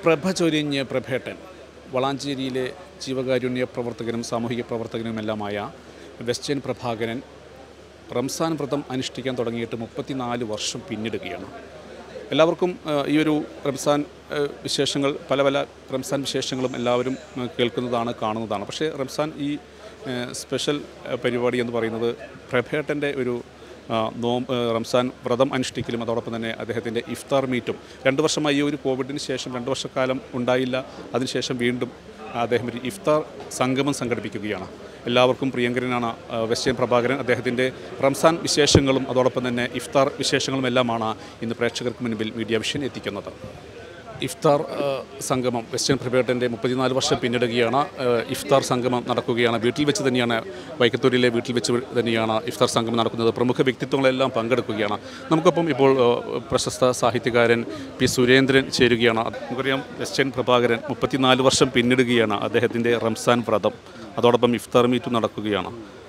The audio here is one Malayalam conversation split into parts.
പ്രഭ ചൊരിഞ്ഞ് പ്രഭേട്ടൻ വളാഞ്ചേരിയിലെ ജീവകാരുണ്യ പ്രവർത്തകനും സാമൂഹിക പ്രവർത്തകനുമെല്ലാമായ വെസ്റ്റേൺ പ്രഭാകരൻ റംസാൻ വ്രതം അനുഷ്ഠിക്കാൻ തുടങ്ങിയിട്ട് മുപ്പത്തിനാല് വർഷം പിന്നിടുകയാണ് എല്ലാവർക്കും ആ, ഈ ഒരു റംസാൻ ആ, വിശേഷങ്ങൾ പല പല റംസാൻ വിശേഷങ്ങളും എല്ലാവരും ആ, കേൾക്കുന്നതാണ് കാണുന്നതാണ് പക്ഷേ റംസാൻ ഈ ആ, സ്പെഷ്യൽ ആ, പരിപാടി എന്ന് പറയുന്നത് പ്രഭേട്ടൻ്റെ ഒരു ആ, നോം ആ, റംസാൻ വ്രതം അനുഷ്ഠിക്കലും അതോടൊപ്പം തന്നെ അദ്ദേഹത്തിൻ്റെ ഇഫ്താർ മീറ്റും രണ്ട് വർഷമായി ഈ ഒരു കോവിഡിന് ശേഷം രണ്ട് വർഷക്കാലം ഉണ്ടായില്ല അതിനുശേഷം വീണ്ടും അദ്ദേഹം ഒരു ഇഫ്താർ സംഗമം സംഘടിപ്പിക്കുകയാണ് എല്ലാവർക്കും പ്രിയങ്കരനാണ് ആ, വെസ്റ്റേൺ പ്രഭാകരൻ അദ്ദേഹത്തിൻ്റെ റംസാൻ വിശേഷങ്ങളും അതോടൊപ്പം തന്നെ ഇഫ്താർ വിശേഷങ്ങളും എല്ലാമാണ് ഇന്ന് പ്രേക്ഷകർക്ക് മുൻപിൽ മീഡിയ വിഷൻ എത്തിക്കുന്നത് ഇഫ്താർ ആ, സംഗമം വെസ്റ്റേൺ പ്രഭാകരൻ്റെ മുപ്പത്തിനാല് വർഷം പിന്നിടുകയാണ് ആ, ഇഫ്താർ സംഗമം നടക്കുകയാണ് വീട്ടിൽ വെച്ച് തന്നെയാണ് വൈക്കത്തൂരിലെ വീട്ടിൽ വെച്ച് തന്നെയാണ് ഇഫ്താർ സംഗമം നടക്കുന്നത് പ്രമുഖ വ്യക്തിത്വങ്ങളെല്ലാം പങ്കെടുക്കുകയാണ് നമുക്കൊപ്പം ഇപ്പോൾ ആ, പ്രശസ്ത സാഹിത്യകാരൻ പി സുരേന്ദ്രൻ ചേരുകയാണ് നമുക്കറിയാം വെസ്റ്റേൺ പ്രഭാകരൻ മുപ്പത്തിനാല് വർഷം പിന്നിടുകയാണ് അദ്ദേഹത്തിൻ്റെ റംസാൻ വ്രതം അതോടൊപ്പം ഇഫ്താർ മീറ്റും നടക്കുകയാണ്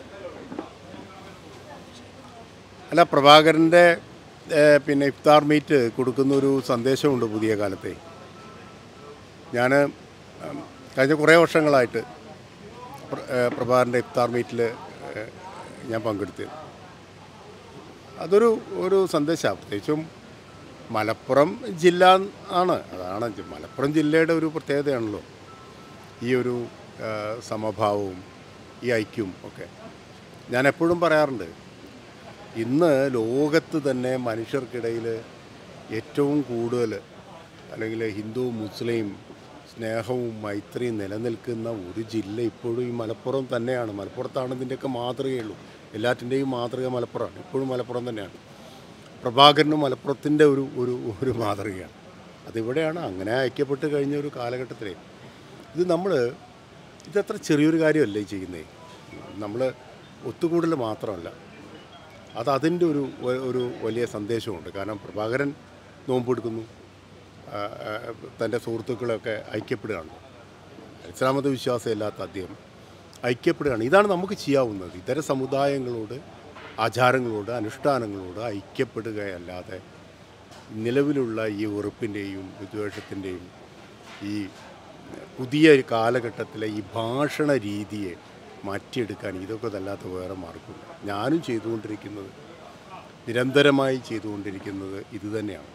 അല്ല പ്രഭാകരൻ്റെ ഏഹ്, പിന്നെ ഇഫ്താർ മീറ്റ് കൊടുക്കുന്ന ഒരു സന്ദേശമുണ്ട് പുതിയ കാലത്തെ ഞാൻ കഴിഞ്ഞ കുറേ വർഷങ്ങളായിട്ട് പ്ര- ഏഹ്, പ്രഭാകരൻ്റെ ഇഫ്താർ മീറ്റിൽ ഏഹ്, ഞാൻ പങ്കെടുത്തു അതൊരു ഒരു സന്ദേശമാണ് പ്രത്യേകിച്ചും മലപ്പുറം ജില്ല ആണ് അതാണ് ജി- മലപ്പുറം ജില്ലയുടെ ഒരു പ്രത്യേകതയാണല്ലോ ഈ ഒരു ഏഹ്, സമഭാവവും ഈ ഐക്യവും ഒക്കെ ഞാൻ എപ്പോഴും പറയാറുണ്ട് ഇന്ന് ലോകത്ത് തന്നെ മനുഷ്യർക്കിടയിൽ ഏറ്റവും കൂടുതൽ അല്ലെങ്കിൽ ഹിന്ദു മുസ്ലിം സ്നേഹവും മൈത്രിയും നിലനിൽക്കുന്ന ഒരു ജില്ല ഇപ്പോഴും ഈ മലപ്പുറം തന്നെയാണ് മലപ്പുറത്താണ് ഇതിൻ്റെയൊക്കെ മാതൃകയുള്ളൂ എല്ലാറ്റിൻ്റെയും മാതൃക മലപ്പുറമാണ് ഇപ്പോഴും മലപ്പുറം തന്നെയാണ് പ്രഭാകരനും മലപ്പുറത്തിൻ്റെ ഒരു ഒരു ഒരു മാതൃകയാണ് അതിവിടെയാണ് അങ്ങനെ ഐക്യപ്പെട്ട് കഴിഞ്ഞ ഒരു കാലഘട്ടത്തിൽ ഇത് നമ്മൾ ഇതത്ര ചെറിയൊരു കാര്യമല്ല ഈ ചെയ്യുന്നത് നമ്മൾ ഒത്തുകൂടൽ മാത്രമല്ല അത് അതിൻ്റെ ഒരു വ- ഒരു വലിയ സന്ദേശമുണ്ട് കാരണം പ്രഭാകരൻ നോമ്പെടുക്കുന്നു ആ, ആ, തൻ്റെ സുഹൃത്തുക്കളൊക്കെ ഐക്യപ്പെടുകയാണ് ഇസ്ലാമത വിശ്വാസമില്ലാത്ത അദ്ദേഹം ഐക്യപ്പെടുകയാണ് ഇതാണ് നമുക്ക് ചെയ്യാവുന്നത് ഇതര സമുദായങ്ങളോട് ആചാരങ്ങളോട് അനുഷ്ഠാനങ്ങളോട് ഐക്യപ്പെടുകയല്ലാതെ നിലവിലുള്ള ഈ വെറുപ്പിൻ്റെയും വിദ്വേഷത്തിൻ്റെയും ഈ പുതിയ ഒരു കാലഘട്ടത്തിലെ ഈ ഭാഷണ രീതിയെ മാറ്റിയെടുക്കാൻ ഇതൊക്കെ അതല്ലാത്ത വേറെ മാർഗമില്ല ഞാനും ചെയ്തുകൊണ്ടിരിക്കുന്നത് നിരന്തരമായി ചെയ്തുകൊണ്ടിരിക്കുന്നത് ഇത് തന്നെയാണ്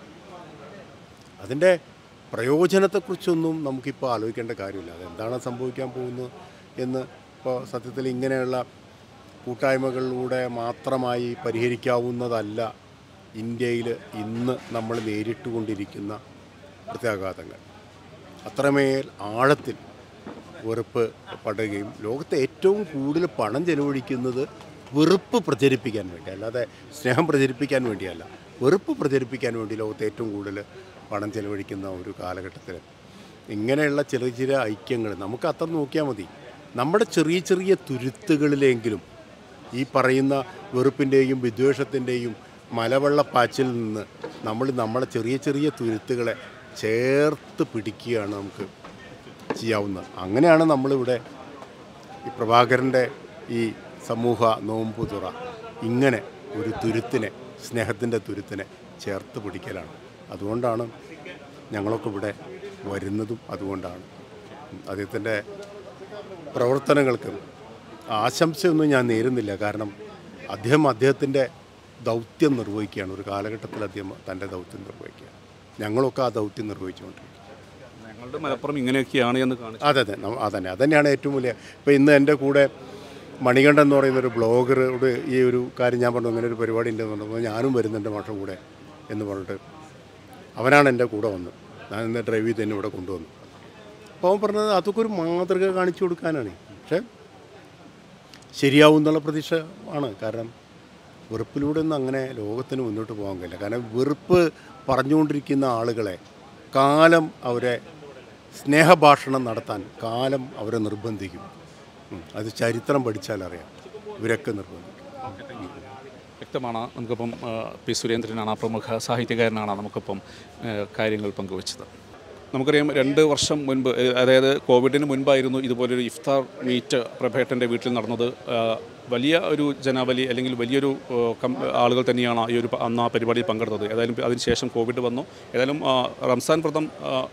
അതിൻ്റെ പ്രയോജനത്തെക്കുറിച്ചൊന്നും നമുക്കിപ്പോൾ ആലോചിക്കേണ്ട കാര്യമില്ല അതെന്താണ് സംഭവിക്കാൻ പോകുന്നത് എന്ന് ഇപ്പോൾ സത്യത്തിൽ ഇങ്ങനെയുള്ള കൂട്ടായ്മകളിലൂടെ മാത്രമായി പരിഹരിക്കാവുന്നതല്ല ഇന്ത്യയിൽ ഇന്ന് നമ്മൾ നേരിട്ടുകൊണ്ടിരിക്കുന്ന പ്രത്യാഘാതങ്ങൾ അത്രമേൽ ആഴത്തിൽ വെറുപ്പ് പടുകയും ലോകത്തെ ഏറ്റവും കൂടുതൽ പണം ചെലവഴിക്കുന്നത് വെറുപ്പ് പ്രചരിപ്പിക്കാൻ വേണ്ടി അല്ലാതെ സ്നേഹം പ്രചരിപ്പിക്കാൻ വേണ്ടിയല്ല വെറുപ്പ് പ്രചരിപ്പിക്കാൻ വേണ്ടി ലോകത്തെ ഏറ്റവും കൂടുതൽ പണം ചെലവഴിക്കുന്ന ഒരു കാലഘട്ടത്തിൽ ഇങ്ങനെയുള്ള ചെറിയ ചെറിയ ഐക്യങ്ങൾ നമുക്ക് അത്ര നോക്കിയാൽ മതി നമ്മുടെ ചെറിയ ചെറിയ തുരുത്തുകളിലെങ്കിലും ഈ പറയുന്ന വെറുപ്പിൻ്റെയും വിദ്വേഷത്തിൻ്റെയും മലവെള്ളപ്പാച്ചിൽ നിന്ന് നമ്മൾ നമ്മളെ ചെറിയ ചെറിയ തുരുത്തുകളെ ചേർത്ത് പിടിക്കുകയാണ് നമുക്ക് ചെയ്യാവുന്നത് അങ്ങനെയാണ് നമ്മളിവിടെ ഈ പ്രഭാകരൻ്റെ ഈ സമൂഹ നോമ്പ് തുറ ഇങ്ങനെ ഒരു തുരുത്തിനെ സ്നേഹത്തിൻ്റെ തുരുത്തിനെ ചേർത്ത് പിടിക്കലാണ് അതുകൊണ്ടാണ് ഞങ്ങളൊക്കെ ഇവിടെ വരുന്നതും അതുകൊണ്ടാണ് അദ്ദേഹത്തിൻ്റെ പ്രവർത്തനങ്ങൾക്ക് ആശംസയൊന്നും ഞാൻ നേരുന്നില്ല കാരണം അദ്ദേഹം അദ്ദേഹത്തിൻ്റെ ദൗത്യം നിർവഹിക്കുകയാണ് ഒരു കാലഘട്ടത്തിൽ അദ്ദേഹം തൻ്റെ ദൗത്യം നിർവഹിക്കുകയാണ് ഞങ്ങളൊക്കെ ആ ദൗത്യം നിർവഹിച്ചുകൊണ്ടിരിക്കുക ഞങ്ങളുടെ മലപ്പുറം ഇങ്ങനെയൊക്കെയാണ് എന്ന് കാണിച്ചു അതെ അതെ നം- അതന്നെ അതന്നെയാണ് ഏറ്റവും വലിയ ഇപ്പോൾ ഇന്ന് എൻ്റെ കൂടെ മണികണ്ഠൻ എന്ന് പറയുന്ന ഒരു ബ്ലോഗറോട് ഈ ഒരു കാര്യം ഞാൻ പറഞ്ഞു ഇങ്ങനെ ഒരു പരിപാടി ഉണ്ടെന്ന് പറഞ്ഞപ്പോൾ ഞാനും വരുന്നുണ്ട് മാഷം കൂടെ എന്ന് പറഞ്ഞിട്ട് അവനാണ് എൻ്റെ കൂടെ വന്നത് ഞാൻ ഇന്ന് ഡ്രൈവ് ചെയ്ത് തന്നെ ഇവിടെ കൊണ്ടുവന്നു അപ്പോൾ അവൻ പറഞ്ഞത് അതൊക്കെ ഒരു മാതൃക കാണിച്ചു കൊടുക്കാനാണ് പക്ഷേ ശരിയാവും എന്നുള്ള പ്രതീക്ഷ ആണ് കാരണം വെറുപ്പിലൂടെ ഒന്നും അങ്ങനെ ലോകത്തിന് മുന്നോട്ട് പോകാൻ കഴിയില്ല കാരണം വെറുപ്പ് പറഞ്ഞുകൊണ്ടിരിക്കുന്ന ആളുകളെ കാലം അവരെ സ്നേഹഭാഷണം നടത്താൻ കാലം അവരെ നിർബന്ധിക്കും ഉം. അത് ചരിത്രം പഠിച്ചാൽ അറിയാം ഇവരൊക്കെ നിർബന്ധിക്കും വ്യക്തമാണ് നമുക്കിപ്പം ആ, പി സുരേന്ദ്രനാണ് ആ പ്രമുഖ സാഹിത്യകാരനാണ് നമുക്കിപ്പം ആ, കാര്യങ്ങൾ പങ്കുവച്ചത് നമുക്കറിയാം രണ്ട് വർഷം മുൻപ് ഏ, അതായത് കോവിഡിന് മുൻപായിരുന്നു ഇതുപോലൊരു ഇഫ്താർ മീറ്റ് പ്രഭേട്ടൻ്റെ വീട്ടിൽ നടന്നത് ആ, വലിയ ഒരു ജനാവലി അല്ലെങ്കിൽ വലിയൊരു ആ, കം ആളുകൾ തന്നെയാണ് ഈ ഒരു പ- അന്ന് ആ പരിപാടിയിൽ പങ്കെടുത്തത് ഏതായാലും അതിനുശേഷം കോവിഡ് വന്നു ഏതായാലും ആ, റംസാൻ വ്രതം ആ,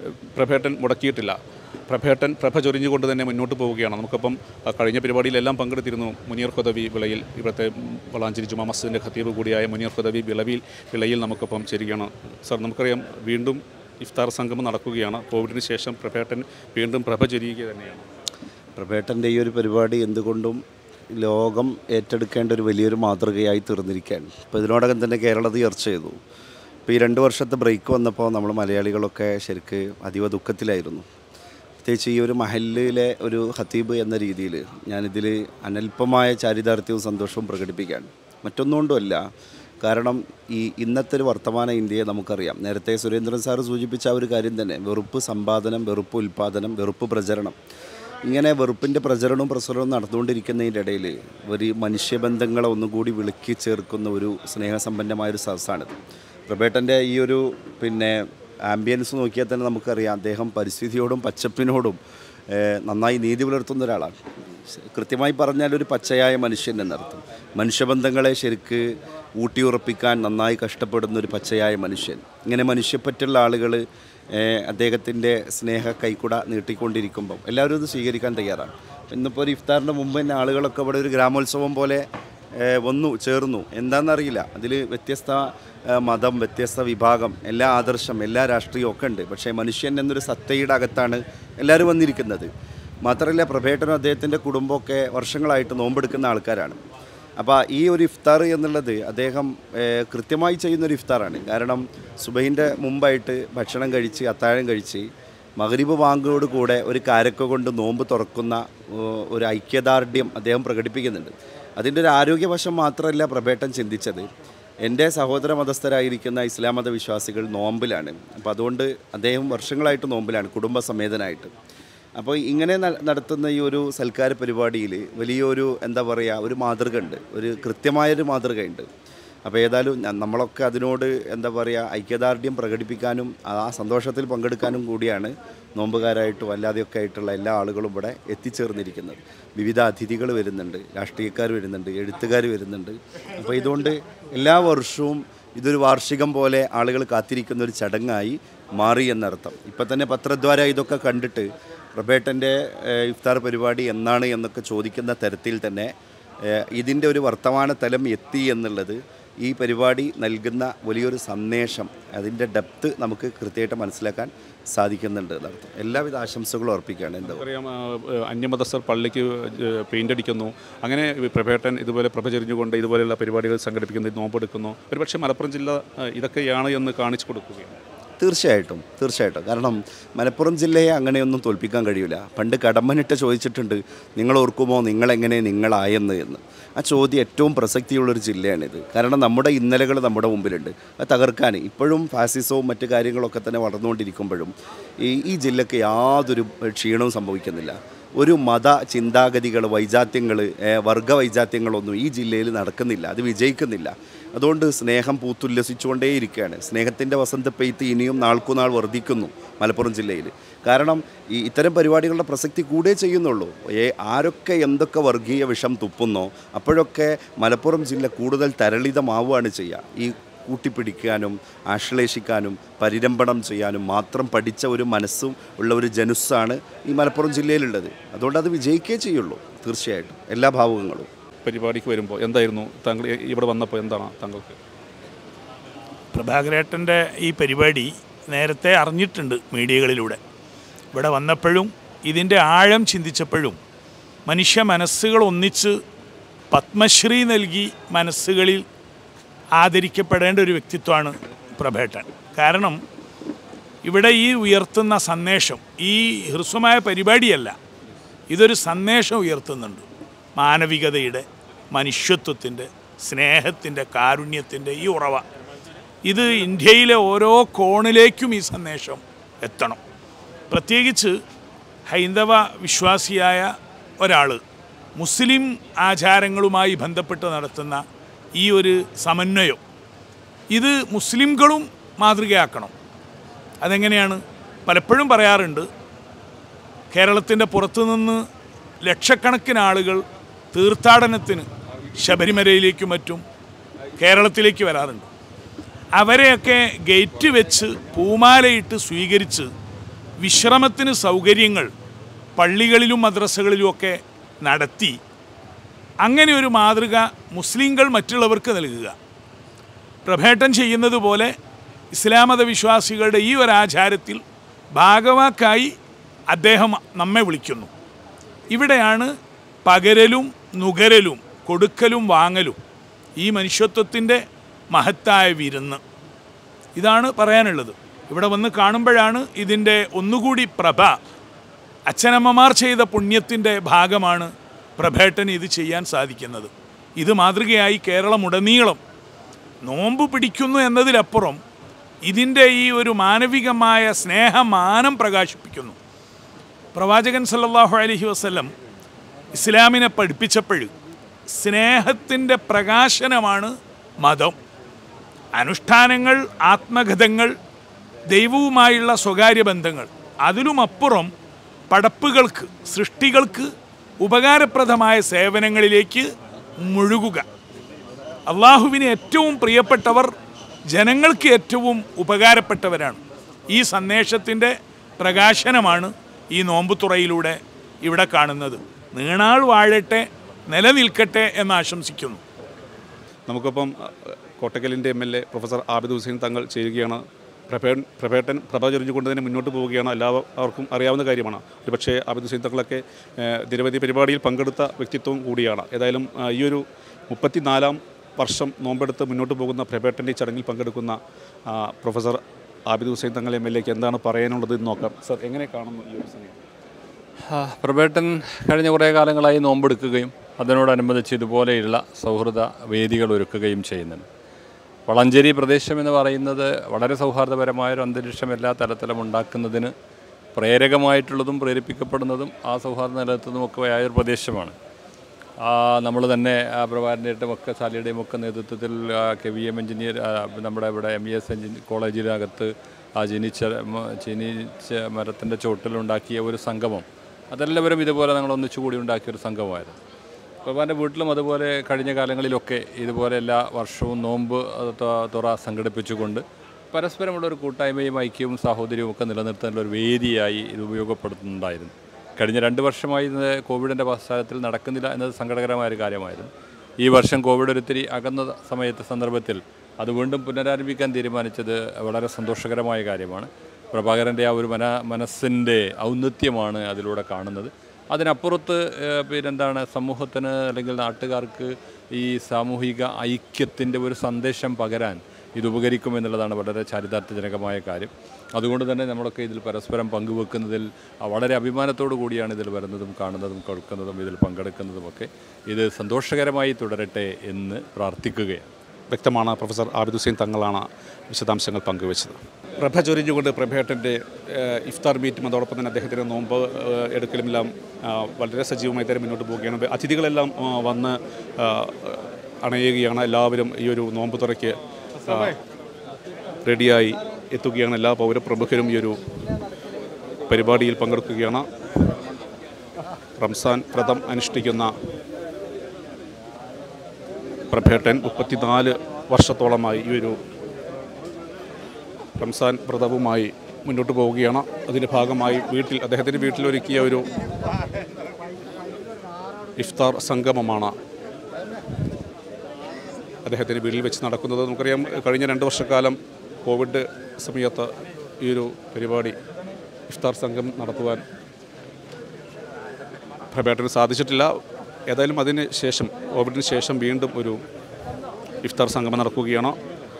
പ്രഭേട്ടൻ മുടക്കിയിട്ടില്ല പ്രഭേട്ടൻ പ്രഭ ചൊരിഞ്ഞുകൊണ്ട് തന്നെ മുന്നോട്ട് പോവുകയാണ് നമുക്കിപ്പം ആ, കഴിഞ്ഞ പരിപാടിയിലെല്ലാം പങ്കെടുത്തിരുന്നു മുനീർ ഖുദവി വിളയിൽ ഇവിടുത്തെ വളാഞ്ചേരി ജുമാ മസ്ജിദിൻ്റെ ഖത്തീബ് കൂടിയായ മുനീർ ഖുദവി വിളവിൽ വിളയിൽ നമുക്കൊപ്പം ചേരുകയാണ് സാർ നമുക്കറിയാം വീണ്ടും ഇഫ്താർ സംഗമം നടക്കുകയാണ് കോവിഡിന് ശേഷം പ്രഭേട്ടൻ വീണ്ടും പ്രഭ ചൊരിയുക തന്നെയാണ് പ്രഭേട്ടൻ്റെ ഈ ഒരു പരിപാടി എന്തുകൊണ്ടും ലോകം ഏറ്റെടുക്കേണ്ട ഒരു വലിയൊരു മാതൃകയായി തീർന്നിരിക്കുകയാണ് ഇപ്പോൾ ഇതിനോടകം തന്നെ കേരളത്തിൽ ചർച്ച ചെയ്തു ഇപ്പോൾ ഈ രണ്ട് വർഷത്തെ ബ്രേക്ക് വന്നപ്പോൾ നമ്മൾ മലയാളികളൊക്കെ ശരിക്ക് അതീവ ദുഃഖത്തിലായിരുന്നു പ്രത്യേകിച്ച് ഈ ഒരു മഹലിലെ ഒരു ഹത്തീബ് എന്ന രീതിയിൽ ഞാനിതിൽ അനൽപമായ ചാരിതാർത്ഥ്യവും സന്തോഷവും പ്രകടിപ്പിക്കുകയാണ് മറ്റൊന്നുകൊണ്ടുമല്ല കാരണം ഈ ഇന്നത്തെ ഒരു വർത്തമാന ഇന്ത്യയെ നമുക്കറിയാം നേരത്തെ സുരേന്ദ്രൻ സാർ സൂചിപ്പിച്ച ആ ഒരു കാര്യം തന്നെ വെറുപ്പ് സമ്പാദനം വെറുപ്പ് ഉൽപ്പാദനം വെറുപ്പ് പ്രചരണം ഇങ്ങനെ വെറുപ്പിൻ്റെ പ്രചരണവും പ്രസരണവും നടന്നുകൊണ്ടിരിക്കുന്നതിൻ്റെ ഇടയിൽ ഒരു മനുഷ്യബന്ധങ്ങളെ ഒന്നുകൂടി വിളിക്കി ചേർക്കുന്ന ഒരു സ്നേഹസമ്പന്നമായ ഒരു സദസ്സാണിത് പ്രബേട്ടൻ്റെ ഈ ഒരു പിന്നെ ആംബിയൻസ് നോക്കിയാൽ തന്നെ നമുക്കറിയാം അദ്ദേഹം പരിസ്ഥിതിയോടും പച്ചപ്പിനോടും ഏഹ്, നന്നായി നീതി പുലർത്തുന്ന ഒരാളാണ് കൃത്യമായി പറഞ്ഞാൽ ഒരു പച്ചയായ മനുഷ്യൻ എന്നർത്ഥം മനുഷ്യബന്ധങ്ങളെ ശരിക്ക് ഊട്ടിയുറപ്പിക്കാൻ നന്നായി കഷ്ടപ്പെടുന്ന ഒരു പച്ചയായ മനുഷ്യൻ ഇങ്ങനെ മനുഷ്യപ്പറ്റുള്ള ആളുകൾ അദ്ദേഹത്തിൻ്റെ സ്നേഹ കൈക്കുട നീട്ടിക്കൊണ്ടിരിക്കുമ്പം എല്ലാവരും ഇത് സ്വീകരിക്കാൻ തയ്യാറാണ് ഇന്നിപ്പോൾ ഒരു ഇഫ്താറിൻ്റെ മുമ്പ് തന്നെ ആളുകളൊക്കെ ഇവിടെ ഒരു ഗ്രാമോത്സവം പോലെ ഏഹ്, വന്നു ചേർന്നു എന്താണെന്നറിയില്ല അതിൽ വ്യത്യസ്ത ഏഹ്, മതം വ്യത്യസ്ത വിഭാഗം എല്ലാ ആദർശം എല്ലാ രാഷ്ട്രീയവും ഒക്കെ ഉണ്ട് പക്ഷേ മനുഷ്യൻ എന്നൊരു സത്തയുടെ അകത്താണ് എല്ലാവരും വന്നിരിക്കുന്നത് മാത്രമല്ല പ്രഭേട്ടനും അദ്ദേഹത്തിൻ്റെ കുടുംബമൊക്കെ വർഷങ്ങളായിട്ട് നോമ്പെടുക്കുന്ന ആൾക്കാരാണ് അപ്പോൾ ഈ ഒരു ഇഫ്താർ എന്നുള്ളത് അദ്ദേഹം ഏഹ്, കൃത്യമായി ചെയ്യുന്നൊരു ഇഫ്താറാണ് കാരണം സുബൈൻ്റെ മുമ്പായിട്ട് ഭക്ഷണം കഴിച്ച് അത്താഴം കഴിച്ച് മഗ്രിബ് വാങ്കോട് കൂടെ ഒരു കാരക്ക കൊണ്ട് നോമ്പ് തുറക്കുന്ന ഏഹ്, ഒരു ഐക്യദാർഢ്യം അദ്ദേഹം പ്രകടിപ്പിക്കുന്നുണ്ട് അതിൻ്റെ ഒരു ആരോഗ്യവശം മാത്രമല്ല പ്രഭേട്ടൻ ചിന്തിച്ചത് എൻ്റെ സഹോദര മതസ്ഥരായിരിക്കുന്ന ഇസ്ലാം മത വിശ്വാസികൾ നോമ്പിലാണ് അപ്പോൾ അതുകൊണ്ട് അദ്ദേഹം വർഷങ്ങളായിട്ട് നോമ്പിലാണ് കുടുംബസമേതനായിട്ട് അപ്പോൾ ഇങ്ങനെ ന- നടത്തുന്ന ഈ ഒരു സൽക്കാര പരിപാടിയിൽ വലിയൊരു എന്താ പറയുക ഒരു മാതൃക ഉണ്ട് ഒരു കൃത്യമായൊരു മാതൃകയുണ്ട് അപ്പോൾ ഏതായാലും ഞ- നമ്മളൊക്കെ അതിനോട് എന്താ പറയുക ഐക്യദാർഢ്യം പ്രകടിപ്പിക്കാനും ആ സന്തോഷത്തിൽ പങ്കെടുക്കാനും കൂടിയാണ് നോമ്പുകാരായിട്ടും അല്ലാതെയൊക്കെ ആയിട്ടുള്ള എല്ലാ ആളുകളും ഇവിടെ എത്തിച്ചേർന്നിരിക്കുന്നത് വിവിധ അതിഥികൾ വരുന്നുണ്ട് രാഷ്ട്രീയക്കാർ വരുന്നുണ്ട് എഴുത്തുകാർ വരുന്നുണ്ട് അപ്പോൾ ഇതുകൊണ്ട് എല്ലാ വർഷവും ഇതൊരു വാർഷികം പോലെ ആളുകൾ കാത്തിരിക്കുന്ന ഒരു ചടങ്ങായി മാറി എന്നർത്ഥം ഇപ്പം തന്നെ പത്രദ്വാര ഇതൊക്കെ കണ്ടിട്ട് പ്രഭേട്ടൻ്റെ ഏഹ്, ഇഫ്താർ പരിപാടി എന്നാണ് എന്നൊക്കെ ചോദിക്കുന്ന തരത്തിൽ തന്നെ ഏഹ്, ഇതിൻ്റെ ഒരു വർത്തമാന തലം എത്തി എന്നുള്ളത് ഈ പരിപാടി നൽകുന്ന വലിയൊരു സന്ദേശം അതിൻ്റെ ഡെപ്ത് നമുക്ക് കൃത്യമായിട്ട് മനസ്സിലാക്കാൻ സാധിക്കുന്നുണ്ട് എന്നർത്ഥം എല്ലാവിധ ആശംസകളും അർപ്പിക്കുകയാണ് എന്താ നമുക്കറിയാം ആ, ഏഹ്, അന്യമതസ്ഥർ പള്ളിക്ക് ഏഹ്, പെയിൻ്റ് അടിക്കുന്നു അങ്ങനെ പ്രഭേട്ടൻ ഇതുപോലെ പ്രഭ ചെരിഞ്ഞുകൊണ്ട് ഇതുപോലെയുള്ള പരിപാടികൾ സംഘടിപ്പിക്കുന്നു നോമ്പെടുക്കുന്നു ഒരുപക്ഷെ മലപ്പുറം ജില്ല ഏഹ്, ഇതൊക്കെയാണ് എന്ന് കാണിച്ചു കൊടുക്കുകയാണ് തീർച്ചയായിട്ടും തീർച്ചയായിട്ടും കാരണം മലപ്പുറം ജില്ലയെ അങ്ങനെയൊന്നും തോൽപ്പിക്കാൻ കഴിയില്ല പണ്ട് കടമ്മനിട്ട് ചോദിച്ചിട്ടുണ്ട് നിങ്ങൾ ഓർക്കുമോ നിങ്ങളെങ്ങനെ നിങ്ങളായെന്ന് എന്ന് ആ ചോദ്യം ഏറ്റവും പ്രസക്തിയുള്ളൊരു ജില്ലയാണിത് കാരണം നമ്മുടെ ഇന്നലകൾ നമ്മുടെ മുമ്പിലുണ്ട് അത് തകർക്കാൻ ഇപ്പോഴും ഫാസിസവും മറ്റു കാര്യങ്ങളൊക്കെ തന്നെ വളർന്നുകൊണ്ടിരിക്കുമ്പോഴും ഈ ഈ ജില്ലയ്ക്ക് യാതൊരു ക്ഷീണവും സംഭവിക്കുന്നില്ല ഒരു മത ചിന്താഗതികൾ വൈജാത്യങ്ങൾ വർഗ വൈജാത്യങ്ങളൊന്നും ഈ ജില്ലയിൽ നടക്കുന്നില്ല അത് വിജയിക്കുന്നില്ല അതുകൊണ്ട് സ്നേഹം പൂത്തുല്ലസിച്ചുകൊണ്ടേയിരിക്കുകയാണ് സ്നേഹത്തിൻ്റെ വസന്ത പെയ്ത്ത് ഇനിയും നാൾക്കുനാൾ വർദ്ധിക്കുന്നു മലപ്പുറം ജില്ലയിൽ കാരണം ഈ ഇത്തരം പരിപാടികളുടെ പ്രസക്തി കൂടെ ചെയ്യുന്നുള്ളൂ ഏ ആരൊക്കെ എന്തൊക്കെ വർഗീയ വിഷം തുപ്പുന്നോ അപ്പോഴൊക്കെ മലപ്പുറം ജില്ല കൂടുതൽ തരളിതമാവുകയാണ് ചെയ്യുക ഈ കൂട്ടിപ്പിടിക്കാനും ആശ്ലേഷിക്കാനും പരിരംഭണം ചെയ്യാനും മാത്രം പഠിച്ച ഒരു മനസ്സും ഉള്ള ഒരു ജനുസ്സാണ് ഈ മലപ്പുറം ജില്ലയിലുള്ളത് അതുകൊണ്ട് അത് വിജയിക്കേ ചെയ്യുള്ളൂ തീർച്ചയായിട്ടും എല്ലാ ഭാവുകങ്ങളും പരിപാടിക്ക് വരുമ്പോൾ എന്തായിരുന്നു താങ്കൾ ഇവിടെ വന്നപ്പോൾ എന്താണ് താങ്കൾക്ക് പ്രഭാകരേട്ടൻ്റെ ഈ പരിപാടി നേരത്തെ അറിഞ്ഞിട്ടുണ്ട് മീഡിയകളിലൂടെ ഇവിടെ വന്നപ്പോഴും ഇതിൻ്റെ ആഴം ചിന്തിച്ചപ്പോഴും മനുഷ്യ മനസ്സുകൾ ഒന്നിച്ച് പത്മശ്രീ നൽകി മനസ്സുകളിൽ ആദരിക്കപ്പെടേണ്ട ഒരു വ്യക്തിത്വമാണ് പ്രഭേട്ടൻ കാരണം ഇവിടെ ഈ ഉയർത്തുന്ന സന്ദേശം ഈ ഹ്രസ്വമായ പരിപാടിയല്ല ഇതൊരു സന്ദേശം ഉയർത്തുന്നുണ്ട് മാനവികതയുടെ മനുഷ്യത്വത്തിൻ്റെ സ്നേഹത്തിൻ്റെ കാരുണ്യത്തിൻ്റെ ഈ ഉറവ ഇത് ഇന്ത്യയിലെ ഓരോ കോണിലേക്കും ഈ സന്ദേശം എത്തണം പ്രത്യേകിച്ച് ഹൈന്ദവ വിശ്വാസിയായ ഒരാൾ മുസ്ലിം ആചാരങ്ങളുമായി ബന്ധപ്പെട്ട് നടത്തുന്ന ഈ ഒരു സമന്വയം ഇത് മുസ്ലിംകളും മാതൃകയാക്കണം അതെങ്ങനെയാണ് പലപ്പോഴും പറയാറുണ്ട് കേരളത്തിൻ്റെ പുറത്തുനിന്ന് ലക്ഷക്കണക്കിന് ആളുകൾ തീർത്ഥാടനത്തിന് ശബരിമലയിലേക്കും മറ്റും കേരളത്തിലേക്ക് വരാറുണ്ട് അവരെയൊക്കെ ഗേറ്റ് വെച്ച് പൂമാലയിട്ട് സ്വീകരിച്ച് വിശ്രമത്തിന് സൗകര്യങ്ങൾ പള്ളികളിലും മദ്രസകളിലുമൊക്കെ നടത്തി അങ്ങനെ ഒരു മാതൃക മുസ്ലിങ്ങൾ മറ്റുള്ളവർക്ക് നൽകുക പ്രഭേട്ടൻ ചെയ്യുന്നത് പോലെ ഇസ്ലാമത വിശ്വാസികളുടെ ഈ ഒരു ആചാരത്തിൽ ഭാഗവാക്കായി അദ്ദേഹം നമ്മെ വിളിക്കുന്നു ഇവിടെയാണ് പകരലും നുകരലും കൊടുക്കലും വാങ്ങലും ഈ മനുഷ്യത്വത്തിൻ്റെ മഹത്തായ വിരുന്ന് ഇതാണ് പറയാനുള്ളത് ഇവിടെ വന്ന് കാണുമ്പോഴാണ് ഇതിൻ്റെ ഒന്നുകൂടി പ്രഭ അച്ഛനമ്മമാർ ചെയ്ത പുണ്യത്തിൻ്റെ ഭാഗമാണ് പ്രഭേട്ടന് ഇത് ചെയ്യാൻ സാധിക്കുന്നത് ഇത് മാതൃകയായി കേരളമുടനീളം നോമ്പ് പിടിക്കുന്നു എന്നതിലപ്പുറം ഇതിൻ്റെ ഈ ഒരു മാനവികമായ സ്നേഹമാനം പ്രകാശിപ്പിക്കുന്നു പ്രവാചകൻ സല്ലല്ലാഹു അലൈഹി വസല്ലം ഇസ്ലാമിനെ പഠിപ്പിച്ചപ്പോൾ സ്നേഹത്തിൻ്റെ പ്രകാശനമാണ് മതം അനുഷ്ഠാനങ്ങൾ ആത്മകഥങ്ങൾ ദൈവവുമായുള്ള സ്വകാര്യ ബന്ധങ്ങൾ അതിലുമപ്പുറം പടപ്പുകൾക്ക് സൃഷ്ടികൾക്ക് ഉപകാരപ്രദമായ സേവനങ്ങളിലേക്ക് മുഴുകുക അള്ളാഹുവിന് ഏറ്റവും പ്രിയപ്പെട്ടവർ ജനങ്ങൾക്ക് ഏറ്റവും ഉപകാരപ്പെട്ടവരാണ് ഈ സന്ദേശത്തിൻ്റെ പ്രകാശനമാണ് ഈ നോമ്പുതുറയിലൂടെ ഇവിടെ കാണുന്നത് നീണാൾ വാഴട്ടെ നിലനിൽക്കട്ടെ എന്ന് ആശംസിക്കുന്നു നമുക്കിപ്പം അഹ്, കോട്ടക്കലിൻ്റെ M L A professor Abid Hussain Thangal ചേരുകയാണ് പ്രഭേ പ്രഭേട്ടൻ പ്രഭ ചൊരിഞ്ഞുകൊണ്ട് തന്നെ മുന്നോട്ട് പോവുകയാണ് എല്ലാവർക്കും അറിയാവുന്ന കാര്യമാണ് ഒരുപക്ഷേ ആബിദ് ഹുസൈൻ തങ്ങളൊക്കെ ഏഹ്, നിരവധി പരിപാടിയിൽ പങ്കെടുത്ത വ്യക്തിത്വം കൂടിയാണ് ഏതായാലും ആ, ഈ ഒരു മുപ്പത്തിനാലാം വർഷം നോമ്പെടുത്ത് മുന്നോട്ട് പോകുന്ന പ്രഭേട്ടൻ്റെ ഈ ചടങ്ങിൽ പങ്കെടുക്കുന്ന ആ, professor Abid Hussain Thangal M L എക്ക് എന്താണ് പറയാനുള്ളത് എന്ന് നോക്കാം സർ എങ്ങനെ കാണുന്നു ഈ ഒരു സമയം ആ, പ്രബേട്ടൻ കഴിഞ്ഞ കുറേ കാലങ്ങളായി നോമ്പെടുക്കുകയും അതിനോടനുബന്ധിച്ച് ഇതുപോലെയുള്ള സൗഹൃദ വേദികൾ ഒരുക്കുകയും ചെയ്യുന്നുണ്ട് വളഞ്ചേരി പ്രദേശം എന്ന് പറയുന്നത് വളരെ സൗഹാർദ്ദപരമായ ഒരു അന്തരീക്ഷം എല്ലാ തലത്തിലും ഉണ്ടാക്കുന്നതിന് പ്രേരകമായിട്ടുള്ളതും പ്രേരിപ്പിക്കപ്പെടുന്നതും ആ സൗഹാർദ്ദം നിലനിർത്തുന്നതും ഒക്കെ ആയ ഒരു പ്രദേശമാണ് നമ്മൾ തന്നെ ആ പ്രഭാകരൻ്റെയും ഒക്കെ സാലിയുടെയും ഒക്കെ നേതൃത്വത്തിൽ ആ, കെ വി എം എഞ്ചിനീയർ ആ, നമ്മുടെ ഇവിടെ എം ഇ എസ് എഞ്ചിൻ കോളേജിനകത്ത് ആ ജനിച്ച മ- ജനിച്ച മരത്തിൻ്റെ ചോട്ടിലുണ്ടാക്കിയ ഒരു സംഗമം അതെല്ലാവരും ഇതുപോലെ ഞങ്ങൾ ഒന്നിച്ചുകൂടി ഉണ്ടാക്കിയ ഒരു സംഗമമായിരുന്നു പ്രഭാൻ്റെ വീട്ടിലും അതുപോലെ കഴിഞ്ഞ കാലങ്ങളിലൊക്കെ ഇതുപോലെ എല്ലാ വർഷവും നോമ്പ് അത് ത- തുറ സംഘടിപ്പിച്ചുകൊണ്ട് പരസ്പരമുള്ള ഒരു കൂട്ടായ്മയും ഐക്യവും സാഹോദര്യവും ഒക്കെ നിലനിർത്താനുള്ള ഒരു വേദിയായി ഇത് ഉപയോഗപ്പെടുത്തുന്നുണ്ടായിരുന്നു കഴിഞ്ഞ രണ്ട് വർഷമായി ഇത് കോവിഡിൻ്റെ പശ്ചാത്തലത്തിൽ നടക്കുന്നില്ല എന്നത് സങ്കടകരമായ ഒരു കാര്യമായിരുന്നു ഈ വർഷം കോവിഡ് ഒരിത്തിരി അകന്ന സമയത്ത് സന്ദർഭത്തിൽ അത് വീണ്ടും പുനരാരംഭിക്കാൻ തീരുമാനിച്ചത് വളരെ സന്തോഷകരമായ കാര്യമാണ് പ്രഭാകരൻ്റെ ആ ഒരു മന മനസ്സിൻ്റെ ഔന്നത്യമാണ് അതിലൂടെ കാണുന്നത് അതിനപ്പുറത്ത് ഏഹ്, പിന്നെന്താണ് സമൂഹത്തിന് അല്ലെങ്കിൽ നാട്ടുകാർക്ക് ഈ സാമൂഹിക ഐക്യത്തിൻ്റെ ഒരു സന്ദേശം പകരാൻ ഇത് ഉപകരിക്കുമെന്നുള്ളതാണ് വളരെ ചാരിതാർത്ഥ്യജനകമായ കാര്യം അതുകൊണ്ട് തന്നെ നമ്മളൊക്കെ ഇതിൽ പരസ്പരം പങ്കുവെക്കുന്നതിൽ ആ, വളരെ അഭിമാനത്തോടു കൂടിയാണ് ഇതിൽ വരുന്നതും കാണുന്നതും കേൾക്കുന്നതും ഇതിൽ പങ്കെടുക്കുന്നതുമൊക്കെ ഇത് സന്തോഷകരമായി തുടരട്ടെ എന്ന് പ്രാർത്ഥിക്കുകയാണ് വ്യക്തമാണ് പ്രൊഫസർ ആബിദ് ഹുസൈൻ തങ്ങളാണ് വിശദാംശങ്ങൾ പങ്കുവച്ചത് പ്രഭ ചൊരിഞ്ഞുകൊണ്ട് പ്രഭേട്ടൻ്റെ ഏഹ്, ഇഫ്താർ മീറ്റും അതോടൊപ്പം തന്നെ അദ്ദേഹത്തിൻ്റെ നോമ്പ് ഏഹ്, എടുക്കലുമെല്ലാം ആ, വളരെ സജീവമായി തന്നെ മുന്നോട്ട് പോവുകയാണ് അതിഥികളെല്ലാം ആ, വന്ന് ആ, അണയുകയാണ് എല്ലാവരും ഈ ഒരു നോമ്പ് തുറയ്ക്ക് ആ, റെഡിയായി എത്തുകയാണ് എല്ലാ പൗരപ്രമുഖരും ഈ ഒരു പരിപാടിയിൽ പങ്കെടുക്കുകയാണ് റംസാൻ വ്രതം അനുഷ്ഠിക്കുന്ന പ്രഭേട്ടൻ മുപ്പത്തിനാല് വർഷത്തോളമായി ഈ ഒരു റംസാൻ വ്രതവുമായി മുന്നോട്ട് പോവുകയാണ് അതിൻ്റെ ഭാഗമായി വീട്ടിൽ അദ്ദേഹത്തിൻ്റെ വീട്ടിലൊരുക്കിയ ഒരു ഇഫ്താർ സംഗമമാണ് അദ്ദേഹത്തിൻ്റെ വീട്ടിൽ വെച്ച് നടക്കുന്നത് നമുക്കറിയാം കഴിഞ്ഞ രണ്ട് വർഷക്കാലം കോവിഡ് സമയത്ത് ഈ ഒരു പരിപാടി ഇഫ്താർ സംഘം നടത്തുവാൻ പ്രഭേട്ടന് സാധിച്ചിട്ടില്ല ഏതായാലും അതിന് ശേഷം കോവിഡിന് ശേഷം വീണ്ടും ഒരു ഇഫ്താർ സംഗമം നടക്കുകയാണ്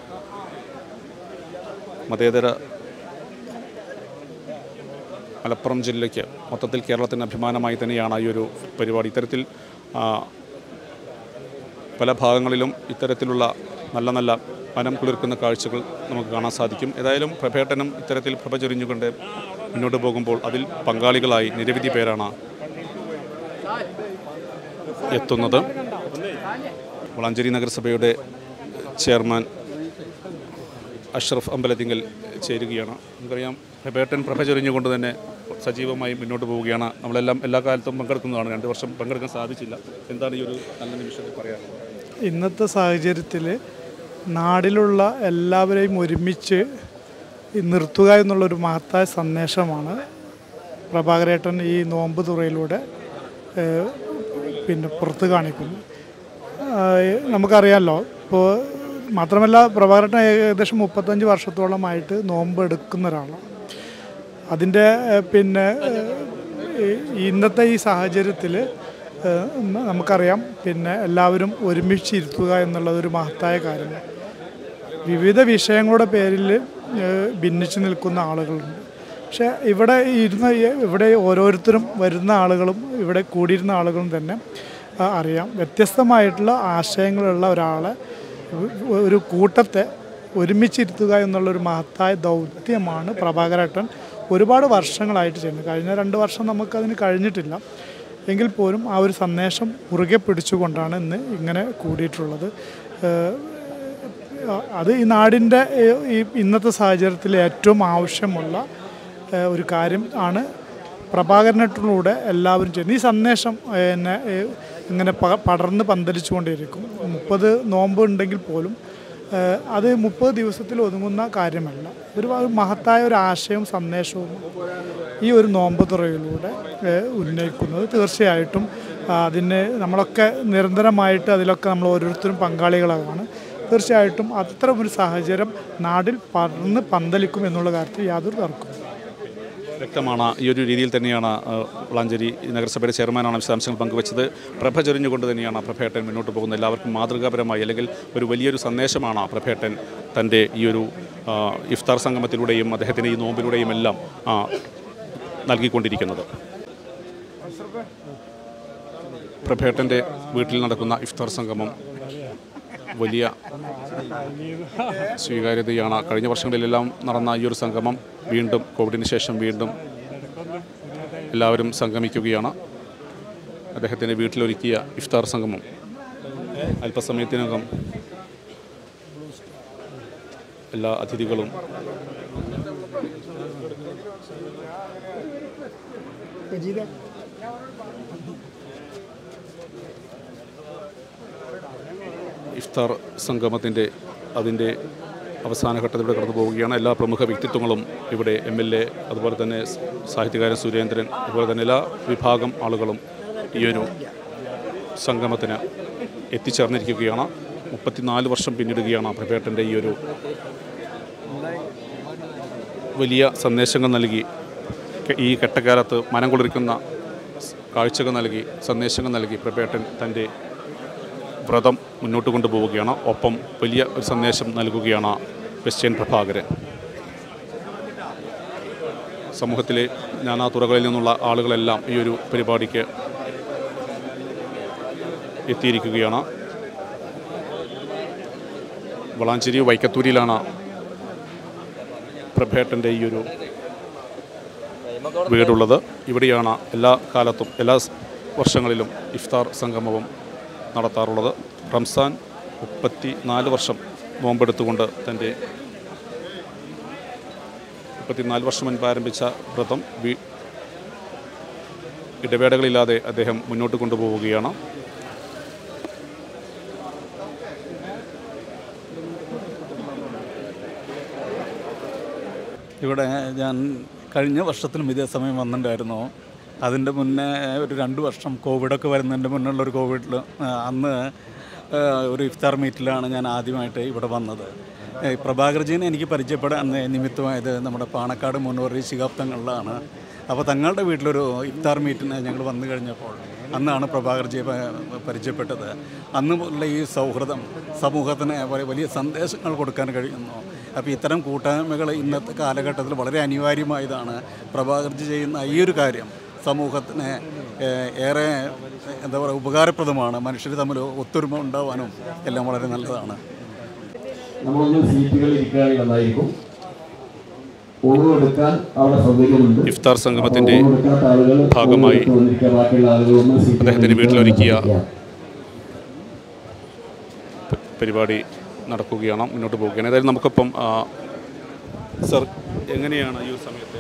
മതേതര മലപ്പുറം ജില്ലയ്ക്ക് മൊത്തത്തിൽ കേരളത്തിന് അഭിമാനമായി തന്നെയാണ് ഈ ഒരു പരിപാടി ഇത്തരത്തിൽ ആ, പല ഭാഗങ്ങളിലും ഇത്തരത്തിലുള്ള നല്ല നല്ല മനം കുളിർക്കുന്ന കാഴ്ചകൾ നമുക്ക് കാണാൻ സാധിക്കും ഏതായാലും പ്രഭേട്ടനും ഇത്തരത്തിൽ പ്രഭ ചൊരിഞ്ഞുകൊണ്ട് മുന്നോട്ട് പോകുമ്പോൾ അതിൽ പങ്കാളികളായി നിരവധി പേരാണ് എത്തുന്നത് വളാഞ്ചേരി നഗരസഭയുടെ ചെയർമാൻ അഷ്റഫ് അമ്പലത്തിങ്കൽ ചേരുകയാണ് നമുക്കറിയാം പ്രഭേട്ടൻ പ്രഭ ചൊരിഞ്ഞുകൊണ്ട് തന്നെ സജീവമായി മുന്നോട്ട് പോവുകയാണ് നമ്മളെല്ലാം എല്ലാ കാലത്തും പങ്കെടുക്കുന്നതാണ് രണ്ട് വർഷം പങ്കെടുക്കാൻ സാധിച്ചില്ല എന്താണ് ഈ ഒരു നല്ല നിമിഷത്തിൽ പറയാനുള്ളത് ഇന്നത്തെ സാഹചര്യത്തിൽ നാടിലുള്ള എല്ലാവരെയും ഒരുമിച്ച് ഈ നിർത്തുക എന്നുള്ളൊരു മഹത്തായ സന്ദേശമാണ് പ്രഭാകരേട്ടൻ ഈ നോമ്പ് തുറയിലൂടെ ഏഹ്, പിന്നെ പുറത്ത് കാണിക്കുന്നു ആഹ് നമുക്കറിയാമല്ലോ ഇപ്പോൾ മാത്രമല്ല പ്രഭാകരേട്ടൻ ഏകദേശം മുപ്പത്തഞ്ച് വർഷത്തോളമായിട്ട് നോമ്പ് എടുക്കുന്ന ഒരാളാണ് അതിൻ്റെ ഏഹ്, പിന്നെ ഏഹ്, ഈ ഇന്നത്തെ ഈ സാഹചര്യത്തിൽ നമുക്കറിയാം പിന്നെ എല്ലാവരും ഒരുമിച്ചിരുത്തുക എന്നുള്ളത് ഒരു മഹത്തായ കാര്യമാണ് വിവിധ വിഷയങ്ങളുടെ പേരിൽ ഏഹ്, ഭിന്നിച്ചു നിൽക്കുന്ന ആളുകളുണ്ട് പക്ഷേ ഇവിടെ ഇരുന്ന ഇവിടെ ഓരോരുത്തരും വരുന്ന ആളുകളും ഇവിടെ കൂടിയിരുന്ന ആളുകളും തന്നെ ആ, അറിയാം വ്യത്യസ്തമായിട്ടുള്ള ആശയങ്ങളുള്ള ഒരാളെ ഒരു കൂട്ടത്തെ ഒരുമിച്ചിരുത്തുക എന്നുള്ളൊരു മഹത്തായ ദൗത്യമാണ് പ്രഭാകരേട്ടൻ ഒരുപാട് വർഷങ്ങളായിട്ട് ചെയ്യുന്നത് കഴിഞ്ഞ രണ്ട് വർഷം നമുക്കതിന് കഴിഞ്ഞിട്ടില്ല എങ്കിൽ പോലും ആ ഒരു സന്ദേശം മുറുകെ പിടിച്ചുകൊണ്ടാണ് ഇന്ന് ഇങ്ങനെ കൂടിയിട്ടുള്ളത് ഏഹ് അത് ഈ നാടിൻ്റെ ഏഹ്, ഈ ഇന്നത്തെ സാഹചര്യത്തിൽ ഏറ്റവും ആവശ്യമുള്ള ഏഹ്, ഒരു കാര്യം ആണ് പ്രഭാകരനത്തിലൂടെ എല്ലാവരും ചെയ്യുന്നത് ഈ സന്ദേശം പിന്നെ ഏഹ്, ഇങ്ങനെ പ പടർന്ന് പന്തലിച്ചുകൊണ്ടിരിക്കും മുപ്പത് നോമ്പ് ഉണ്ടെങ്കിൽ പോലും ഏഹ്, അത് മുപ്പത് ദിവസത്തിൽ ഒതുങ്ങുന്ന കാര്യമല്ല ഒരു വ- മഹത്തായ ഒരു ആശയവും സന്ദേശവും ഈ ഒരു നോമ്പ് തുറയിലൂടെ ഏഹ്, ഉന്നയിക്കുന്നത് തീർച്ചയായിട്ടും ആ, അതിന് നമ്മളൊക്കെ നിരന്തരമായിട്ട് അതിലൊക്കെ നമ്മൾ ഓരോരുത്തരും പങ്കാളികളാണ് തീർച്ചയായിട്ടും അത്തരം ഒരു സാഹചര്യം നാടിൽ പടർന്ന് പന്തലിക്കും എന്നുള്ള കാര്യത്തിൽ യാതൊരു തർക്കവും വ്യക്തമാണ് ഈ ഒരു രീതിയിൽ തന്നെയാണ് ആ, വളാഞ്ചേരി നഗരസഭയുടെ ചെയർമാനാണ് വിശദാംശങ്ങൾ പങ്കുവച്ചത് പ്രഭ ചൊരിഞ്ഞുകൊണ്ട് തന്നെയാണ് പ്രഭേട്ടൻ മുന്നോട്ട് പോകുന്നത് എല്ലാവർക്കും മാതൃകാപരമായി അല്ലെങ്കിൽ ഒരു വലിയൊരു സന്ദേശമാണ് പ്രഭേട്ടൻ തൻ്റെ ഈ ഒരു ആ, ഇഫ്താർ സംഗമത്തിലൂടെയും അദ്ദേഹത്തിൻ്റെ ഈ നോമ്പിലൂടെയും എല്ലാം ആ, നൽകിക്കൊണ്ടിരിക്കുന്നത് പ്രഭേട്ടൻ്റെ വീട്ടിൽ നടക്കുന്ന ഇഫ്താർ സംഗമം വലിയ സ്വീകാര്യതയാണ് കഴിഞ്ഞ വർഷങ്ങളിലെല്ലാം നടന്ന ഈ ഒരു സംഗമം വീണ്ടും കോവിഡിന് ശേഷം വീണ്ടും എല്ലാവരും സംഗമിക്കുകയാണ് അദ്ദേഹത്തിൻ്റെ വീട്ടിലൊരുക്കിയ ഇഫ്താർ സംഗമം അല്പസമയത്തിനകം എല്ലാ അതിഥികളും ഇഫ്താർ സംഗമത്തിൻ്റെ അതിൻ്റെ അവസാന ഘട്ടത്തിലൂടെ കടന്നു പോവുകയാണ് എല്ലാ പ്രമുഖ വ്യക്തിത്വങ്ങളും ഇവിടെ എം എൽ എ അതുപോലെ തന്നെ സ് സാഹിത്യകാരൻ സുരേന്ദ്രൻ അതുപോലെ തന്നെ എല്ലാ വിഭാഗം ആളുകളും ഈ ഒരു സംഗമത്തിന് എത്തിച്ചേർന്നിരിക്കുകയാണ് മുപ്പത്തിനാല് വർഷം പിന്നിടുകയാണ് പ്രഭേട്ടൻ്റെ ഈ ഒരു വലിയ സന്ദേശങ്ങൾ നൽകി കെ- ഈ കെട്ടക്കാലത്ത് മനം കുളിർക്കുന്ന സ് കാഴ്ചകൾ നൽകി സന്ദേശങ്ങൾ നൽകി പ്രഭേട്ടൻ തൻ്റെ വ്രതം മുന്നോട്ട് കൊണ്ടുപോവുകയാണ് ഒപ്പം വലിയ ഒരു സന്ദേശം നൽകുകയാണ് ക്രിസ്ത്യൻ പ്രഭാകരൻ സമൂഹത്തിലെ നാനാ തുറകളിൽ നിന്നുള്ള ആളുകളെല്ലാം ഈ ഒരു പരിപാടിക്ക് എത്തിയിരിക്കുകയാണ് വളാഞ്ചേരി വൈക്കത്തൂരിലാണ് പ്രഭേട്ടൻ്റെ ഈ ഒരു വീടുള്ളത് ഇവിടെയാണ് എല്ലാ കാലത്തും എല്ലാ സ് വർഷങ്ങളിലും ഇഫ്താർ സംഗമവും നടത്താറുള്ളത് റംസാൻ മുപ്പത്തി നാല് വർഷം നോമ്പെടുത്തുകൊണ്ട് തൻ്റെ മുപ്പത്തിനാല് വർഷം മുൻപ് ആരംഭിച്ച വ്രതം വീ ഇടവേളകളില്ലാതെ അദ്ദേഹം മുന്നോട്ട് കൊണ്ടുപോവുകയാണ് ഇവിടെ ഞാൻ കഴിഞ്ഞ വർഷത്തിലും ഇതേ സമയം വന്നിട്ടുണ്ടായിരുന്നു അതിൻ്റെ മുന്നേ ഒരു രണ്ട് വർഷം കോവിഡൊക്കെ വരുന്നതിൻ്റെ മുന്നുള്ള ഒരു കോവിഡിൽ അന്ന് ആ, ഒരു ഇഫ്താർ മീറ്റിലാണ് ഞാൻ ആദ്യമായിട്ട് ഇവിടെ വന്നത് ഏ, പ്രഭാകർജീനെ എനിക്ക് പരിചയപ്പെടാൻ നിമിത്തമായത് നമ്മുടെ പാണക്കാട് മുന്നോറി ശിഹാബ് തങ്ങളിലാണ് അപ്പോൾ തങ്ങളുടെ വീട്ടിലൊരു ഇഫ്താർ മീറ്റിന് ഞങ്ങൾ വന്നു കഴിഞ്ഞപ്പോൾ അന്നാണ് പ്രഭാകർജിയെ പ- പരിചയപ്പെട്ടത് അന്ന് മുതലുള്ള ഈ സൗഹൃദം സമൂഹത്തിന് വളരെ വലിയ സന്ദേശങ്ങൾ കൊടുക്കാൻ കഴിയുന്നു അപ്പോൾ ഇത്തരം കൂട്ടായ്മകൾ ഇന്നത്തെ കാലഘട്ടത്തിൽ വളരെ അനിവാര്യമായതാണ് പ്രഭാകർജി ചെയ്യുന്ന ഈ ഒരു കാര്യം സമൂഹത്തിന് ഏഹ്, ഏറെ എന്താ പറയുക ഉപകാരപ്രദമാണ് മനുഷ്യർ തമ്മിൽ ഒത്തൊരുമ ഉണ്ടാവാനും എല്ലാം വളരെ നല്ലതാണ് നമ്മളൊന്ന് സീറ്റുകളിൽ ഇരിക്കുകയാണെങ്കിൽ നന്നായിരിക്കും ഒഴിവെടുക്കാൻ അവിടെ സൗകര്യമുണ്ട് ഇഫ്താർ സംഗമത്തിൻ്റെ ഒഴിവെടുക്കാത്ത ആളുകൾ ഭാഗമായി ഒഴിവെടുത്ത് വന്നിരിക്കുക. ബാക്കിയുള്ള ആളുകളൊന്നും സീറ്റുകളിൽ അദ്ദേഹത്തിൻ്റെ വീട്ടിലൊരുക്കിയ ഇരിക്കുക. പ- പരിപാടി നടക്കുകയാണ് മുന്നോട്ട് പോവുകയാണ് ഏതായാലും നമുക്കിപ്പം ആ, സർ എങ്ങനെയാണ് ഈ ഒരു സമയത്ത്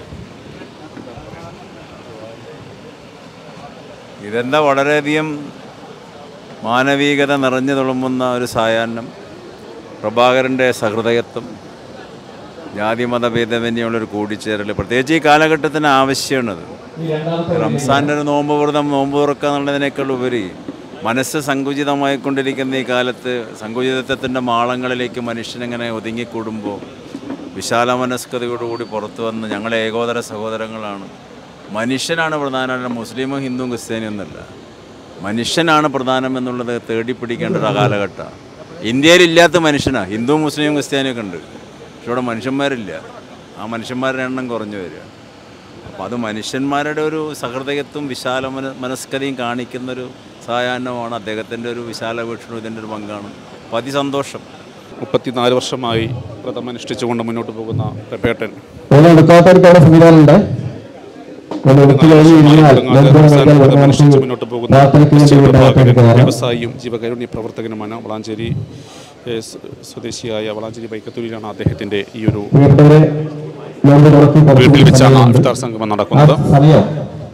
ഇതെന്താ വളരെയധികം മാനവികത നിറഞ്ഞു തുളുമ്പുന്ന ഒരു സായാഹ്നം പ്രഭാകരൻ്റെ സഹൃദയത്വം ജാതി മതഭേദമന്യുള്ളൊരു കൂടിച്ചേരൽ പ്രത്യേകിച്ച് ഈ കാലഘട്ടത്തിന് ആവശ്യമാണത് റംസാൻ്റെ ഒരു നോമ്പ് വ്രതം നോമ്പ് തുറക്കുക എന്നുള്ളതിനേക്കാൾ ഉപരി മനസ്സ് സങ്കുചിതമായിക്കൊണ്ടിരിക്കുന്ന ഈ കാലത്ത് സങ്കുചിതത്വത്തിൻ്റെ മാളങ്ങളിലേക്ക് മനുഷ്യനിങ്ങനെ ഒതുങ്ങിക്കൂടുമ്പോൾ വിശാല മനസ്കതയോടുകൂടി പുറത്തു വന്ന് ഞങ്ങളെ ഏകോദര സഹോദരങ്ങളാണ് മനുഷ്യനാണ് പ്രധാനം മുസ്ലിമും ഹിന്ദുവും ക്രിസ്ത്യാനിയും എന്നല്ല മനുഷ്യനാണ് പ്രധാനം എന്നുള്ളത് തേടി പിടിക്കേണ്ട ഒരു കാലഘട്ടമാണ് ഇന്ത്യയിലില്ലാത്ത മനുഷ്യനാണ് ഹിന്ദു മുസ്ലിം ക്രിസ്ത്യാനിയൊക്കെ ഉണ്ട് പക്ഷെ ഇവിടെ മനുഷ്യന്മാരില്ല ആ മനുഷ്യന്മാരുടെ എണ്ണം കുറഞ്ഞു വരിക അപ്പോൾ അത് മനുഷ്യന്മാരുടെ ഒരു സഹൃദയത്വം വിശാല മന മനസ്കതയും കാണിക്കുന്നൊരു സായാഹ്നമാണ് അദ്ദേഹത്തിൻ്റെ ഒരു വിശാല വീക്ഷണം ഇതിൻ്റെ ഒരു പങ്കാണ് അപ്പോൾ അതിസന്തോഷം മുപ്പത്തിനാല് വർഷമായി വ്രതം അനുഷ്ഠിച്ചുകൊണ്ട് മുന്നോട്ട് പോകുന്ന പെപ്പേട്ടൻ എടുക്കാത്തവർക്ക് അവിടെ സംവിധാനമുണ്ട് നമ്മൾ എടുത്തു കഴിഞ്ഞ് കഴിഞ്ഞാൽ റംസാൻ ലഭ്യമാക്കിയാൽ വ്രതം അനുഷ്ഠിച്ച് നമുക്ക് മുന്നോട്ട് പോകുന്ന പ്രാർത്ഥനയ്ക്ക് വേണ്ടി ക്രിസ്ത്യൻ ഇവിടെ പ്രഭാകരൻ അകത്തേക്ക് കയറാം. വ്യവസായിയും ജീവകാരുണ്യ പ്രവർത്തകനുമാണ് വളാഞ്ചേരി ഏ, സ് സ്വദേശിയായ വളാഞ്ചേരി ബൈക്കത്തൂരിലാണ് അദ്ദേഹത്തിൻ്റെ ഈ ഒരു പ്രിയപ്പെട്ടവരെ നോമ്പ് തുറക്ക് കുറച്ച് വീട്ടിൽ വെച്ചാണ് സമയമുണ്ട്. ഇഫ്താർ സംഗമം ആ നടക്കുന്നത് സമയം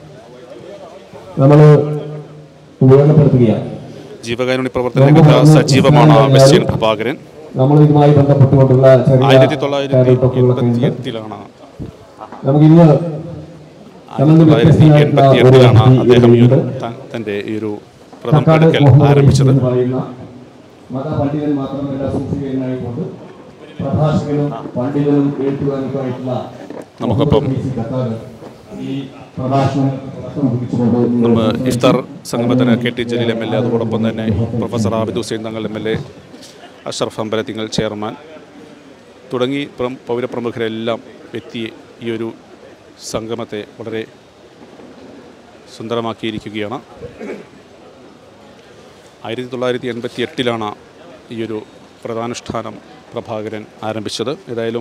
നമ്മൾ ഉപയോഗപ്പെടുത്തുകയാണ് ജീവകാരുണ്യ പ്രവർത്തന രംഗത്ത് സജീവമാണ് വെസ്റ്റ്യൻ പ്രഭാകരൻ നമ്മൾ ഇതുമായി ബന്ധപ്പെട്ടുകൊണ്ടുള്ള ചെറിയ ആയിരത്തി തൊള്ളായിരത്തി കാര്യങ്ങളൊക്കെ എൺപത്തി ഉണ്ട്. എട്ടിലാണ് നമുക്ക് ഇന്ന് ആയിരത്തി തൊള്ളായിരത്തി എൺപത്തി എട്ടിലാണ് അദ്ദേഹം ഈ ഒരു ത- തൻ്റെ ഈ ഒരു വ്രതം കക്കാട് എടുക്കൽ മുഹമ്മദ് ആരംഭിച്ചത് എന്ന് പറയുന്ന മതപണ്ഡിതൻ മാത്രമല്ല സൂഫികനായിക്കൊണ്ട് പ്രഭാഷകനും പണ്ഡിതനും എഴുത്തുകാരനുമായിട്ടുള്ള നമുക്കൊപ്പം മുഹമ്മദ് കക്കാട് ഈ പ്രഭാഷണം അവതരിപ്പിച്ചുകൊണ്ട് നമ്മൾ ഇഫ്താർ സംഗമത്തിന് K T Jaleel M L A അതോടൊപ്പം തന്നെ professor Abid Hussain Thangal M L A Ashraf Ambalathingal chairman തുടങ്ങി പ്രം- പൗരപ്രമുഖരെല്ലാം എത്തി ഈ ഒരു സംഗമത്തെ വളരെ സുന്ദരമാക്കിയിരിക്കുകയാണ് ആയിരത്തി തൊള്ളായിരത്തി എൺപത്തി എട്ടിലാണ് ഈ ഒരു വ്രതാനുഷ്ഠാനം പ്രഭാകരൻ ആരംഭിച്ചത് ഏതായാലും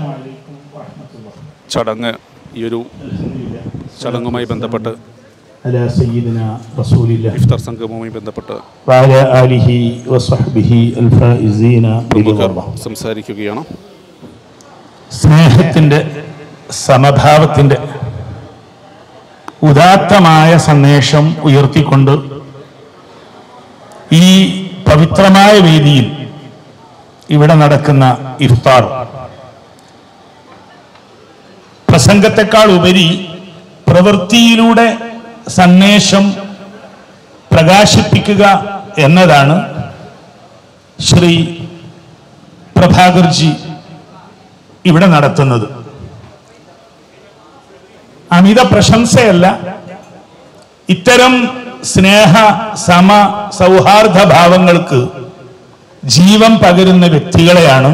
ചടങ്ങ് ഈ ഒരു ചടങ്ങുമായി ബന്ധപ്പെട്ട് على سيدنا رسول الله ഇഫ്താർ സംഗമവുമായി ബന്ധപ്പെട്ട് وعلى آله وصحبه الفائزين പ്രമുഖർ بالله സംസാരിക്കുകയാണ് സ്നേഹത്തിൻ്റെ സമഭാവത്തിൻ്റെ ഉദാത്തമായ സന്ദേശം ഉയർത്തിക്കൊണ്ട് ഈ പവിത്രമായ വേദിയിൽ ഇവിടെ നടക്കുന്ന ഇഫ്താർ പ്രസംഗത്തെക്കാൾ ഉപരി പ്രവൃത്തിയിലൂടെ സന്ദേശം പ്രകാശിപ്പിക്കുക എന്നതാണ് ശ്രീ പ്രഭാകർജി ഇവിടെ നടത്തുന്നത് അമിത പ്രശംസയല്ല ഇത്തരം സ്നേഹ സമ സൗഹാർദ്ദ ഭാവങ്ങൾക്ക് ജീവൻ പകരുന്ന വ്യക്തികളെയാണ്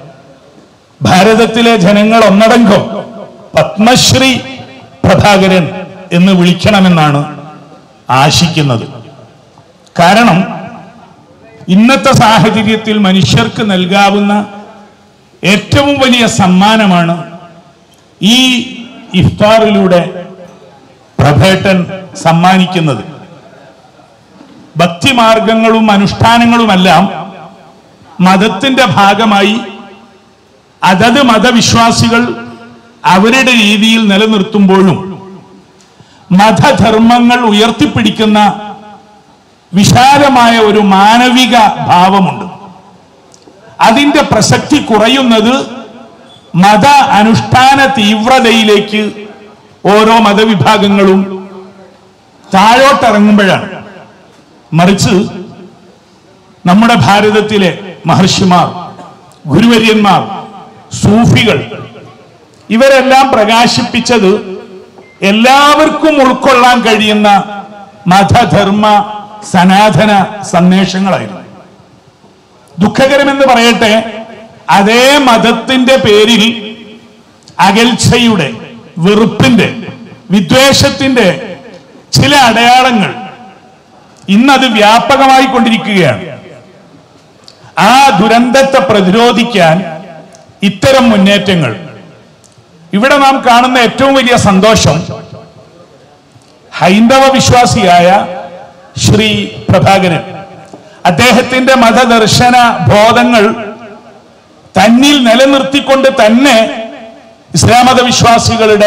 ഭാരതത്തിലെ ജനങ്ങൾ ഒന്നടങ്കം പത്മശ്രീ പ്രഭാകരൻ എന്ന് വിളിക്കണമെന്നാണ് ആശിക്കുന്നത് കാരണം ഇന്നത്തെ സാഹചര്യത്തിൽ മനുഷ്യർക്ക് നൽകാവുന്ന ഏറ്റവും വലിയ സമ്മാനമാണ് ഈ ഇഫ്താറിലൂടെ പ്രഭേട്ടൻ സമ്മാനിക്കുന്നത് ഭക്തിമാർഗങ്ങളും അനുഷ്ഠാനങ്ങളുമെല്ലാം മതത്തിന്റെ ഭാഗമായി അതത് മതവിശ്വാസികൾ അവരുടെ രീതിയിൽ നിലനിർത്തുമ്പോഴും മതധർമ്മങ്ങൾ ഉയർത്തിപ്പിടിക്കുന്ന വിശാലമായ ഒരു മാനവിക ഭാവമുണ്ട് അതിന്റെ പ്രസക്തി കുറയുന്നത് മത അനുഷ്ഠാന തീവ്രതയിലേക്ക് ഓരോ മതവിഭാഗങ്ങളും താഴോട്ടിറങ്ങുമ്പോഴാണ് മറിച്ച് നമ്മുടെ ഭാരതത്തിലെ മഹർഷിമാർ ഗുരുവര്യന്മാർ സൂഫികൾ ഇവരെല്ലാം പ്രകാശിപ്പിച്ചത് എല്ലാവർക്കും ഉൾക്കൊള്ളാൻ കഴിയുന്ന മതധർമ്മ സനാതന സന്ദേശങ്ങളായിരുന്നു ദുഃഖകരമെന്ന് പറയട്ടെ അതേ മതത്തിന്റെ പേരിൽ അകൽച്ചയുടെ വെറുപ്പിന്റെ വിദ്വേഷത്തിന്റെ ചില അടയാളങ്ങൾ ഇന്നത് വ്യാപകമായി കൊണ്ടിരിക്കുകയാണ് ആ ദുരന്തത്തെ പ്രതിരോധിക്കാൻ ഇത്തരം മുന്നേറ്റങ്ങൾ ഇവിടെ നാം കാണുന്ന ഏറ്റവും വലിയ സന്തോഷം ഹൈന്ദവ വിശ്വാസിയായ ശ്രീ പ്രഭാകരൻ അദ്ദേഹത്തിന്റെ മതദർശന ബോധങ്ങൾ തന്നിൽ നിലനിർത്തിക്കൊണ്ട് തന്നെ ഇസ്ലാം മതവിശ്വാസികളുടെ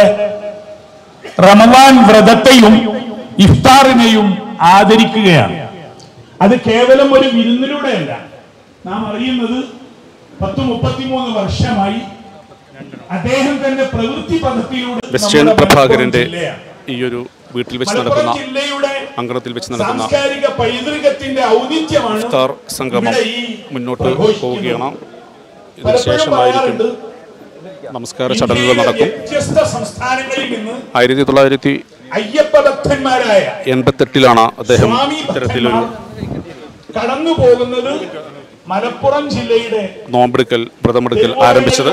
റമദാൻ വ്രതത്തെയും ഇഫ്താറിനെയും ആദരിക്കുകയാണ് അത് കേവലം ഒരു വിരുന്നിലൂടെയല്ല നാം അറിയുന്നത് പത്ത് മുപ്പത്തിമൂന്ന് വർഷമായി അദ്ദേഹം തന്റെ പ്രവൃത്തി പദത്തിലൂടെ വെസ്റ്റേൺ നമ്മുടെ പ്രഭാകരന്റെ മലപ്പുറം ജില്ലയാണ്. ഈ ഒരു വീട്ടിൽ വെച്ച് മലപ്പുറം നടക്കുന്ന ജില്ലയുടെ അങ്കണത്തിൽ വെച്ച് നടക്കുന്ന സാംസ്കാരിക പൈതൃകത്തിന്റെ ഔന്നിത്യമാണ് ഇഫ്താർ സംഗമം ഇവിടെ ഈ മുന്നോട്ട് പ്രഘോഷിക്കുന്നത്. പോവുകയാണ് ഇതിന് പലപ്പോഴും ശേഷമായിരിക്കും പറയാറുണ്ട്, നമസ്കാര ചടങ്ങുകൾ ഇന്ത്യയിലെ നടക്കും വ്യത്യസ്ത സംസ്ഥാനങ്ങളിൽ നിന്ന് ആയിരത്തി തൊള്ളായിരത്തി അയ്യപ്പ ഭക്തന്മാരായ എൺപത്തെട്ടിലാണ് അദ്ദേഹം സ്വാമി ഇത്തരത്തിലൊരു കടന്നു പോകുന്നത് മലപ്പുറം ജില്ലയുടെ നോമ്പെടുക്കൽ വ്രതമെടുക്കൽ ആരംഭിച്ചത്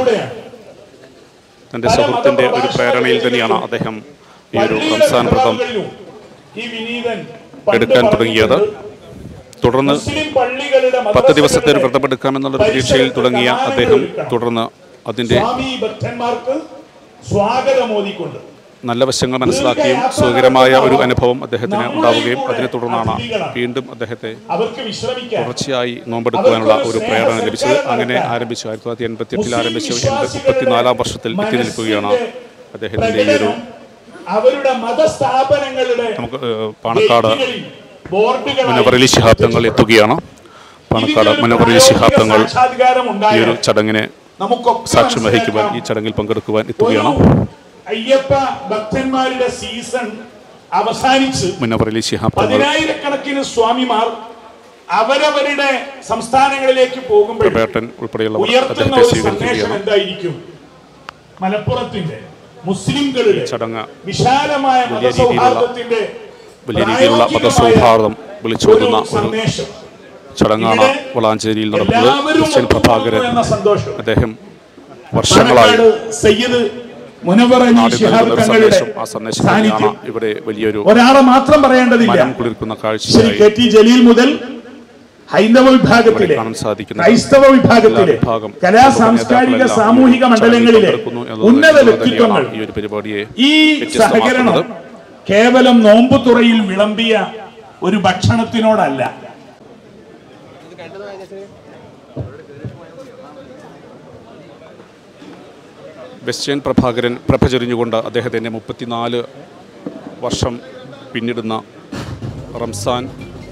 തൻ്റെ സുഹൃത്തിൻ്റെ ഒരു പ്രേരണയിൽ തന്നെയാണ് അദ്ദേഹം ഈ ഒരു റംസാൻ വ്രതം പള്ളികളിലും ഈ വിനീതൻ പണ്ട് എടുക്കാൻ തുടങ്ങിയത് തുടർന്ന് മുസ്ലിം പള്ളികളുടെ പത്ത് ദിവസത്തെ ഒരു മദ്രസകളുടെ വ്രതമെടുക്കാമെന്നുള്ള പ്രതീക്ഷയിൽ തുടങ്ങിയ അദ്ദേഹം തുടർന്ന് അതിൻ്റെ സ്വാമി ഭക്തന്മാർക്ക് സ്വാഗതമോദിക്കൊണ്ട് നല്ല വശങ്ങൾ മനസ്സിലാക്കുകയും സുഖകരമായ ഒരു അനുഭവം അദ്ദേഹത്തിന് ഉണ്ടാവുകയും അതിനെ തുടർന്നാണ് വീണ്ടും അദ്ദേഹത്തെ അവർക്ക് വിശ്രമിക്കാൻ തുടർച്ചയായി നോമ്പെടുക്കുവാനുള്ള ഒരു പ്രേരണ ലഭിച്ചത് അങ്ങനെ ആരംഭിച്ചു ആയിരത്തി തൊള്ളായിരത്തി എൺപത്തി എട്ടിൽ ആരംഭിച്ചു എൺപത്തി മുപ്പത്തിനാലാം വർഷത്തിൽ എത്തി നിൽക്കുകയാണ് അദ്ദേഹത്തിൻ്റെ ഈ ഒരു അവരുടെ മതസ്ഥാപനങ്ങളുടെ നമുക്ക് ഏഹ്, പാണക്കാട് ഗേറ്റുകളിൽ ബോർഡുകളായി മുനവറലി ശിഹാബ്ദങ്ങൾ എത്തുകയാണ് പാണക്കാട് മുനവറലി ശിഹാബ്ദങ്ങൾ സാക്ഷാത്കാരം ഈ ഒരു ഉണ്ടായാൽ ചടങ്ങിനെ നമുക്കൊക്കെ സാക്ഷ്യം വഹിക്കുവാൻ മനസ്സിലാക്കാം. ഈ ചടങ്ങിൽ പങ്കെടുക്കുവാൻ എത്തുകയാണ് അയ്യപ്പ ഭക്തന്മാരുടെ സീസൺ അവസാനിച്ച് മുനവറലി ശിഹാബ്ദങ്ങൾ പതിനായിരക്കണക്കിന് സ്വാമിമാർ അവരവരുടെ സംസ്ഥാനങ്ങളിലേക്ക് പോകുമ്പോൾ പ്രബേട്ടൻ ഉൾപ്പെടെയുള്ളവർ ഉയർത്തുന്ന അദ്ദേഹത്തെ ഒരു സന്ദേശം സ്വീകരിക്കുകയാണ് എന്തായിരിക്കും മലപ്പുറത്തിന്റെ മുസ്ലിംകളുടെ ചടങ്ങ് വിശാലമായ വലിയ രീതിയിലുള്ള മതസൗഹാർദ്ദത്തിന്റെ വലിയ രീതിയിലുള്ള മതസൗഹാർദ്ദം വിളിച്ചോതുന്ന ഒരു സന്ദേശം ചടങ്ങാണ് വളാഞ്ചേരിയിൽ നടക്കുന്നത് എല്ലാവരും ക്രിസ്ത്യൻ പ്രഭാകരൻ എന്ന സന്തോഷം അദ്ദേഹം വർഷങ്ങളായി പാലക്കാട് സയ്യിദ് മുനവർ അലി നാടിൽ ശിഹാബ് നൽകുന്ന ഒരു തങ്ങളുടെ സന്ദേശം ആ സന്ദേശം തന്നെയാണ് സാന്നിധ്യം ഇവിടെ വലിയൊരു ഒരാളെ മാത്രം പറയേണ്ടതില്ല മനം കുളിർക്കുന്ന ശ്രീ കാഴ്ചയായി കെ ടി ജലീൽ മുതൽ ഹൈന്ദവ വിഭാഗത്തിലെ ഇവിടെ കാണാൻ സാധിക്കുന്നത് ക്രൈസ്തവ വിഭാഗത്തിലെ എല്ലാ വിഭാഗം കലാ പ്രമുഖ സാംസ്കാരിക നേതാക്കളെല്ലാം സാമൂഹിക ചടങ്ങിൽ മണ്ഡലങ്ങളിലെ പങ്കെടുക്കുന്നു എന്നുള്ളത് ഉന്നത തന്നെയാണ് വ്യക്തിത്വങ്ങൾ ഈ ഒരു പരിപാടിയെ ഈ സഹകരണം വ്യത്യസ്തമാക്കുന്നത് കേവലം നോമ്പുതുറയിൽ വിളമ്പിയ ഒരു ഭക്ഷണത്തിനോടല്ല വെസ്റ്റേൺ പ്രഭാകരൻ പ്രഭ ചൊരിഞ്ഞുകൊണ്ട് അദ്ദേഹത്തിൻ്റെ മുപ്പത്തിനാല് വർഷം പിന്നിടുന്ന റംസാൻ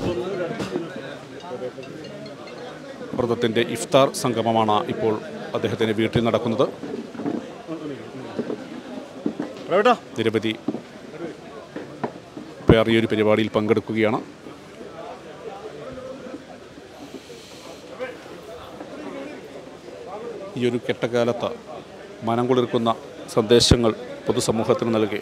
വ്രതത്തിൻ്റെ ഇഫ്താർ സംഗമമാണ് ഇപ്പോൾ അദ്ദേഹത്തിൻ്റെ വീട്ടിൽ നടക്കുന്നത് നിരവധി പേർ ഈ ഒരു പരിപാടിയിൽ പങ്കെടുക്കുകയാണ് ഈ ഒരു കെട്ടകാലത്ത് മനം കുളിർക്കുന്ന സന്ദേശങ്ങൾ പൊതുസമൂഹത്തിന് നൽകി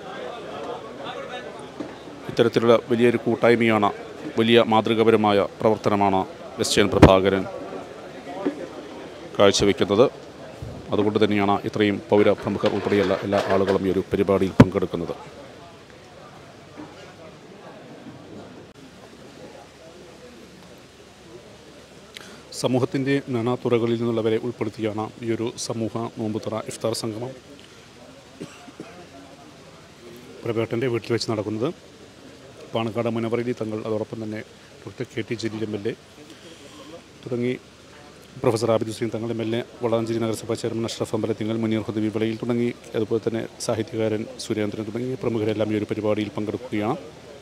ഇത്തരത്തിലുള്ള വലിയൊരു കൂട്ടായ്മയാണ് വലിയ മാതൃകാപരമായ പ്രവർത്തനമാണ് വെസ്റ്റേൺ പ്രഭാകരൻ കാഴ്ചവെക്കുന്നത് അതുകൊണ്ട് തന്നെയാണ് ഇത്രയും പൗര പ്രമുഖർ ഉൾപ്പെടെയുള്ള എല്ലാ ആളുകളും ഈ ഒരു പരിപാടിയിൽ പങ്കെടുക്കുന്നത് സമൂഹത്തിൻ്റെ നാനാതുറകളിൽ നിന്നുള്ളവരെ ഉൾപ്പെടുത്തിയാണ് ഈ ഒരു സമൂഹ നോമ്പുതുറ ഇഫ്താർ സംഗമം പ്രവേട്ടൻ്റെ വീട്ടിൽ വെച്ച് നടക്കുന്നത് പാണക്കാട് മുനവറലി തങ്ങൾ അതോടൊപ്പം തന്നെ doctor K T Jaleel M L A തുടങ്ങി professor Abid Hussain Thangal M L A Valanchery നഗരസഭാ ചെയർമാൻ അഷ്റഫ് അമ്പലത്തിങ്ങൽ മുനീർ ഹുദവി വിളയിൽ തുടങ്ങി അതുപോലെ തന്നെ സാഹിത്യകാരൻ സുരേന്ദ്രൻ തുടങ്ങിയ പ്രമുഖരെല്ലാം ഈ ഒരു പരിപാടിയിൽ പങ്കെടുക്കുകയാണ്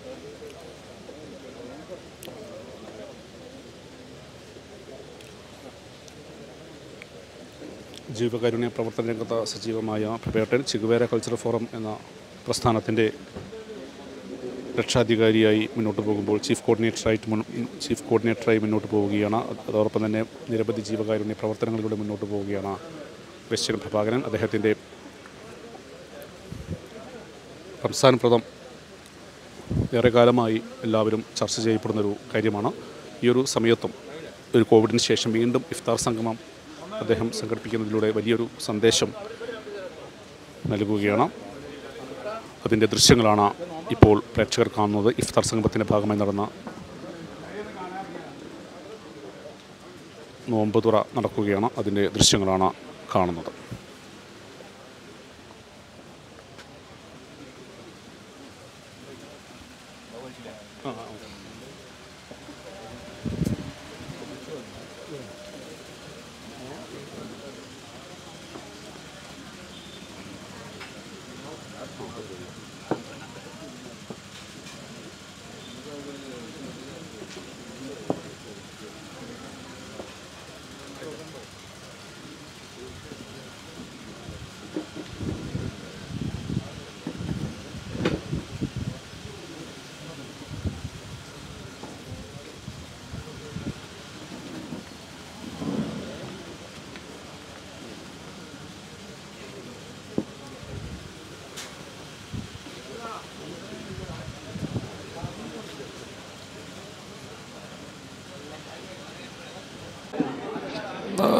ജീവകാരുണ്യ പ്രവർത്തന രംഗത്ത് സജീവമായ പ്രവേട്ടൻ ചിഗുവേര കൾച്ചറൽ ഫോറം എന്ന പ്രസ്ഥാനത്തിൻ്റെ രക്ഷാധികാരിയായി മുന്നോട്ട് പോകുമ്പോൾ ചീഫ് കോർഡിനേറ്ററായിട്ട് മുൻ ചീഫ് കോർഡിനേറ്ററായി മുന്നോട്ട് പോവുകയാണ് അതോടൊപ്പം തന്നെ നിരവധി ജീവകാരുണ്യ പ്രവർത്തനങ്ങളിലൂടെ മുന്നോട്ട് പോവുകയാണ് വെസ്റ്റൻ പ്രഭാകരൻ അദ്ദേഹത്തിൻ്റെ റംസാൻ വ്രതം ഏറെ കാലമായി എല്ലാവരും ചർച്ച ചെയ്യപ്പെടുന്നൊരു കാര്യമാണ് ഈ ഒരു സമയത്തും ഒരു കോവിഡിന് ശേഷം വീണ്ടും ഇഫ്താർ സംഗമം അദ്ദേഹം സംഘടിപ്പിക്കുന്നതിലൂടെ വലിയൊരു സന്ദേശം നൽകുകയാണ് അതിൻ്റെ ദൃശ്യങ്ങളാണ് ഇപ്പോൾ പ്രേക്ഷകർ കാണുന്നത് ഇഫ്താർ സംഗമത്തിൻ്റെ ഭാഗമായി നടന്ന നോമ്പ് തുറ നടക്കുകയാണ് അതിൻ്റെ ദൃശ്യങ്ങളാണ് കാണുന്നത്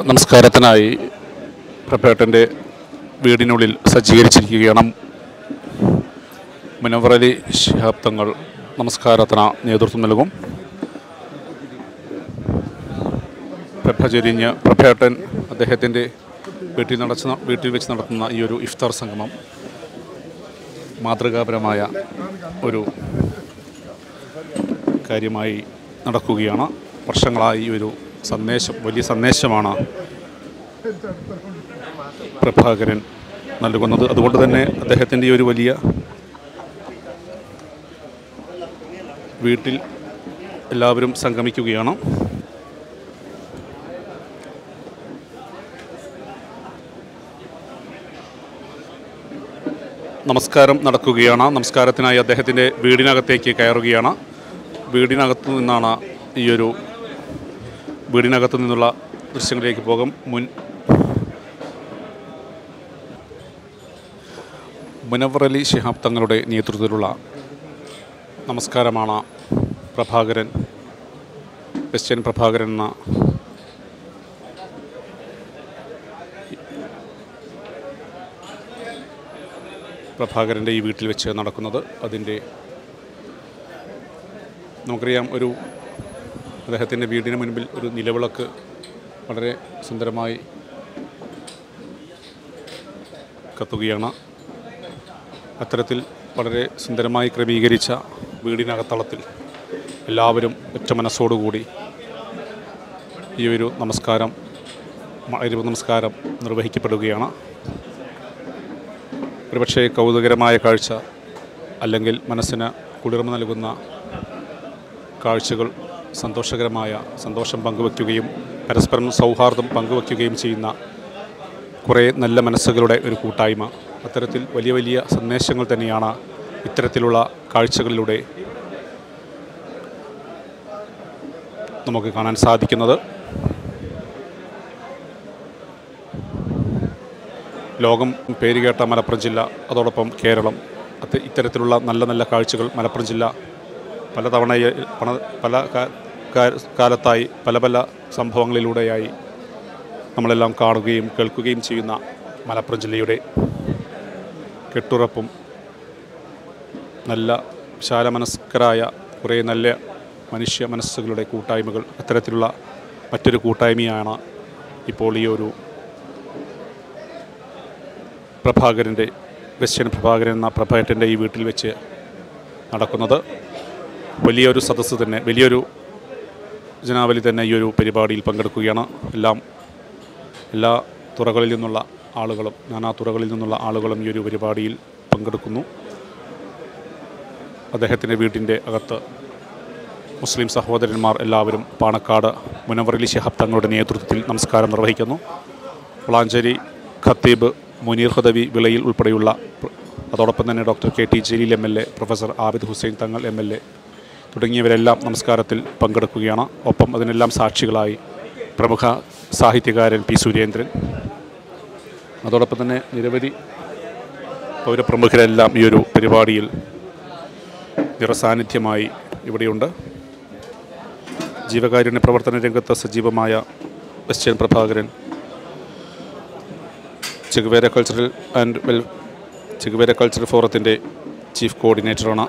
നമസ്കാരത്തിനായി പ്രഭേട്ടൻ്റെ വീടിനുള്ളിൽ സജ്ജീകരിച്ചിരിക്കുകയാണ് മുനവറലി ശിഹാബ് തങ്ങൾ നമസ്കാരത്തിന് നേതൃത്വം നൽകും പ്രഭ ചൊരിഞ്ഞ് പ്രഭേട്ടൻ അദ്ദേഹത്തിൻ്റെ വീട്ടിൽ നടച്ച വീട്ടിൽ വെച്ച് നടത്തുന്ന ഈ ഒരു ഇഫ്താർ സംഗമം മാതൃകാപരമായ ഒരു കാര്യമായി നടക്കുകയാണ് വർഷങ്ങളായി ഈ ഒരു സന്ദേശം വലിയ സന്ദേശമാണ് പ്രഭാകരൻ നൽകുന്നത് അതുകൊണ്ട് തന്നെ അദ്ദേഹത്തിൻ്റെ ഈ ഒരു വലിയ വീട്ടിൽ എല്ലാവരും സംഗമിക്കുകയാണ് നമസ്കാരം നടക്കുകയാണ് നമസ്കാരത്തിനായി അദ്ദേഹത്തിൻ്റെ വീടിനകത്തേക്ക് കയറുകയാണ് വീടിനകത്തു നിന്നാണ് ഈ ഒരു വീടിനകത്തു നിന്നുള്ള ദൃശ്യങ്ങളിലേക്ക് പോകും മുൻ മുനവർ അലി ശിഹാബ് തങ്ങളുടെ നേതൃത്വത്തിലുള്ള നമസ്കാരമാണ് പ്രഭാകരൻ ക്രിസ്ത്യൻ പ്രഭാകരൻ എന്ന പ്രഭാകരൻ്റെ ഈ വീട്ടിൽ വെച്ച് നടക്കുന്നത് അതിൻ്റെ നമുക്കറിയാം ഒരു അദ്ദേഹത്തിൻ്റെ വീടിന് മുൻപിൽ ഒരു നിലവിളക്ക് വളരെ സുന്ദരമായി കത്തുകയാണ് അത്തരത്തിൽ വളരെ സുന്ദരമായി ക്രമീകരിച്ച വീടിനകത്തളത്തിൽ എല്ലാവരും ഒറ്റ മനസ്സോടുകൂടി ഈ ഒരു നമസ്കാരം മഗ്‌രിബ് നമസ്കാരം നിർവഹിക്കപ്പെടുകയാണ് ഒരുപക്ഷെ കൗതുകരമായ കാഴ്ച അല്ലെങ്കിൽ മനസ്സിന് കുളിർമ നൽകുന്ന കാഴ്ചകൾ സന്തോഷകരമായ സന്തോഷം പങ്കുവയ്ക്കുകയും പരസ്പരം സൗഹാർദ്ദം പങ്കുവയ്ക്കുകയും ചെയ്യുന്ന കുറേ നല്ല മനസ്സുകളുടെ ഒരു കൂട്ടായ്മ അത്തരത്തിൽ വലിയ വലിയ സന്ദേശങ്ങൾ തന്നെയാണ് ഇത്തരത്തിലുള്ള കാഴ്ചകളിലൂടെ നമുക്ക് കാണാൻ സാധിക്കുന്നത് ലോകം പേരുകേട്ട മലപ്പുറം ജില്ല അതോടൊപ്പം കേരളം അത് ഇത്തരത്തിലുള്ള നല്ല നല്ല കാഴ്ചകൾ മലപ്പുറം ജില്ല പലതവണ പണ പല കാ- കാ- കാലത്തായി പല പല സംഭവങ്ങളിലൂടെയായി നമ്മളെല്ലാം കാണുകയും കേൾക്കുകയും ചെയ്യുന്ന മലപ്പുറം ജില്ലയുടെ കെട്ടുറപ്പും നല്ല വിശാലമനസ്കരായ കുറേ നല്ല മനുഷ്യ മനസ്സുകളുടെ കൂട്ടായ്മകൾ അത്തരത്തിലുള്ള മറ്റൊരു കൂട്ടായ്മയാണ് ഇപ്പോൾ ഈ ഒരു പ്രഭാകരൻ്റെ ക്രിസ്ത്യൻ പ്രഭാകരൻ എന്ന പ്രഭാകരൻ്റെ ഈ വീട്ടിൽ വെച്ച് നടക്കുന്നത് വലിയൊരു സദസ്സ് തന്നെ വലിയൊരു ജനാവലി തന്നെ ഈ ഒരു പരിപാടിയിൽ പങ്കെടുക്കുകയാണ് എല്ലാം എല്ലാ തുറകളിൽ നിന്നുള്ള ആളുകളും നാനാ തുറകളിൽ നിന്നുള്ള ആളുകളും ഈ ഒരു പരിപാടിയിൽ പങ്കെടുക്കുന്നു അദ്ദേഹത്തിൻ്റെ വീട്ടിൻ്റെ അകത്ത് മുസ്ലിം സഹോദരന്മാർ എല്ലാവരും പാണക്കാട് മുനവറലി ശിഹാബ് തങ്ങളുടെ നേതൃത്വത്തിൽ നമസ്കാരം നിർവഹിക്കുന്നു വളാഞ്ചേരി ഖത്തീബ് മുനീർ ഹുദവി വിളയിൽ ഉൾപ്പെടെയുള്ള പ്ര- അതോടൊപ്പം തന്നെ doctor K T Jaleel M L A professor Abid Hussain Thangal M L A തുടങ്ങിയവരെല്ലാം നമസ്കാരത്തിൽ പങ്കെടുക്കുകയാണ് ഒപ്പം അതിനെല്ലാം സാക്ഷികളായി പ്രമുഖ സാഹിത്യകാരൻ പി സുരേന്ദ്രൻ അതോടൊപ്പം തന്നെ നിരവധി പൗരപ്രമുഖരെല്ലാം ഈ ഒരു പരിപാടിയിൽ നിറസാന്നിധ്യമായി ഇവിടെയുണ്ട് ജീവകാരുണ്യ പ്രവർത്തന രംഗത്ത് സജീവമായ Christian Prabhakaran Che Guevara cultural and well Che Guevara cultural ഫോറത്തിൻ്റെ ചീഫ് കോർഡിനേറ്ററാണ്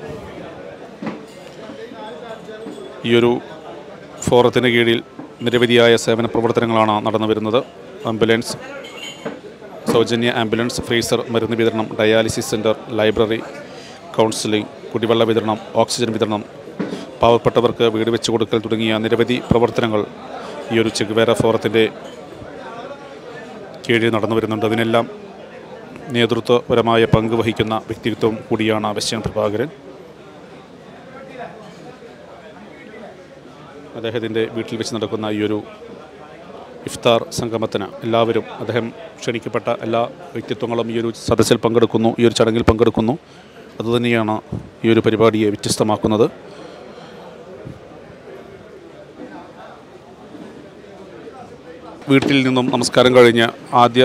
ഈ ഒരു ഫോറത്തിന് കീഴിൽ നിരവധിയായ സേവന പ്രവർത്തനങ്ങളാണ് നടന്നു വരുന്നത് ആംബുലൻസ് സൗജന്യ ആംബുലൻസ് ഫ്രീസർ മരുന്ന് വിതരണം ഡയാലിസിസ് സെൻറ്റർ ലൈബ്രറി കൗൺസിലിംഗ് കുടിവെള്ള വിതരണം ഓക്സിജൻ വിതരണം പാവപ്പെട്ടവർക്ക് വീട് വെച്ച് കൊടുക്കൽ തുടങ്ങിയ നിരവധി പ്രവർത്തനങ്ങൾ ഈ ഒരു ചെഗുവേര ഫോറത്തിൻ്റെ കീഴിൽ നടന്നു വരുന്നുണ്ട് അതിനെല്ലാം നേതൃത്വപരമായ പങ്ക് വഹിക്കുന്ന വ്യക്തിത്വം കൂടിയാണ് അവശ്യൻ പ്രഭാകരൻ അദ്ദേഹത്തിൻ്റെ വീട്ടിൽ വെച്ച് നടക്കുന്ന ഈ ഒരു ഇഫ്താർ സംഗമത്തിന് എല്ലാവരും അദ്ദേഹം ക്ഷണിക്കപ്പെട്ട എല്ലാ വ്യക്തിത്വങ്ങളും ഈ ഒരു സദസ്സിൽ പങ്കെടുക്കുന്നു ഈ ഒരു ചടങ്ങിൽ പങ്കെടുക്കുന്നു അതുതന്നെയാണ് ഈ ഒരു പരിപാടിയെ വ്യത്യസ്തമാക്കുന്നത് വീട്ടിൽ നിന്നും നമസ്കാരം കഴിഞ്ഞ് ആദ്യ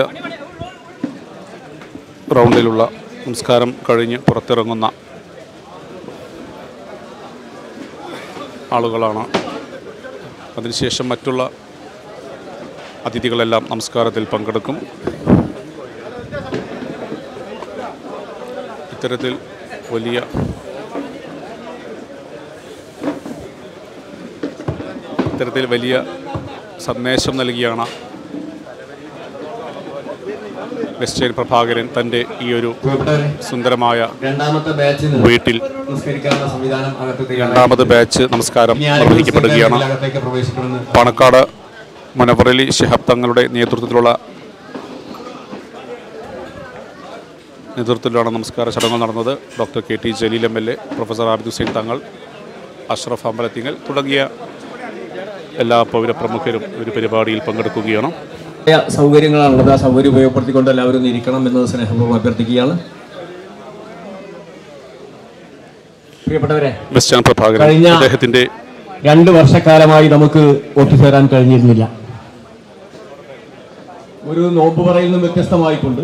റൗണ്ടിലുള്ള നമസ്കാരം കഴിഞ്ഞ് പുറത്തിറങ്ങുന്ന ആളുകളാണ് അതിനുശേഷം മറ്റുള്ള അതിഥികളെല്ലാം നമസ്കാരത്തിൽ പങ്കെടുക്കും ഇത്തരത്തിൽ വലിയ ഇത്തരത്തിൽ വലിയ സന്ദേശം നൽകിയാണ് വെസ്റ്റേൺ പ്രഭാകരൻ തൻ്റെ ഈ ഒരു സുന്ദരമായ രണ്ടാമത്തെ ബാച്ചിന് വീട്ടിൽ നിസ്കരിക്കാനുള്ള സംവിധാനം അകത്ത് തയ്യാറായി. രണ്ടാമത് ബാച്ച് നമസ്കാരം ഇനി ആരെങ്കിലും നിർവഹിക്കപ്പെടുകയാണ് നിസ്കരിക്കാൻ അകത്തേക്ക് പ്രവേശിക്കണമെന്ന് പാണക്കാട് മുനവറലി ശിഹാബ് തങ്ങളുടെ നേതൃത്വത്തിലുള്ള നേതൃത്വത്തിലാണ് നമസ്കാര ചടങ്ങുകൾ നടന്നത് doctor K T Jaleel M L A professor Abid Hussain Thangal Ashraf Ambalathingal തുടങ്ങിയ എല്ലാ പൗരപ്രമുഖരും ഒരു പരിപാടിയിൽ പങ്കെടുക്കുകയാണ് സൗകര്യങ്ങളാണുള്ളത് ആ സൗകര്യം ഉപയോഗപ്പെടുത്തിക്കൊണ്ട് എല്ലാവരും ഒന്ന് ഇരിക്കണം എന്നത് സ്നേഹപൂർവ്വം അഭ്യർത്ഥിക്കുകയാണ് പ്രിയപ്പെട്ടവരെ വെസ്റ്റേൺ പ്രഭാകരൻ കഴിഞ്ഞ അദ്ദേഹത്തിൻ്റെ രണ്ട് വർഷക്കാലമായി നമുക്ക് ഒത്തുചേരാൻ കഴിഞ്ഞിരുന്നില്ല ഒരു നോമ്പ് പറയിൽ നിന്നും വ്യത്യസ്തമായിക്കൊണ്ട്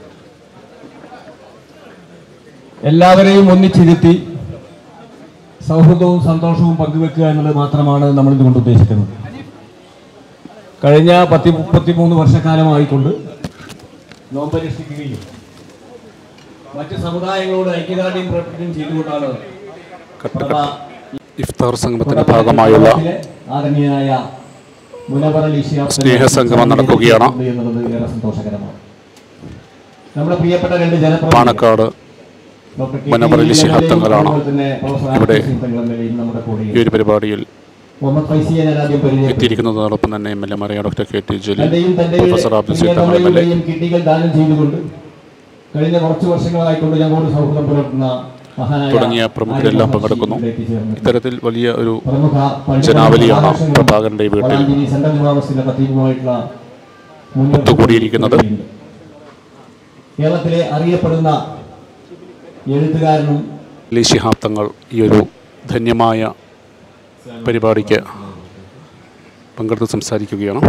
എല്ലാവരെയും ഒന്നിച്ചിരുത്തി സൗഹൃദവും സന്തോഷവും പങ്കുവെക്കുക എന്നുള്ളത് മാത്രമാണ് നമ്മൾ ഇതുകൊണ്ട് ഉദ്ദേശിക്കുന്നത് കഴിഞ്ഞ പത്തി മുപ്പത്തിമൂന്ന് വർഷക്കാലമായിക്കൊണ്ട് നോമ്പനുഷ്ഠിക്കുകയും മറ്റ് സമുദായങ്ങളോട് ഐക്യദാർഢ്യം പ്രവർത്തിക്കുകയും ചെയ്തുകൊണ്ടാണ് പ്രഭ ഇഫ്താർ സംഗമത്തിന്റെ ഭാഗമായുള്ള ആദരണീയനായ മുനവറലി ശിഹാബ് സ്നേഹസംഗമം നടക്കുകയാണ്. എന്നുള്ളത് ഏറെ സന്തോഷകരമാണ് നമ്മുടെ പ്രിയപ്പെട്ട രണ്ട് ജനപ്രതിനിധികൾ Panakkad doctor K. T. Munavarali Shihab തങ്ങളാണ് അതുപോലെ തന്നെ പ്രൊഫസർ ഇവിടെ ആർ. കെ. സിംഗ് തങ്ങളും നമ്മുടെ കൂടെ ഈ ഒരു പരിപാടിയിൽ മുഹമ്മദ് ഫൈസിയെ ഞാൻ ആദ്യം പരിചയപ്പെടുത്തി എത്തിയിരിക്കുന്നതോടൊപ്പം തന്നെ എം എൽ എമാരായ ഡോക്ടർ കെ ടി ജലീൽ തന്റെയും തന്റെ professor Abid Hussain Thangal M L A പ്രിയതമയുടെയും കിഡ്നികൾ ദാനം ചെയ്തുകൊണ്ട് കഴിഞ്ഞ കുറച്ച് വർഷങ്ങളായിക്കൊണ്ട് ഞങ്ങളോട് സൗഹൃദം പുലർത്തുന്ന മഹാനായ തുടങ്ങിയ പ്രമുഖരെല്ലാം ആര്യ പങ്കെടുക്കുന്നു മഹർഷി എത്തിച്ചേർന്നു. ഇത്തരത്തിൽ വലിയ ഒരു പ്രമുഖ പണ്ഡിതൻ ജനാവലിയാണ് മഹാരാഷ്ട്രനും പ്രഭാകരന്റെ ഈ വീട്ടിൽ വളാഞ്ചേരി സെൻട്രൽ യൂണിവേഴ്സിറ്റിയിലെ ഖത്തീബുമായിട്ടുള്ള മുൻ ഒത്തുകൂടിയിരിക്കുന്നത് കേരളത്തിലെ അറിയപ്പെടുന്ന എഴുത്തുകാരനും അലി ശിഹാബ് തങ്ങൾ ഈ ഒരു ധന്യമായ പരിപാടിക്ക് പങ്കെടുത്ത് സംസാരിക്കുകയാണ്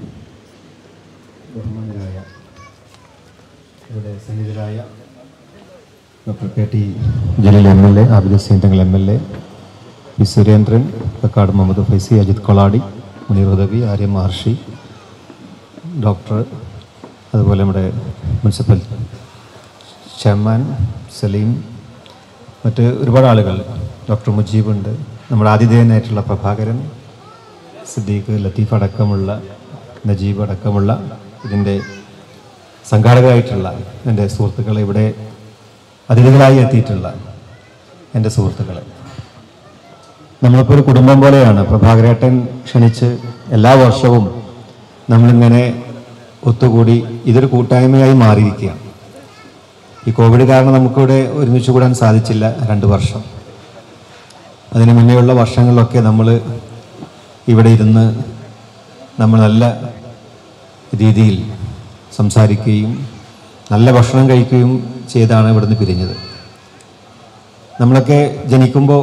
ബഹുമാനരായ ഇവിടെ സന്നിധരായ doctor K T Jaleel M L A Abid Hussain Thangal M L A P Surendran Kakkad Muhammad Faizi Ajith Koladi Muneer Hudawi Arya Maharshi doctor അതുപോലെ നമ്മുടെ മുനിസിപ്പൽ ചെയർമാൻ സലീം മറ്റ് ഒരുപാട് ആളുകൾ ഡോക്ടർ മുജീബ് ഉണ്ട് നമ്മുടെ ആതിഥേയനായിട്ടുള്ള പ്രഭാകരൻ സിദ്ദീഖ് ലത്തീഫ് അടക്കമുള്ള നജീബ് അടക്കമുള്ള ഇതിൻ്റെ സംഘാടകരായിട്ടുള്ള എൻ്റെ സുഹൃത്തുക്കളെ ഇവിടെ അതിഥികളായി എത്തിയിട്ടുള്ള എൻ്റെ സുഹൃത്തുക്കളെ നമ്മളിപ്പോൾ ഒരു കുടുംബം പോലെയാണ് പ്രഭാകരേട്ടൻ ക്ഷണിച്ച് എല്ലാ വർഷവും നമ്മളിങ്ങനെ ഒത്തുകൂടി ഇതൊരു കൂട്ടായ്മയായി മാറിയിരിക്കുകയാണ് ഈ കോവിഡ് കാരണം നമുക്കിവിടെ ഒരുമിച്ച് കൂടാൻ സാധിച്ചില്ല രണ്ട് വർഷം അതിന് മുന്നേയുള്ള വർഷങ്ങളിലൊക്കെ നമ്മൾ ഇവിടെ ഇരുന്ന് നമ്മൾ നല്ല രീതിയിൽ സംസാരിക്കുകയും നല്ല ഭക്ഷണം കഴിക്കുകയും ചെയ്താണ് ഇവിടുന്ന് പിരിഞ്ഞത് നമ്മളൊക്കെ ജനിക്കുമ്പോൾ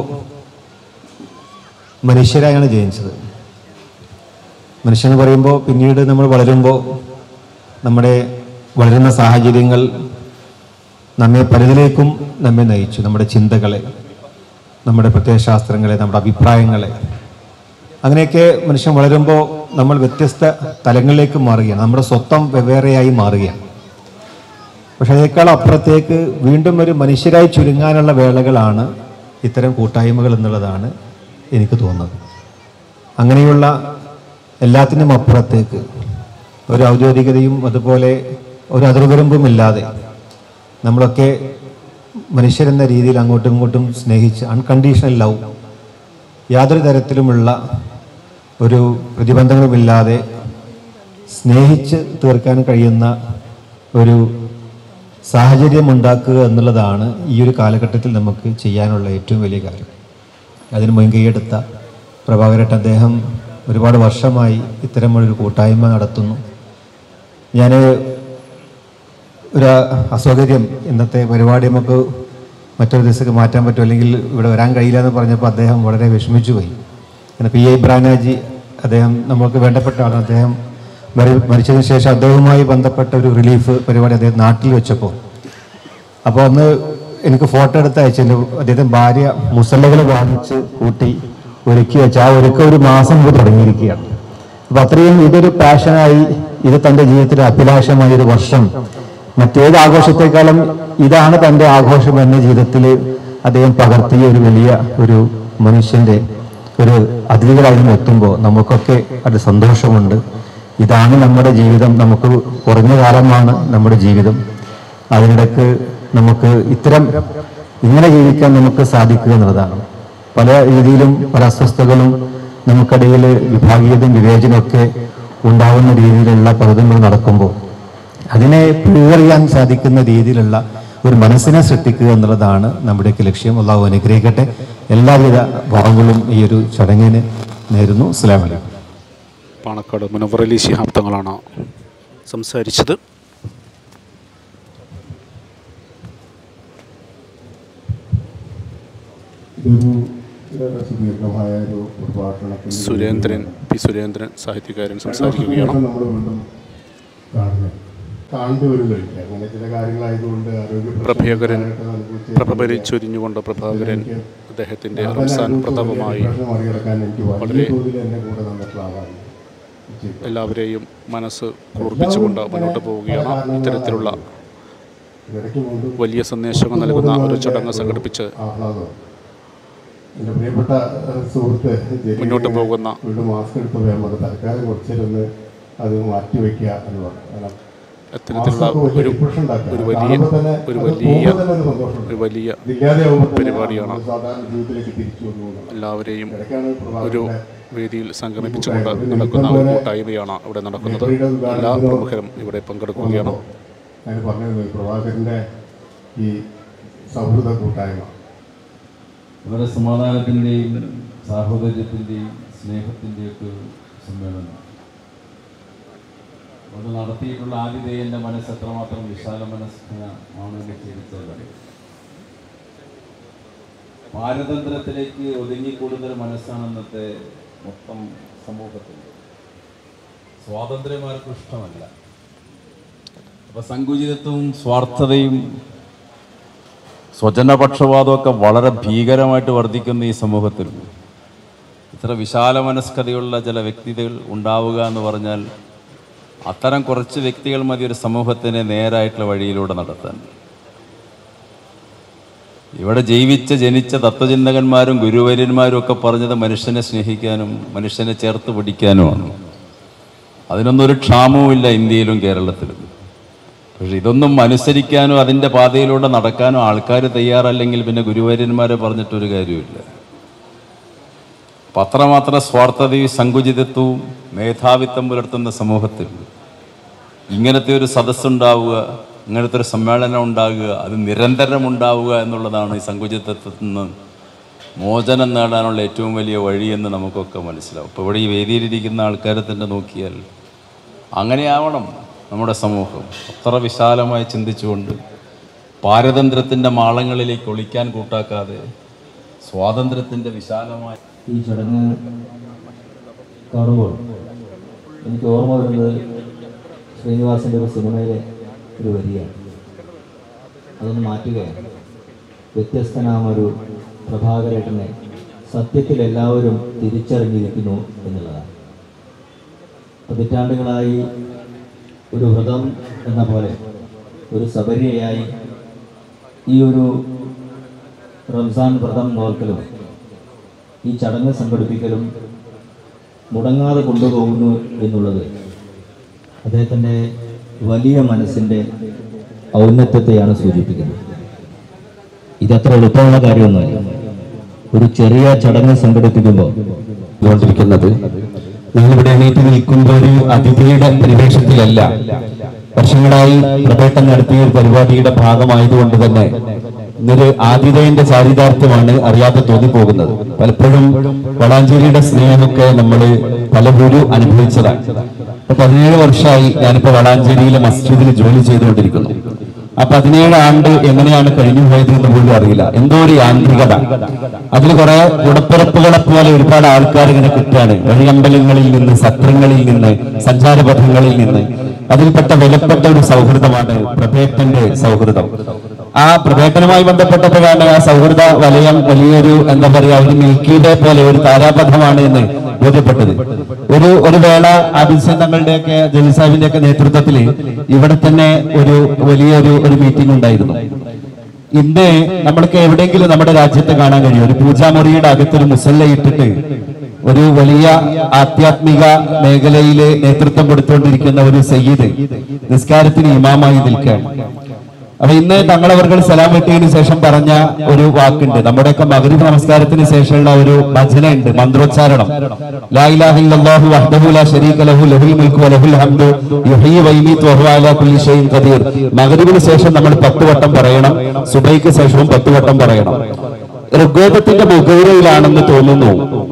മനുഷ്യരായാണ് ജനിച്ചത് മനുഷ്യനെന്ന് പറയുമ്പോൾ പിന്നീട് നമ്മൾ വളരുമ്പോൾ നമ്മുടെ വളരുന്ന സാഹചര്യങ്ങൾ നമ്മെ പലതിലേക്കും നമ്മെ നയിച്ചു നമ്മുടെ ചിന്തകളെ നമ്മുടെ പ്രത്യയശാസ്ത്രങ്ങളെ നമ്മുടെ അഭിപ്രായങ്ങളെ അങ്ങനെയൊക്കെ മനുഷ്യൻ വളരുമ്പോൾ നമ്മൾ വ്യത്യസ്ത തലങ്ങളിലേക്ക് മാറുകയാണ് നമ്മുടെ സ്വത്തം വെവ്വേറെയായി മാറുകയാണ് പക്ഷെ അതിനേക്കാൾ അപ്പുറത്തേക്ക് വീണ്ടും ഒരു മനുഷ്യരായി ചുരുങ്ങാനുള്ള വേളകളാണ് ഇത്തരം കൂട്ടായ്മകൾ എന്നുള്ളതാണ് എനിക്ക് തോന്നുന്നത് അങ്ങനെയുള്ള എല്ലാത്തിനും അപ്പുറത്തേക്ക് ഒരു ഔദ്യോഗികതയും അതുപോലെ ഒരു അതിർവരമ്പുമില്ലാതെ നമ്മളൊക്കെ മനുഷ്യരെന്ന രീതിയിൽ അങ്ങോട്ടും ഇങ്ങോട്ടും സ്നേഹിച്ച് അൺകണ്ടീഷണൽ ലവ് യാതൊരു തരത്തിലുമുള്ള ഒരു പ്രതിബന്ധങ്ങളുമില്ലാതെ സ്നേഹിച്ച് തീർക്കാൻ കഴിയുന്ന ഒരു സാഹചര്യം ഉണ്ടാക്കുക എന്നുള്ളതാണ് ഈ ഒരു കാലഘട്ടത്തിൽ നമുക്ക് ചെയ്യാനുള്ള ഏറ്റവും വലിയ കാര്യം അതിന് മുൻകൈയെടുത്ത പ്രഭാകരട്ട് അദ്ദേഹം ഒരുപാട് വർഷമായി ഇത്തരമൊരു കൂട്ടായ്മ നടത്തുന്നു ഞാൻ ഒരു അസൗകര്യം ഇന്നത്തെ പരിപാടി നമുക്ക് മറ്റൊരു ദിവസത്തേക്ക് മാറ്റാൻ പറ്റും അല്ലെങ്കിൽ ഇവിടെ വരാൻ കഴിയില്ല എന്ന് പറഞ്ഞപ്പോൾ അദ്ദേഹം വളരെ വിഷമിച്ചു പോയി പിന്നെ പി ഐ ബ്രാനാജി അദ്ദേഹം നമുക്ക് വേണ്ടപ്പെട്ട ആളാണ് അദ്ദേഹം മരി മരിച്ചതിന് ശേഷം അദ്ദേഹവുമായി ബന്ധപ്പെട്ട ഒരു റിലീഫ് പരിപാടി അദ്ദേഹം നാട്ടിൽ വെച്ചപ്പോൾ അപ്പോൾ അന്ന് എനിക്ക് ഫോട്ടോ എടുത്ത് അയച്ചു എൻ്റെ അദ്ദേഹത്തെ ഭാര്യ മുസല്ലകൾ വാങ്ങിച്ച് കൂട്ടി ഒരുക്കി വെച്ച് ആ ഒരുക്കം ഒരു മാസം മുമ്പ് തുടങ്ങിയിരിക്കുകയാണ് അപ്പം അത്രയും ഇതൊരു പാഷനായി ഇത് തൻ്റെ ജീവിതത്തിലെ അഭിലാഷമായ ഒരു വർഷം മറ്റേത് ആഘോഷത്തെക്കാളും ഇതാണ് തൻ്റെ ആഘോഷം എന്ന ജീവിതത്തിൽ അദ്ദേഹം പകർത്തിയ ഒരു വലിയ ഒരു മനുഷ്യൻ്റെ ഒരു അതിഥികളായി എത്തുമ്പോൾ നമുക്കൊക്കെ അത് സന്തോഷമുണ്ട് ഇതാണ് നമ്മുടെ ജീവിതം നമുക്ക് കുറഞ്ഞ കാലമാണ് നമ്മുടെ ജീവിതം അതിനിടക്ക് നമുക്ക് ഇത്തരം ഇങ്ങനെ ജീവിക്കാൻ നമുക്ക് സാധിക്കുക എന്നുള്ളതാണ് പല രീതിയിലും പല അസ്വസ്ഥതകളും നമുക്കിടയിൽ വിഭാഗീയതയും വിവേചനമൊക്കെ ഉണ്ടാവുന്ന രീതിയിലുള്ള പലതും നടക്കുമ്പോൾ അതിനെ പിഴുകറിയാൻ സാധിക്കുന്ന രീതിയിലുള്ള ഒരു മനസ്സിനെ സൃഷ്ടിക്കുക എന്നുള്ളതാണ് നമ്മുടെയൊക്കെ ലക്ഷ്യം അള്ളാഹു അനുഗ്രഹിക്കട്ടെ എല്ലാവിധ ഭാവങ്ങളും ഈ ഒരു ചടങ്ങിന് നേരുന്നു അസ്സലാമു അലൈക്കും പാണക്കാട് മുനവർ അലി ശിഹാബ് തങ്ങളാണ് സംസാരിച്ചത് ഇതൊരു ഏറെ സുദീർഘമായ ഒരു പ്രഭാഷണത്തിന് സുരേന്ദ്രൻ പി സുരേന്ദ്രൻ സാഹിത്യകാരൻ സംസാരിക്കുകയാണ് നമ്മൾ വീണ്ടും കാണുന്നത് കാണേണ്ടി വരും കഴിക്കുക അങ്ങനെ ചില കാര്യങ്ങളായതുകൊണ്ട് ആരോഗ്യ പ്രഭേകരൻ പ്രഭപരി ചൊരിഞ്ഞുകൊണ്ട് പ്രഭാകരൻ അദ്ദേഹത്തിൻ്റെ റംസാൻ പ്രതാപമായി മറികടക്കാൻ എനിക്ക് വലിയ വളരെ തോതിൽ എന്നെ കൂടെ തന്നിട്ടുള്ള ആളാണ് എല്ലാവരെയും മനസ്സ് കുളിർപ്പിച്ചുകൊണ്ട് മുന്നോട്ട് പോവുകയാണ് ഇത്തരത്തിലുള്ള ഇടയ്ക്ക് വീണ്ടും വലിയ സന്ദേശങ്ങൾ നൽകുന്ന ഒരു ചടങ്ങ് സംഘടിപ്പിച്ച് ആഹ്ലാദം എൻ്റെ പ്രിയപ്പെട്ട ഏഹ്, സുഹൃത്ത് ജലീലിനെ മുന്നോട്ട് പോകുന്ന വീണ്ടും മാസ്ക് എടുത്ത് വേണം അത് തൽക്കാലം കുറച്ചിരുന്ന് അത് മാറ്റി വയ്ക്കുക എന്ന് പറഞ്ഞു കാരണം അത്തരത്തിലുള്ള മാസ്ക് വലിയ ഒരു depression ഉണ്ടാക്കുക. ഒരു അത് വലിയ കാണുമ്പോൾ തന്നെ ഒരു അത് വലിയ പോകുമ്പോൾ തന്നെ ഒരു സന്തോഷമുണ്ട്. ഒരു വലിയ ഇതില്ലാതെയാവുമ്പോൾ തന്നെ പരിപാടിയാണ് നമ്മൾ സാധാരണ ജീവിതത്തിലേക്ക് തിരിച്ചു വന്നു പോകുന്നത്. എല്ലാവരെയും ഇടയ്ക്കാണ് ഒരു പ്രഭാകരൻ്റെ വേദിയിൽ സംഗമിപ്പിച്ചുകൊണ്ട് നടക്കുന്ന ഒരു കൂട്ടായ്മയാണ് ഇവിടെ നടക്കുന്നത് എല്ലാ പ്രമുഖരും ഇവിടെ പങ്കെടുക്കുകയാണ് ഞാൻ പറഞ്ഞത് പ്രഭാകരൻ്റെ ഈ സൗഹൃദ കൂട്ടായ്മ വളരെ സമാധാനത്തിൻ്റെയും സാഹോദര്യത്തിൻ്റെയും സ്നേഹത്തിൻ്റെയും ഒക്കെ ഒരു സമ്മേളനം അത് നടത്തിയിട്ടുള്ള ആതിഥേയൻ്റെ മനസ്സ് എത്രമാത്രം വിശാല മനസ്കനാണെന്ന് ചിന്തിച്ചത് പാരതന്ത്ര്യത്തിലേക്ക് ഒതുങ്ങിക്കൂടുന്ന ഒരു മനസ്സാണ് ഇന്നത്തെ മൊത്തം സമൂഹത്തിൽ സ്വാതന്ത്ര്യം ആർക്കും ഇഷ്ടമല്ല അപ്പൊ സങ്കുചിതത്വവും സ്വാർത്ഥതയും സ്വജനപക്ഷപാതമൊക്കെ വളരെ ഭീകരമായിട്ട് വർദ്ധിക്കുന്ന ഈ സമൂഹത്തിൽ ഇത്ര വിശാല മനസ്കതയുള്ള ചില വ്യക്തികൾ ഉണ്ടാവുക എന്ന് പറഞ്ഞാൽ അത്തരം കുറച്ച് വ്യക്തികൾ മതി ഒരു സമൂഹത്തിനെ നേരായിട്ടുള്ള വഴിയിലൂടെ നടത്താൻ ഇവിടെ ജീവിച്ച ജനിച്ച തത്വചിന്തകന്മാരും ഗുരുവര്യന്മാരും ഒക്കെ പറഞ്ഞത് മനുഷ്യനെ സ്നേഹിക്കാനും മനുഷ്യനെ ചേർത്ത് പിടിക്കാനുമാണ് അതിനൊന്നും ഒരു ക്ഷാമവുമില്ല ഇന്ത്യയിലും കേരളത്തിലും പക്ഷെ ഇതൊന്നും അനുസരിക്കാനോ അതിൻ്റെ പാതയിലൂടെ നടക്കാനോ ആൾക്കാർ തയ്യാറല്ലെങ്കിൽ പിന്നെ ഗുരുവര്യന്മാരെ പറഞ്ഞിട്ടൊരു കാര്യമില്ല അപ്പം അത്രമാത്രം സ്വാർത്ഥതയും സങ്കുചിതത്വവും മേധാവിത്വം പുലർത്തുന്ന സമൂഹത്തിൽ ഇങ്ങനത്തെ ഒരു സദസ്സുണ്ടാവുക ഇങ്ങനത്തെ ഒരു സമ്മേളനം ഉണ്ടാകുക അത് നിരന്തരം ഉണ്ടാവുക എന്നുള്ളതാണ് ഈ സങ്കുചിതത്വത്തിൽ നിന്ന് മോചനം നേടാനുള്ള ഏറ്റവും വലിയ വഴിയെന്ന് നമുക്കൊക്കെ മനസ്സിലാവും ഇപ്പോൾ ഇവിടെ ഈ വേദിയിലിരിക്കുന്ന ആൾക്കാരെ തന്നെ നോക്കിയാൽ അങ്ങനെയാവണം നമ്മുടെ സമൂഹം അത്ര വിശാലമായി ചിന്തിച്ചുകൊണ്ട് പാരതന്ത്ര്യത്തിൻ്റെ മാളങ്ങളിലേക്ക് ഒളിക്കാൻ കൂട്ടാക്കാതെ സ്വാതന്ത്ര്യത്തിൻ്റെ വിശാലമായ ഈ ചടങ്ങ് കാണുമ്പോൾ എനിക്ക് ഓർമ്മ വരുന്നത് ശ്രീനിവാസിൻ്റെ ഒരു സിനിമയിലെ ഒരു വരിയാണ് അതൊന്ന് മാറ്റുകയാണ് വ്യത്യസ്തനാം ഒരു പ്രഭാകരേട്ടനെ സത്യത്തിൽ എല്ലാവരും തിരിച്ചറിഞ്ഞിരിക്കുന്നു എന്നുള്ളതാണ് പതിറ്റാണ്ടുകളായി ഒരു വ്രതം എന്ന പോലെ ഒരു സബരിയായി ഈ ഒരു റംസാൻ വ്രതം നോക്കലും ഈ ചടങ്ങ് സംഘടിപ്പിക്കലും മുടങ്ങാതെ കൊണ്ടുപോകുന്നു എന്നുള്ളത് അദ്ദേഹത്തിൻ്റെ വലിയ മനസ്സിൻ്റെ ഔന്നത്യത്തെയാണ് സൂചിപ്പിക്കുന്നത് ഇതത്ര എളുപ്പമുള്ള കാര്യമൊന്നുമല്ല ഒരു ചെറിയ ചടങ്ങ് സംഘടിപ്പിക്കുമ്പോൾ കൊണ്ടിരിക്കുന്നത് ഞങ്ങളിവിടെ എണീറ്റ് നിൽക്കുമ്പോൾ ഒരു അതിഥിയുടെ പരിവേഷത്തിലല്ല വർഷങ്ങളായി പ്രവേട്ടം നടത്തിയ ഒരു പരിപാടിയുടെ ഭാഗമായതുകൊണ്ട് തന്നെ ഇന്നൊരു ആതിഥേയന്റെ ചാരിതാർത്ഥ്യമാണ് അറിയാതെ തോന്നിപ്പോകുന്നത് പലപ്പോഴും വളാഞ്ചേരിയുടെ സ്നേഹമൊക്കെ നമ്മൾ പലപ്പോഴും അനുഭവിച്ചതാണ് ഇപ്പൊ പതിനേഴ് വർഷമായി ഞാനിപ്പോ വളാഞ്ചേരിയിലെ മസ്ജിദിൽ ജോലി ചെയ്തുകൊണ്ടിരിക്കുന്നു ആ പതിനേഴ് ആണ്ട് എങ്ങനെയാണ് കഴിഞ്ഞു പോയത് എന്ന് പോലും അറിയില്ല എന്തോ ഒരു യാന്ത്രികത അതിൽ കുറെ ഉടപ്പിറപ്പുകളെ പോലെ ഒരുപാട് ആൾക്കാർ ഇങ്ങനെ കിട്ടുകയാണ് വഴിയമ്പലങ്ങളിൽ നിന്ന് സത്രങ്ങളിൽ നിന്ന് സഞ്ചാരപഥങ്ങളിൽ നിന്ന് അതിൽപ്പെട്ട വിലപ്പെട്ട ഒരു സൗഹൃദമാണ് പ്രഭേട്ടന്റെ സൗഹൃദം ആ പ്രഭേട്ടനുമായി ബന്ധപ്പെട്ടപ്പോഴാണ് ആ സൗഹൃദ വലയം വലിയൊരു എന്താ പറയാ ഒരു മിൽക്കിയുടെ പോലെ ഒരു താരാപഥമാണ് എന്ന് ബോധ്യപ്പെട്ടത് ഒരു ഒരു വേള ആബിദ്സൻ തങ്ങളുടെയൊക്കെ ജലീൽ സാഹിബിന്റെയൊക്കെ നേതൃത്വത്തിൽ ഇവിടെ തന്നെ ഒരു വലിയൊരു ഒരു മീറ്റിംഗ് ഉണ്ടായിരുന്നു ഇന്ന് നമ്മൾക്ക് എവിടെയെങ്കിലും നമ്മുടെ രാജ്യത്ത് കാണാൻ കഴിയും ഒരു പൂജാമുറിയുടെ അകത്തൊരു മുസല്ല ഇട്ടിട്ട് ഒരു വലിയ ആധ്യാത്മിക മേഖലയിൽ നേതൃത്വം കൊടുത്തുകൊണ്ടിരിക്കുന്ന ഒരു സയ്യിദ് നിസ്കാരത്തിന് ഇമാമായി നിൽക്കുകയാണ് അപ്പൊ ഇന്ന് തങ്ങളവർകൾ സലാം വെട്ടിയതിനു ശേഷം പറഞ്ഞ ഒരു വാക്കുണ്ട് നമ്മുടെയൊക്കെ മകരീബ് നമസ്കാരത്തിന് ശേഷമുള്ള ഒരു ഭജന ഉണ്ട് മന്ത്രോച്ചാരണം ലാ ഇലാഹ ഇല്ലല്ലാഹു വഹ്ദഹു ലാ ശരീക ലഹു ലഹുൽ മുൽക്കു വലഹുൽ ഹംദു യുഹ്യി വയുമീതു വഹുവ അലാ കുല്ലി ഷൈഇൻ ഖദീർ മഗ്രിബിന് ശേഷം നമ്മൾ പത്ത് വട്ടം പറയണം സുബൈക്ക് ശേഷവും പത്ത് വട്ടം പറയണം ഋഗ്വേദത്തിന്റെ മുഖേരയിലാണെന്ന് തോന്നുന്നു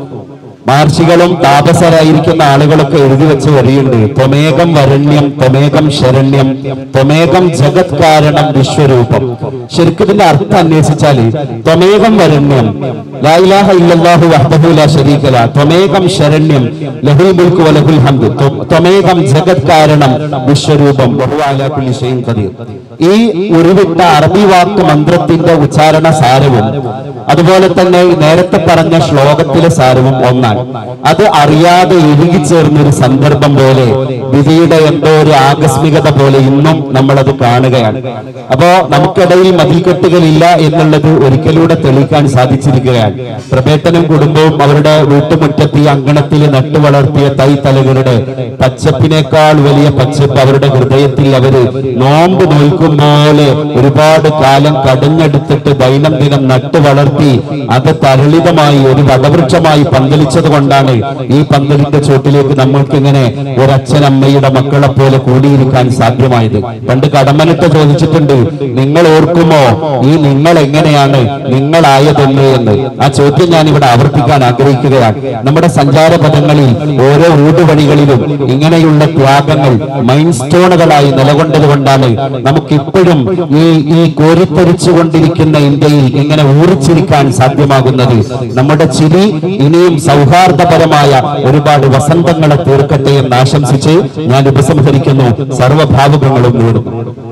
മഹർഷികളും താപസരായിരിക്കുന്ന ആളുകളൊക്കെ എഴുതി വെച്ച് വരിയുണ്ട് ത്വമേകം വരണ്യം ത്വമേകം ശരണ്യം ത്വമേകം ജഗത് കാരണം വിശ്വരൂപം ശരിക്കും ഇതിന്റെ അർത്ഥം അന്വേഷിച്ചാൽ ത്വമേകം വരണ്യം ലാ ഇലാഹ ഇല്ലല്ലാഹു വഹ്ദഹു ലാ ശരീക ല ത്വമേകം ശരണ്യം ലഹുൽ മുൽക്കു വലഹുൽ ഹംദ് ത്വ- ത്വമേകം ജഗത് കാരണം വിശ്വരൂപം വഹുവ അലാ കുല്ലി ഷൈഇൻ ഖദീർ ഈ ഉരുവിട്ട അറബി വാക്ക് മന്ത്രത്തിന്റെ ഉച്ചാരണ സാരവും അതുപോലെ തന്നെ ഈ നേരത്തെ പറഞ്ഞ ശ്ലോകത്തിലെ സാരവും ഒന്നാണ് അത് അറിയാതെ ഇഴുകിച്ചേർന്ന ഒരു സന്ദർഭം പോലെ വിധിയുടെ എന്തോ ഒരു ആകസ്മികത പോലെ ഇന്നും നമ്മളത് കാണുകയാണ് അപ്പോ നമുക്കിടയിൽ മതിൽക്കെട്ടുകളില്ല എന്നുള്ളത് ഒരിക്കലൂടെ തെളിയിക്കാൻ സാധിച്ചിരിക്കുകയാണ് പ്രബേട്ടനും കുടുംബവും അവരുടെ വീട്ടുമുറ്റത്ത് ഈ അങ്കണത്തിൽ നട്ടു വളർത്തിയ തൈ തലകളുടെ പച്ചപ്പിനേക്കാൾ വലിയ പച്ചപ്പ് അവരുടെ ഹൃദയത്തിൽ അവര് നോമ്പ് നോൽക്കും പോലെ ഒരുപാട് കാലം കടഞ്ഞെടുത്തിട്ട് ദൈനംദിനം നട്ടു വളർത്തി അത് തരളിതമായി ഒരു വടവൃക്ഷമായി പന്തലിച്ചത് കൊണ്ടാണ് ഈ പന്തലിന്റെ ചോട്ടിലേക്ക് നമ്മൾക്ക് ഇങ്ങനെ ഒരു അച്ഛനമ്മയുടെ മക്കളെ പോലെ കൂടിയിരിക്കാൻ സാധ്യമായത് പണ്ട് കടമനിട്ട് ചോദിച്ചിട്ടുണ്ട് നിങ്ങൾ ഓർക്കുമോ ഈ നിങ്ങൾ എങ്ങനെയാണ് നിങ്ങളായതെന്ന് എന്ന് ആ ചോദ്യം ഞാൻ ഇവിടെ ആവർത്തിക്കാൻ ആഗ്രഹിക്കുകയാണ് നമ്മുടെ സഞ്ചാര പദങ്ങളിൽ ഓരോ ഊടുവഴികളിലും ഇങ്ങനെയുള്ള ത്യാഗങ്ങൾ മൈൻ സ്റ്റോണുകളായി നിലകൊണ്ടത് കൊണ്ടാണ് നമുക്കിപ്പോഴും ഈ ഈ കോരിത്തെരിച്ചു കൊണ്ടിരിക്കുന്ന ഇന്ത്യയിൽ ഇങ്ങനെ ഊറിച്ചിരിക്കാൻ സാധ്യമാകുന്നത് നമ്മുടെ ചിരി ഇനിയും സൗഹാർദ്ദപരമായ ഒരുപാട് വസന്തങ്ങളെ തീർക്കട്ടെ എന്ന് ആശംസിച്ച് ഞാൻ ഉപസംഹരിക്കുന്നു സർവഭാവുകങ്ങളും നേടുന്നു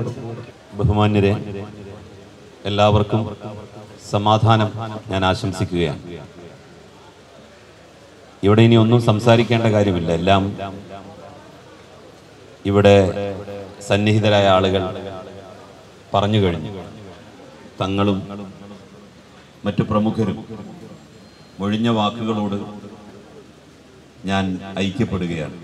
ബഹുമാന്യരെ എല്ലാവർക്കും സമാധാനം ഞാൻ ആശംസിക്കുകയാണ് ഇവിടെ ഇനി ഒന്നും സംസാരിക്കേണ്ട കാര്യമില്ല എല്ലാം ഇവിടെ സന്നിഹിതരായ ആളുകൾ പറഞ്ഞു കഴിഞ്ഞു തങ്ങളും മറ്റു പ്രമുഖരും ഒഴിഞ്ഞ വാക്കുകളോട് ഞാൻ ഐക്യപ്പെടുകയാണ്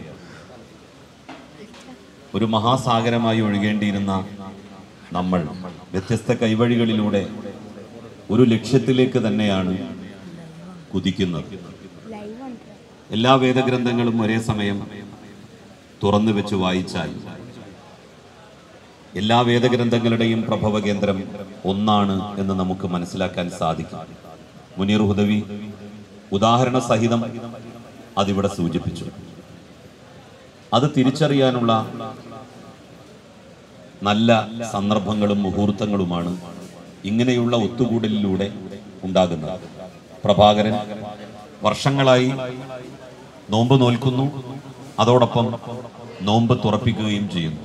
ഒരു മഹാസാഗരമായി ഒഴുകേണ്ടിയിരുന്ന നമ്മൾ വ്യത്യസ്ത കൈവഴികളിലൂടെ ഒരു ലക്ഷ്യത്തിലേക്ക് തന്നെയാണ് കുതിക്കുന്നത് എല്ലാ വേദഗ്രന്ഥങ്ങളും ഒരേ സമയം തുറന്നു വെച്ച് വായിച്ചാൽ എല്ലാ വേദഗ്രന്ഥങ്ങളുടെയും പ്രഭവ കേന്ദ്രം ഒന്നാണ് എന്ന് നമുക്ക് മനസ്സിലാക്കാൻ സാധിക്കും മുനീർ ഹുദവി ഉദാഹരണ സഹിതം അതിവിടെ സൂചിപ്പിച്ചു അത് തിരിച്ചറിയാനുള്ള നല്ല സന്ദർഭങ്ങളും മുഹൂർത്തങ്ങളുമാണ് ഇങ്ങനെയുള്ള ഒത്തുകൂടലിലൂടെ ഉണ്ടാകുന്നത് പ്രഭാകരൻ വർഷങ്ങളായി നോമ്പ് നോൽക്കുന്നു അതോടൊപ്പം നോമ്പ് തുറപ്പിക്കുകയും ചെയ്യുന്നു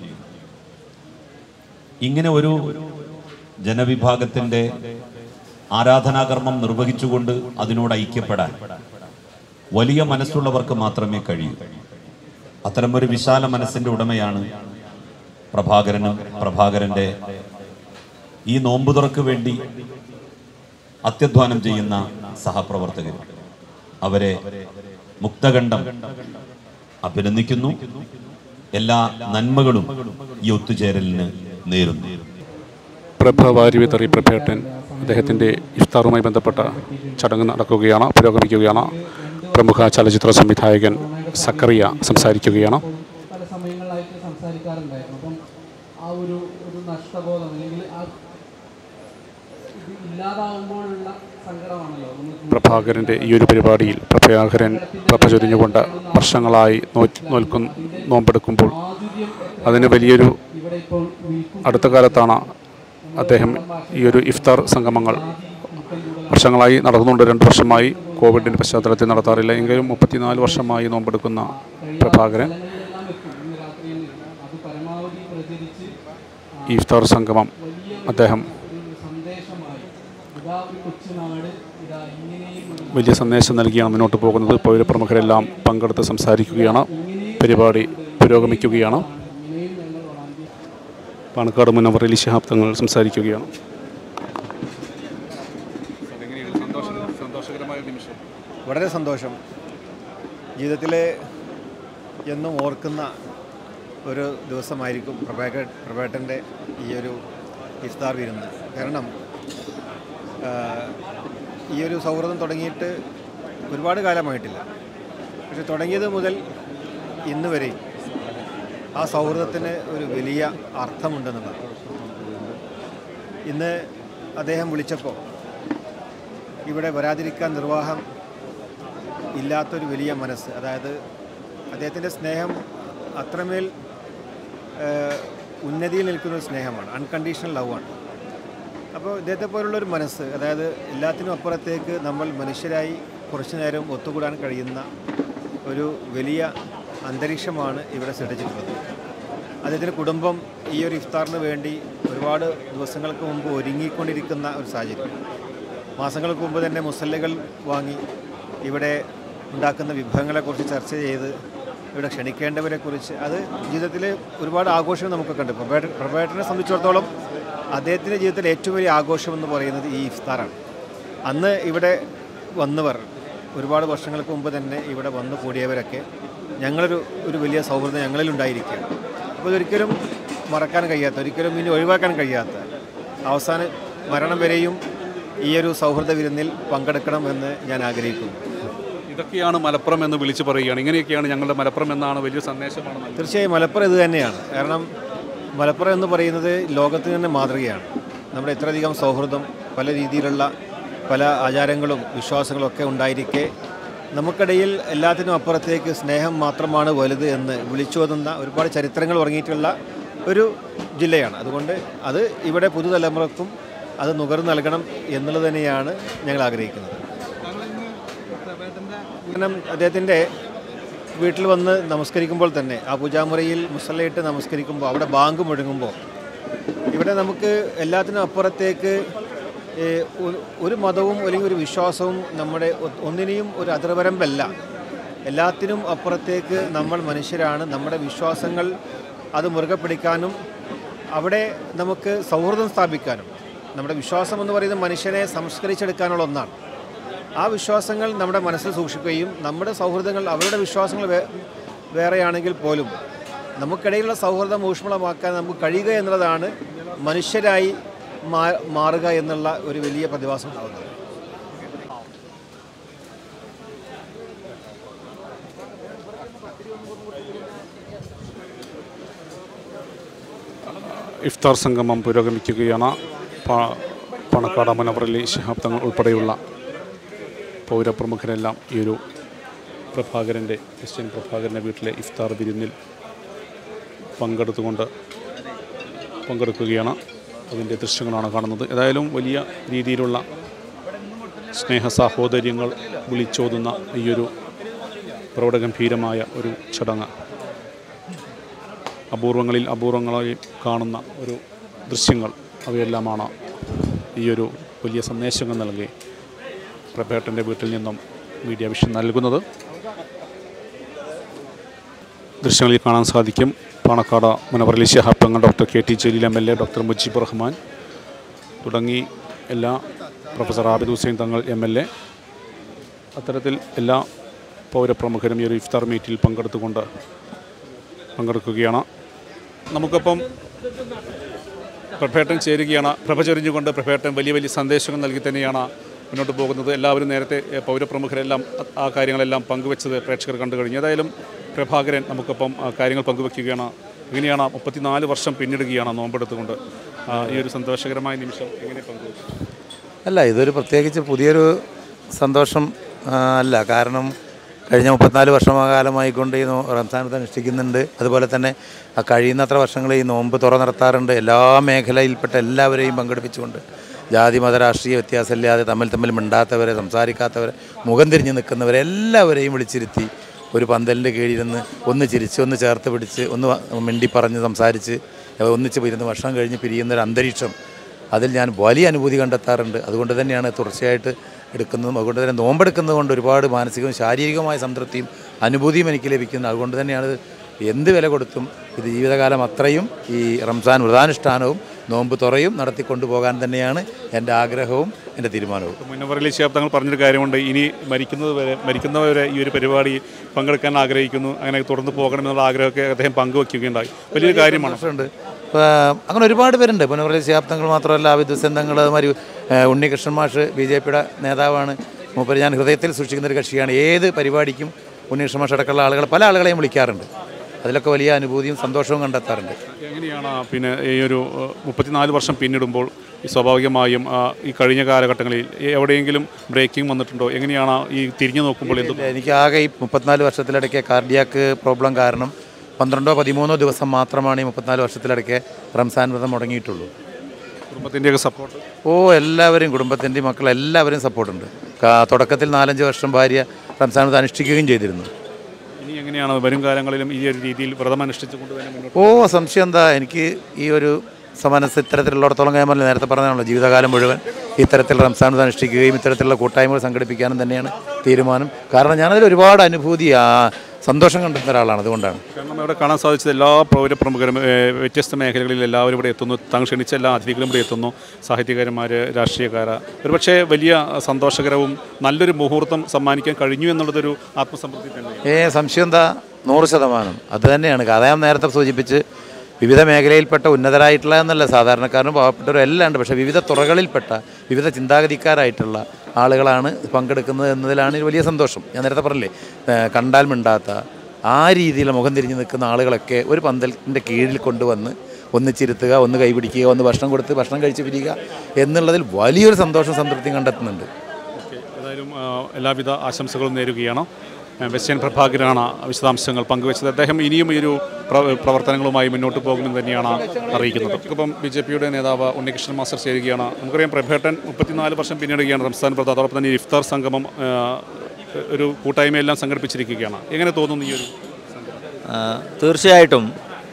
ഇങ്ങനെ ഒരു ജനവിഭാഗത്തിന്റെ ആരാധനാകർമ്മം നിർവഹിച്ചുകൊണ്ട് അതിനോട് ഐക്യപ്പെടാൻ വലിയ മനസ്സുള്ളവർക്ക് മാത്രമേ കഴിയൂ അത്തരമൊരു വിശാല മനസ്സിന്റെ ഉടമയാണ് പ്രഭാകരനും പ്രഭാകരന്റെ ഈ നോമ്പ് തുറക്ക് വേണ്ടി അത്യധ്വാനം ചെയ്യുന്ന സഹപ്രവർത്തകർ അവരെ മുക്തകണ്ഠം അഭിനന്ദിക്കുന്നു എല്ലാ നന്മകളും ഈ ഒത്തുചേരലിന് നേരുന്നു പ്രഭ വാരിവിതറി പ്രഭേട്ടൻ അദ്ദേഹത്തിൻ്റെ ഇഫ്താറുമായി ബന്ധപ്പെട്ട ചടങ്ങ് നടക്കുകയാണ് പുരോഗമിക്കുകയാണ് പ്രമുഖ ചലച്ചിത്ര സംവിധായകൻ സക്കറിയ സംസാരിക്കുകയാണ് പല സമയങ്ങളിലായിട്ട് സംസാരിക്കാറുണ്ടായിരുന്നു അപ്പം ആ ഒരു ഒരു നഷ്ടബോധം അല്ലെങ്കിൽ ആ ഇത് ഇല്ലാതാവുമ്പോഴുള്ള സങ്കടമാണല്ലോ നമ്മൾ പ്രഭാകരൻ്റെ ഈ ഒരു പരിപാടിയിൽ പ്രഭാകരൻ പ്രഭ ചൊരിഞ്ഞുകൊണ്ട് വർഷങ്ങളായി നോ നോൽക്കും നോമ്പെടുക്കുമ്പോൾ അതിന് വലിയൊരു അടുത്ത കാലത്താണ് അദ്ദേഹം ഈ ഒരു ഇഫ്താർ സംഗമങ്ങൾ വർഷങ്ങളായി നടക്കുന്നുണ്ട് രണ്ട് വർഷമായി കോവിഡിൻ്റെ പശ്ചാത്തലത്തിൽ നടത്താറില്ല എങ്കിലും മുപ്പത്തിനാല് വർഷമായി നോമ്പെടുക്കുന്ന പ്രഭാകരൻ അത് പരമാവധി പ്രചരിച്ച് ഈ ഇഫ്താർ സംഗമം അദ്ദേഹം ഒരു സന്ദേശമായി ഇതാ ഒരു കൊച്ചുനാട് ഇതാ ഇങ്ങനെയും ഒരു വലിയ സന്ദേശം നൽകിയാണ് മുന്നോട്ട് പോകുന്നത് പൗരപ്രമുഖരെല്ലാം പങ്കെടുത്ത് സംസാരിക്കുകയാണ് പരിപാടി പുരോഗമിക്കുകയാണ് പാണക്കാട് മുനവർ അലി ശിഹാബ് തങ്ങൾ സംസാരിക്കുകയാണ് സന്തോഷകരമായ നിമിഷം വളരെ സന്തോഷം ജീവിതത്തിൽ എന്നും ഓർക്കുന്ന ഒരു ദിവസമായിരിക്കും പ്രഭേക പ്രഭേട്ടൻ്റെ ഈ ഒരു ഇഫ്താർ വിരുന്ന് കാരണം ആ, ഈ ഒരു സൗഹൃദം തുടങ്ങിയിട്ട് ഒരുപാട് കാലമായിട്ടില്ല പക്ഷെ തുടങ്ങിയത് മുതൽ ഇന്ന് വരെയും ആ സൗഹൃദത്തിന് ഒരു വലിയ അർത്ഥമുണ്ടെന്നുള്ളത് ഇന്ന് അദ്ദേഹം വിളിച്ചപ്പോൾ ഇവിടെ വരാതിരിക്കാൻ നിർവാഹം ഇല്ലാത്തൊരു വലിയ മനസ്സ് അതായത് അദ്ദേഹത്തിൻ്റെ സ്നേഹം അത്രമേൽ ഏഹ്, ഉന്നതിയിൽ നിൽക്കുന്ന ഒരു സ്നേഹമാണ് അൺകണ്ടീഷണൽ ലവാണ് അപ്പോൾ ഇദ്ദേഹത്തെ പോലുള്ളൊരു മനസ്സ് അതായത് എല്ലാത്തിനും അപ്പുറത്തേക്ക് നമ്മൾ മനുഷ്യരായി കുറച്ചു നേരം ഒത്തുകൂടാൻ കഴിയുന്ന ഒരു വലിയ അന്തരീക്ഷമാണ് ഇവിടെ സൃഷ്ടിച്ചിട്ടുള്ളത് അദ്ദേഹത്തിൻ്റെ കുടുംബം ഈ ഒരു ഇഫ്താറിന് വേണ്ടി ഒരുപാട് ദിവസങ്ങൾക്ക് മുമ്പ് ഒരുങ്ങിക്കൊണ്ടിരിക്കുന്ന ഒരു സാഹചര്യം മാസങ്ങൾക്ക് മുമ്പ് തന്നെ മുസല്ലകൾ വാങ്ങി ഇവിടെ ഉണ്ടാക്കുന്ന വിഭവങ്ങളെക്കുറിച്ച് ചർച്ച ചെയ്ത് ഇവിടെ ക്ഷണിക്കേണ്ടവരെക്കുറിച്ച് അത് ജീവിതത്തിൽ ഒരുപാട് ആഘോഷം നമുക്കൊക്കെ ഉണ്ട് പ്രഭേട്ട പ്രഭേട്ടനെ സംബന്ധിച്ചിടത്തോളം അദ്ദേഹത്തിൻ്റെ ജീവിതത്തിലെ ഏറ്റവും വലിയ ആഘോഷം എന്ന് പറയുന്നത് ഈ ഇഫ്താറാണ് അന്ന് ഇവിടെ വന്നവർ ഒരുപാട് വർഷങ്ങൾക്ക് മുമ്പ് തന്നെ ഇവിടെ വന്നു കൂടിയവരൊക്കെ ഞങ്ങളൊരു ഒരു വലിയ സൗഹൃദം ഞങ്ങളിലുണ്ടായിരിക്കുകയാണ് അപ്പോൾ ഇതൊരിക്കലും മറക്കാൻ കഴിയാത്ത ഒരിക്കലും ഇനി ഒഴിവാക്കാൻ കഴിയാത്ത അവസാന മരണം വരെയും ഈ ഒരു സൗഹൃദ വിരുന്നിൽ പങ്കെടുക്കണമെന്ന് ഞാൻ ആഗ്രഹിക്കുന്നു ഇതൊക്കെയാണ് മലപ്പുറം എന്ന് വിളിച്ചു പറയുകയാണ് ഇങ്ങനെയൊക്കെയാണ് ഞങ്ങളുടെ മലപ്പുറം എന്നാണ് വലിയ സന്ദേശമാണ് നൽകുന്നത്. തീർച്ചയായും മലപ്പുറം ഇത് തന്നെയാണ് കാരണം മലപ്പുറം എന്ന് പറയുന്നത് ലോകത്തിന് തന്നെ മാതൃകയാണ് നമ്മുടെ ഇത്രയധികം സൗഹൃദം പല രീതിയിലുള്ള പല ആചാരങ്ങളും വിശ്വാസങ്ങളും ഒക്കെ ഉണ്ടായിരിക്കെ നമുക്കിടയിൽ എല്ലാത്തിനും അപ്പുറത്തേക്ക് സ്നേഹം മാത്രമാണ് വലുത് എന്ന് വിളിച്ചോതുന്ന ഒരുപാട് ചരിത്രങ്ങൾ ഉറങ്ങിയിട്ടുള്ള ഒരു ജില്ലയാണ് അതുകൊണ്ട് അത് ഇവിടെ പുതുതലമുറക്കും അത് നുകർന്നു നൽകണം എന്നുള്ളത് തന്നെയാണ് ഞങ്ങൾ ആഗ്രഹിക്കുന്നത് കാരണം അദ്ദേഹത്തിൻ്റെ വീട്ടിൽ വന്ന് നമസ്കരിക്കുമ്പോൾ തന്നെ ആ പൂജാമുറിയിൽ മുസല്ലയിട്ട് നമസ്കരിക്കുമ്പോൾ അവിടെ ബാങ്ക് മുഴങ്ങുമ്പോൾ ഇവിടെ നമുക്ക് എല്ലാത്തിനും അപ്പുറത്തേക്ക് ഏ, ഒരു- ഒരു മതവും അല്ലെങ്കിൽ ഒരു വിശ്വാസവും നമ്മുടെ ഒ- ഒന്നിനെയും ഒരു അതിർവരമ്പല്ല എല്ലാത്തിനും അപ്പുറത്തേക്ക് നമ്മൾ മനുഷ്യരാണ് നമ്മുടെ വിശ്വാസങ്ങൾ അത് മുറുകെ പിടിക്കാനും അവിടെ നമുക്ക് സൗഹൃദം സ്ഥാപിക്കാനും നമ്മുടെ വിശ്വാസം എന്ന് പറയുന്നത് മനുഷ്യനെ സംസ്കരിച്ചെടുക്കാനുള്ള ഒന്നാണ് ആ വിശ്വാസങ്ങൾ നമ്മുടെ മനസ്സിൽ സൂക്ഷിക്കുകയും നമ്മുടെ സൗഹൃദങ്ങൾ അവരുടെ വിശ്വാസങ്ങൾ വേ- വേറെയാണെങ്കിൽ പോലും നമുക്കിടയിലുള്ള സൗഹൃദം ഊഷ്മളമാക്കാൻ നമുക്ക് കഴിയുക എന്നുള്ളതാണ് മനുഷ്യരായി മാ- മാറുക എന്നുള്ള ഒരു വലിയ പ്രതിഭാസം ഉണ്ടാകുന്നത് ഇഫ്താർ സംഗമം പുരോഗമിക്കുകയാണ് പ- പണക്കാട് മുനവറലി ശിഹാബ് തങ്ങൾ ഉൾപ്പെടെയുള്ള പൗരപ്രമുഖരെല്ലാം ഈ ഒരു പ്രഭാകരൻ്റെ ക്രിസ്ത്യൻ പ്രഭാകരൻ്റെ വീട്ടിലെ ഇഫ്താർ വിരുന്നിൽ പങ്കെടുത്തുകൊണ്ട് പങ്കെടുക്കുകയാണ് അതിൻ്റെ ദൃശ്യങ്ങളാണ് കാണുന്നത് ഏതായാലും വലിയ രീതിയിലുള്ള സ്നേഹ സാഹോദര്യങ്ങൾ വിളിച്ചോതുന്ന ഈയൊരു പ്രൗഢഗംഭീരമായ ഒരു ചടങ്ങ് അപൂർവങ്ങളിൽ അപൂർവങ്ങളായി കാണുന്ന ഒരു ദൃശ്യങ്ങൾ അവയെല്ലാമാണ് ഈയൊരു വലിയ സന്ദേശങ്ങൾ നൽകി പ്രഭേട്ടൻ്റെ വീട്ടിൽ നിന്നും മീഡിയ വിഷൻ നൽകുന്നത് ദൃശ്യങ്ങളിൽ കാണാൻ സാധിക്കും Panakkad Munavarali Shihab Thangal doctor K T Jaleel M L A doctor Mujeeb Rahman തുടങ്ങി എല്ലാ professor Abid Hussain Thangal M L A അത്തരത്തിൽ എല്ലാ പൗരപ്രമുഖരും ഈ ഒരു ഇഫ്താർ മീറ്റിൽ പങ്കെടുത്തുകൊണ്ട് പങ്കെടുക്കുകയാണ് നമുക്കൊപ്പം പ്രഭേട്ടൻ ചേരുകയാണ് പ്രഭ ചൊരിഞ്ഞുകൊണ്ട് പ്രഭേട്ടൻ വലിയ വലിയ സന്ദേശങ്ങൾ നൽകി തന്നെയാണ് മുന്നോട്ട് പോകുന്നത് എല്ലാവരും നേരത്തെ എ, പൗരപ്രമുഖരെല്ലാം അ- ആ കാര്യങ്ങളെല്ലാം പങ്കുവെച്ചത് പ്രേക്ഷകർ കണ്ടു കഴിഞ്ഞു ഏതായാലും പ്രഭാകരൻ നമുക്കൊപ്പം ആ, കാര്യങ്ങൾ പങ്കുവെക്കുകയാണ് എങ്ങനെയാണ് മുപ്പത്തിനാല് വർഷം പിന്നിടുകയാണ് നോമ്പെടുത്തുകൊണ്ട് ആ, ഈ ഒരു സന്തോഷകരമായ നിമിഷം എങ്ങനെ പങ്കുവെച്ചു അല്ല ഇതൊരു പ്രത്യേകിച്ച് പുതിയൊരു സന്തോഷം ആ, അല്ല കാരണം കഴിഞ്ഞ മുപ്പത്തിനാല് വർഷകാലമായിക്കൊണ്ട് ഈ നോ റംസാനത്ത് അനുഷ്ഠിക്കുന്നുണ്ട് അതുപോലെ തന്നെ ആ കഴിയുന്നത്ര വർഷങ്ങൾ ഈ നോമ്പ് തുറ നടത്താറുണ്ട് എല്ലാ മേഖലയിൽപ്പെട്ട എല്ലാവരെയും പങ്കെടുപ്പിച്ചുകൊണ്ട് ജാതി മത രാഷ്ട്രീയ വ്യത്യാസമില്ലാതെ തമ്മിൽ തമ്മിൽ മിണ്ടാത്തവരെ സംസാരിക്കാത്തവരെ മുഖം തിരിഞ്ഞ് നിൽക്കുന്നവരെ എല്ലാവരെയും വിളിച്ചിരുത്തി ഒരു പന്തലിൻ്റെ കീഴിലിരുന്ന് ഒന്ന് ചിരിച്ച് ഒന്ന് ചേർത്ത് പിടിച്ച് ഒന്ന് വ- മിണ്ടി പറഞ്ഞ് സംസാരിച്ച് ഒന്നിച്ച് ഇരുന്ന് ഭക്ഷണം കഴിഞ്ഞ് പിരിയുന്ന ഒരു അന്തരീക്ഷം അതിൽ ഞാൻ വലിയ അനുഭൂതി കണ്ടെത്താറുണ്ട് അതുകൊണ്ട് തന്നെയാണ് തുടർച്ചയായിട്ട് എടുക്കുന്നതും അതുകൊണ്ട് തന്നെ നോമ്പെടുക്കുന്നത് കൊണ്ട് ഒരുപാട് മാനസികവും ശാരീരികമായ സംതൃപ്തിയും അനുഭൂതിയും എനിക്ക് ലഭിക്കുന്നത് അതുകൊണ്ട് തന്നെയാണ് ഇത് എന്ത് വില കൊടുത്തും ഇത് ജീവിതകാലം അത്രയും ഈ റംസാൻ വ്രതാനുഷ്ഠാനവും നോമ്പ് തുറയും നടത്തിക്കൊണ്ടു പോകാൻ തന്നെയാണ് എൻ്റെ ആഗ്രഹവും എൻ്റെ തീരുമാനവും മുന്നവറിലെ തങ്ങൾ പറഞ്ഞൊരു കാര്യമുണ്ട് ഇനി മരിക്കുന്നത് വരെ മരിക്കുന്നവരെ ഈ ഒരു പരിപാടി പങ്കെടുക്കാൻ ആഗ്രഹിക്കുന്നു അങ്ങനെ തുടർന്ന് പോകണമെന്നുള്ള ആഗ്രഹമൊക്കെ അദ്ദേഹം പങ്കുവയ്ക്കുകയുണ്ടായി വലിയൊരു കാര്യമാണ് ഉണ്ട് അങ്ങനെ ഒരുപാട് പേരുണ്ട് പുനഃപ്രതി ശാബ്ദങ്ങൾ മാത്രമല്ല വിദ്വസന്തങ്ങൾ അതുമാതിരി ഏഹ്, ഉണ്ണികൃഷ്ണൻ മാഷ് ബി ജെ പിയുടെ നേതാവാണ് മൂപ്പര് ഞാൻ ഹൃദയത്തിൽ സൂക്ഷിക്കുന്ന ഒരു കക്ഷിയാണ് ഏത് പരിപാടിക്കും ഉണ്ണികൃഷ്ണൻ മാഷ് അടക്കമുള്ള ആളുകൾ പല ആളുകളെയും വിളിക്കാറുണ്ട് അതിലൊക്കെ വലിയ അനുഭൂതിയും സന്തോഷവും കണ്ടെത്താറുണ്ട് എങ്ങനെയാണ് പിന്നെ ഈ ഒരു ഏഹ്, മുപ്പത്തിനാല് വർഷം പിന്നിടുമ്പോൾ ഈ സ്വാഭാവികമായും ആ, ഈ കഴിഞ്ഞ കാലഘട്ടങ്ങളിൽ എവിടെയെങ്കിലും ബ്രേക്കിംഗ് വന്നിട്ടുണ്ടോ എങ്ങനെയാണ് ഈ തിരിഞ്ഞു നോക്കുമ്പോൾ എന്ത് ഇല്ല, എനിക്ക് ആകെ ഈ മുപ്പത്തിനാല് വർഷത്തിലിടയ്ക്ക് കാർഡിയാക്ക് പ്രോബ്ലം കാരണം പന്ത്രണ്ടോ പതിമൂന്നോ ദിവസം മാത്രമാണ് ഈ മുപ്പത്തിനാല് വർഷത്തിലിടയ്ക്ക് റംസാൻ വ്രതം മുടങ്ങിയിട്ടുള്ളൂ കുടുംബത്തിൻ്റെയൊക്കെ സപ്പോർട്ട് ഓ എല്ലാവരും കുടുംബത്തിൻ്റെയും മക്കൾ എല്ലാവരും സപ്പോർട്ടുണ്ട് കാ- തുടക്കത്തിൽ നാലഞ്ച് വർഷം ഭാര്യ റംസാൻ വ്രതം അനുഷ്ഠിക്കുകയും ചെയ്തിരുന്നു ഇനി എങ്ങനെയാണ് വരും കാലങ്ങളിലും ഈ ഒരു രീതിയിൽ വ്രതം അനുഷ്ഠിച്ചുകൊണ്ട് തന്നെ മുന്നോട്ട് ഓ സംശയം എന്താ എനിക്ക് ഈ ഒരു സമനസ് ഇത്തരത്തിലുള്ളിടത്തോളം ഞാൻ പറഞ്ഞില്ല നേരത്തെ പറഞ്ഞതാണല്ലോ ജീവിതകാലം മുഴുവൻ ഇത്തരത്തിൽ റംസാൻ വ്രതം അനുഷ്ഠിക്കുകയും ഇത്തരത്തിലുള്ള കൂട്ടായ്മകൾ സംഘടിപ്പിക്കാനും തന്നെയാണ് തീരുമാനം കാരണം ഞാനതിൽ ഒരുപാട് അനുഭൂതി ആ, സന്തോഷം കണ്ടെത്തുന്ന ഒരാളാണ് അതുകൊണ്ടാണ് കാരണം ഇവിടെ കാണാൻ സാധിച്ചത് എല്ലാ പൗര പ്രമുഖരും ഏഹ്, വ്യത്യസ്ത മേഖലകളിൽ എല്ലാവരും ഇവിടെ എത്തുന്നു താങ്കൾ ക്ഷണിച്ച എല്ലാ അതിഥികളും ഇവിടെ എത്തുന്നു സാഹിത്യകാരന്മാർ രാഷ്ട്രീയക്കാർ ഒരുപക്ഷെ വലിയ സന്തോഷകരവും നല്ലൊരു മുഹൂർത്തം സമ്മാനിക്കാൻ കഴിഞ്ഞു എന്നുള്ളതൊരു ആത്മസംതൃപ്തി തന്നെയാണ് ഏ സംശയം എന്താ നൂറ് ശതമാനം അത് തന്നെയാണ് കഥ ഞാൻ നേരത്തെ സൂചിപ്പിച്ച് വിവിധ മേഖലയിൽപ്പെട്ട ഉന്നതരായിട്ടുള്ള എന്നല്ല സാധാരണക്കാരനും പാവപ്പെട്ടവരും എല്ലാം ഉണ്ട് പക്ഷേ വിവിധ തുറകളിൽപ്പെട്ട വിവിധ ചിന്താഗതിക്കാരായിട്ടുള്ള ആളുകളാണ് പങ്കെടുക്കുന്നത് എന്നതിലാണ് ഒരു വലിയ സന്തോഷം ഞാൻ നേരത്തെ പറഞ്ഞില്ലേ ഏ, കണ്ടാൽ മിണ്ടാത്ത ആ രീതിയിൽ മുഖം തിരിഞ്ഞ് നിൽക്കുന്ന ആളുകളൊക്കെ ഒരു പന്തലിൻ്റെ കീഴിൽ കൊണ്ടുവന്ന് ഒന്നിച്ചിരുത്തുക ഒന്ന് കൈപിടിക്കുക ഒന്ന് ഭക്ഷണം കൊടുത്ത് ഭക്ഷണം കഴിച്ച് പിരിയുക എന്നുള്ളതിൽ വലിയൊരു സന്തോഷം സംതൃപ്തി കണ്ടെത്തുന്നുണ്ട് ഓക്കെ ഏതായാലും ആ, എല്ലാവിധ ആശംസകളും നേരുകയാണ് ആ, വെസ്റ്റേൺ പ്രഭാകരാണ് വിശദാംശങ്ങൾ പങ്കുവച്ചത് അദ്ദേഹം ഇനിയും ഈ ഒരു പ്ര- പ്രവർത്തനങ്ങളുമായി മുന്നോട്ട് പോകുമെന്ന് തന്നെയാണ് അറിയിക്കുന്നത് ഇപ്പം ബി ജെ പിയുടെ നേതാവ് ഉണ്ണികൃഷ്ണൻ മാസ്റ്റർ ചേരുകയാണ് നമുക്കറിയാം പ്രഭേട്ടൻ മുപ്പത്തിനാല് വർഷം പിന്നിടുകയാണ് റംസാൻ വ്രതം അതോടൊപ്പം തന്നെ ഈ ഇഫ്താർ സംഗമം ആ, ഒരു കൂട്ടായ്മയെല്ലാം സംഘടിപ്പിച്ചിരിക്കുകയാണ് എങ്ങനെ തോന്നുന്നു ഈ ഒരു ആ, തീർച്ചയായിട്ടും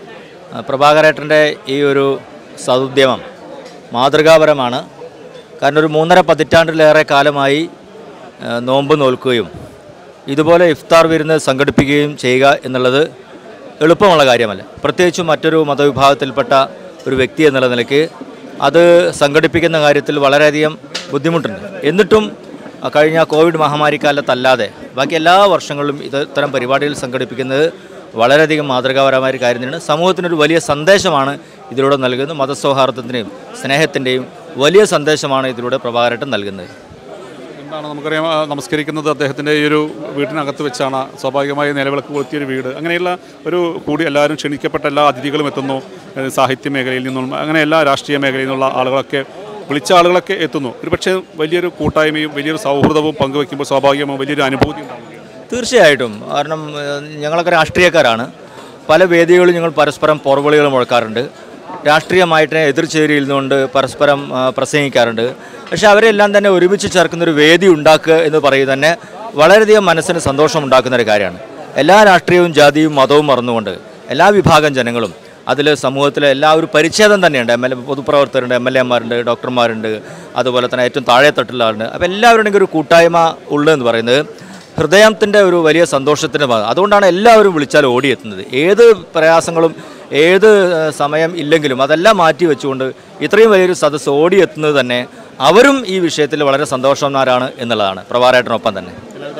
ആ, പ്രഭാകരേട്ടൻ്റെ ഈ ഒരു സതുദ്യമം മാതൃകാപരമാണ് കാരണം ഒരു മൂന്നര പതിറ്റാണ്ടിലേറെ കാലമായി ആ, നോമ്പ് നോൽക്കുകയും ഇതുപോലെ ഇഫ്താർ വിരുന്ന് സംഘടിപ്പിക്കുകയും ചെയ്യുക എന്നുള്ളത് എളുപ്പമുള്ള കാര്യമല്ല പ്രത്യേകിച്ചും മറ്റൊരു മതവിഭാഗത്തിൽപ്പെട്ട ഒരു വ്യക്തി എന്നുള്ള നിലയ്ക്ക് അത് സംഘടിപ്പിക്കുന്ന കാര്യത്തിൽ വളരെയധികം ബുദ്ധിമുട്ടുണ്ട് എന്നിട്ടും ആ, കഴിഞ്ഞ കോവിഡ് മഹാമാരിക്കാലത്തല്ലാതെ ബാക്കി എല്ലാ വർഷങ്ങളിലും ഇത് ഇത്തരം പരിപാടികൾ സംഘടിപ്പിക്കുന്നത് വളരെയധികം മാതൃകാപരമായ ഒരു കാര്യം തന്നെയാണ് സമൂഹത്തിനൊരു വലിയ സന്ദേശമാണ് ഇതിലൂടെ നൽകുന്നത് മതസൗഹാർദ്ദത്തിൻ്റെയും സ്നേഹത്തിൻ്റെയും വലിയ സന്ദേശമാണ് ഇതിലൂടെ പ്രഭാകരട്ടൻ നൽകുന്നത് എന്താണ് നമുക്കറിയാം ആ, നമസ്കരിക്കുന്നത് അദ്ദേഹത്തിൻ്റെ ഈ ഒരു വീട്ടിനകത്ത് വെച്ചാണ് സ്വാഭാവികമായി നിലവിളക്ക് കൊളുത്തിയൊരു വീട് അങ്ങനെയുള്ള ഒരു കൂടി എല്ലാവരും ക്ഷണിക്കപ്പെട്ട എല്ലാ അതിഥികളും എത്തുന്നു ഏഹ് സാഹിത്യ മേഖലയിൽ നിന്നും അങ്ങനെ എല്ലാ രാഷ്ട്രീയ മേഖലയിൽ നിന്നുള്ള ആളുകളൊക്കെ വിളിച്ച ആളുകളൊക്കെ എത്തുന്നു ഒരുപക്ഷെ വലിയൊരു കൂട്ടായ്മയും വലിയൊരു സൗഹൃദവും പങ്കുവയ്ക്കുമ്പോൾ സ്വാഭാവികമായും വലിയൊരു അനുഭൂതി ഉണ്ടാവും തീർച്ചയായിട്ടും കാരണം ഏഹ്, ഞങ്ങളൊക്കെ രാഷ്ട്രീയക്കാരാണ് പല വേദികളിലും ഞങ്ങൾ പരസ്പരം പോർവിളികൾ മുഴക്കാറുണ്ട് രാഷ്ട്രീയമായിട്ട് എതിർചേരിയിൽ നിന്നുകൊണ്ട് പരസ്പരം ആ, പ്രസംഗിക്കാറുണ്ട് പക്ഷേ അവരെല്ലാം തന്നെ ഒരുമിച്ച് ചേർക്കുന്ന ഒരു വേദി ഉണ്ടാക്കുക എന്ന് പറയുന്നത് തന്നെ വളരെയധികം മനസ്സിന് സന്തോഷമുണ്ടാക്കുന്ന ഒരു കാര്യമാണ് എല്ലാ രാഷ്ട്രീയവും ജാതിയും മതവും മറന്നുകൊണ്ട് എല്ലാ വിഭാഗം ജനങ്ങളും അതിൽ സമൂഹത്തിലെ എല്ലാ ഒരു പരിച്ഛേദം തന്നെയുണ്ട് എം എൽ എ പൊതുപ്രവർത്തകരുണ്ട് എം എൽ എമാരുണ്ട് ഡോക്ടർമാരുണ്ട് അതുപോലെ തന്നെ ഏറ്റവും താഴെത്തട്ടിലുള്ള ആളുണ്ട് അപ്പോൾ എല്ലാവരുടെയും ഒരു കൂട്ടായ്മ ഉള്ളതെന്ന് പറയുന്നത് ഹൃദയത്തിൻ്റെ ഒരു വലിയ സന്തോഷത്തിൻ്റെ ഭാഗം അതുകൊണ്ടാണ് എല്ലാവരും വിളിച്ചാൽ ഓടിയെത്തുന്നത് ഏത് പ്രയാസങ്ങളും ഏത് ഏഹ്, സമയം ഇല്ലെങ്കിലും അതെല്ലാം മാറ്റി വെച്ചുകൊണ്ട് ഇത്രയും വലിയൊരു സദസ്സ് ഓടിയെത്തുന്നത് തന്നെ അവരും ഈ വിഷയത്തിൽ വളരെ സന്തോഷവാന്മാരാണ് എന്നുള്ളതാണ് പ്രഭാരേട്ടനൊപ്പം തന്നെ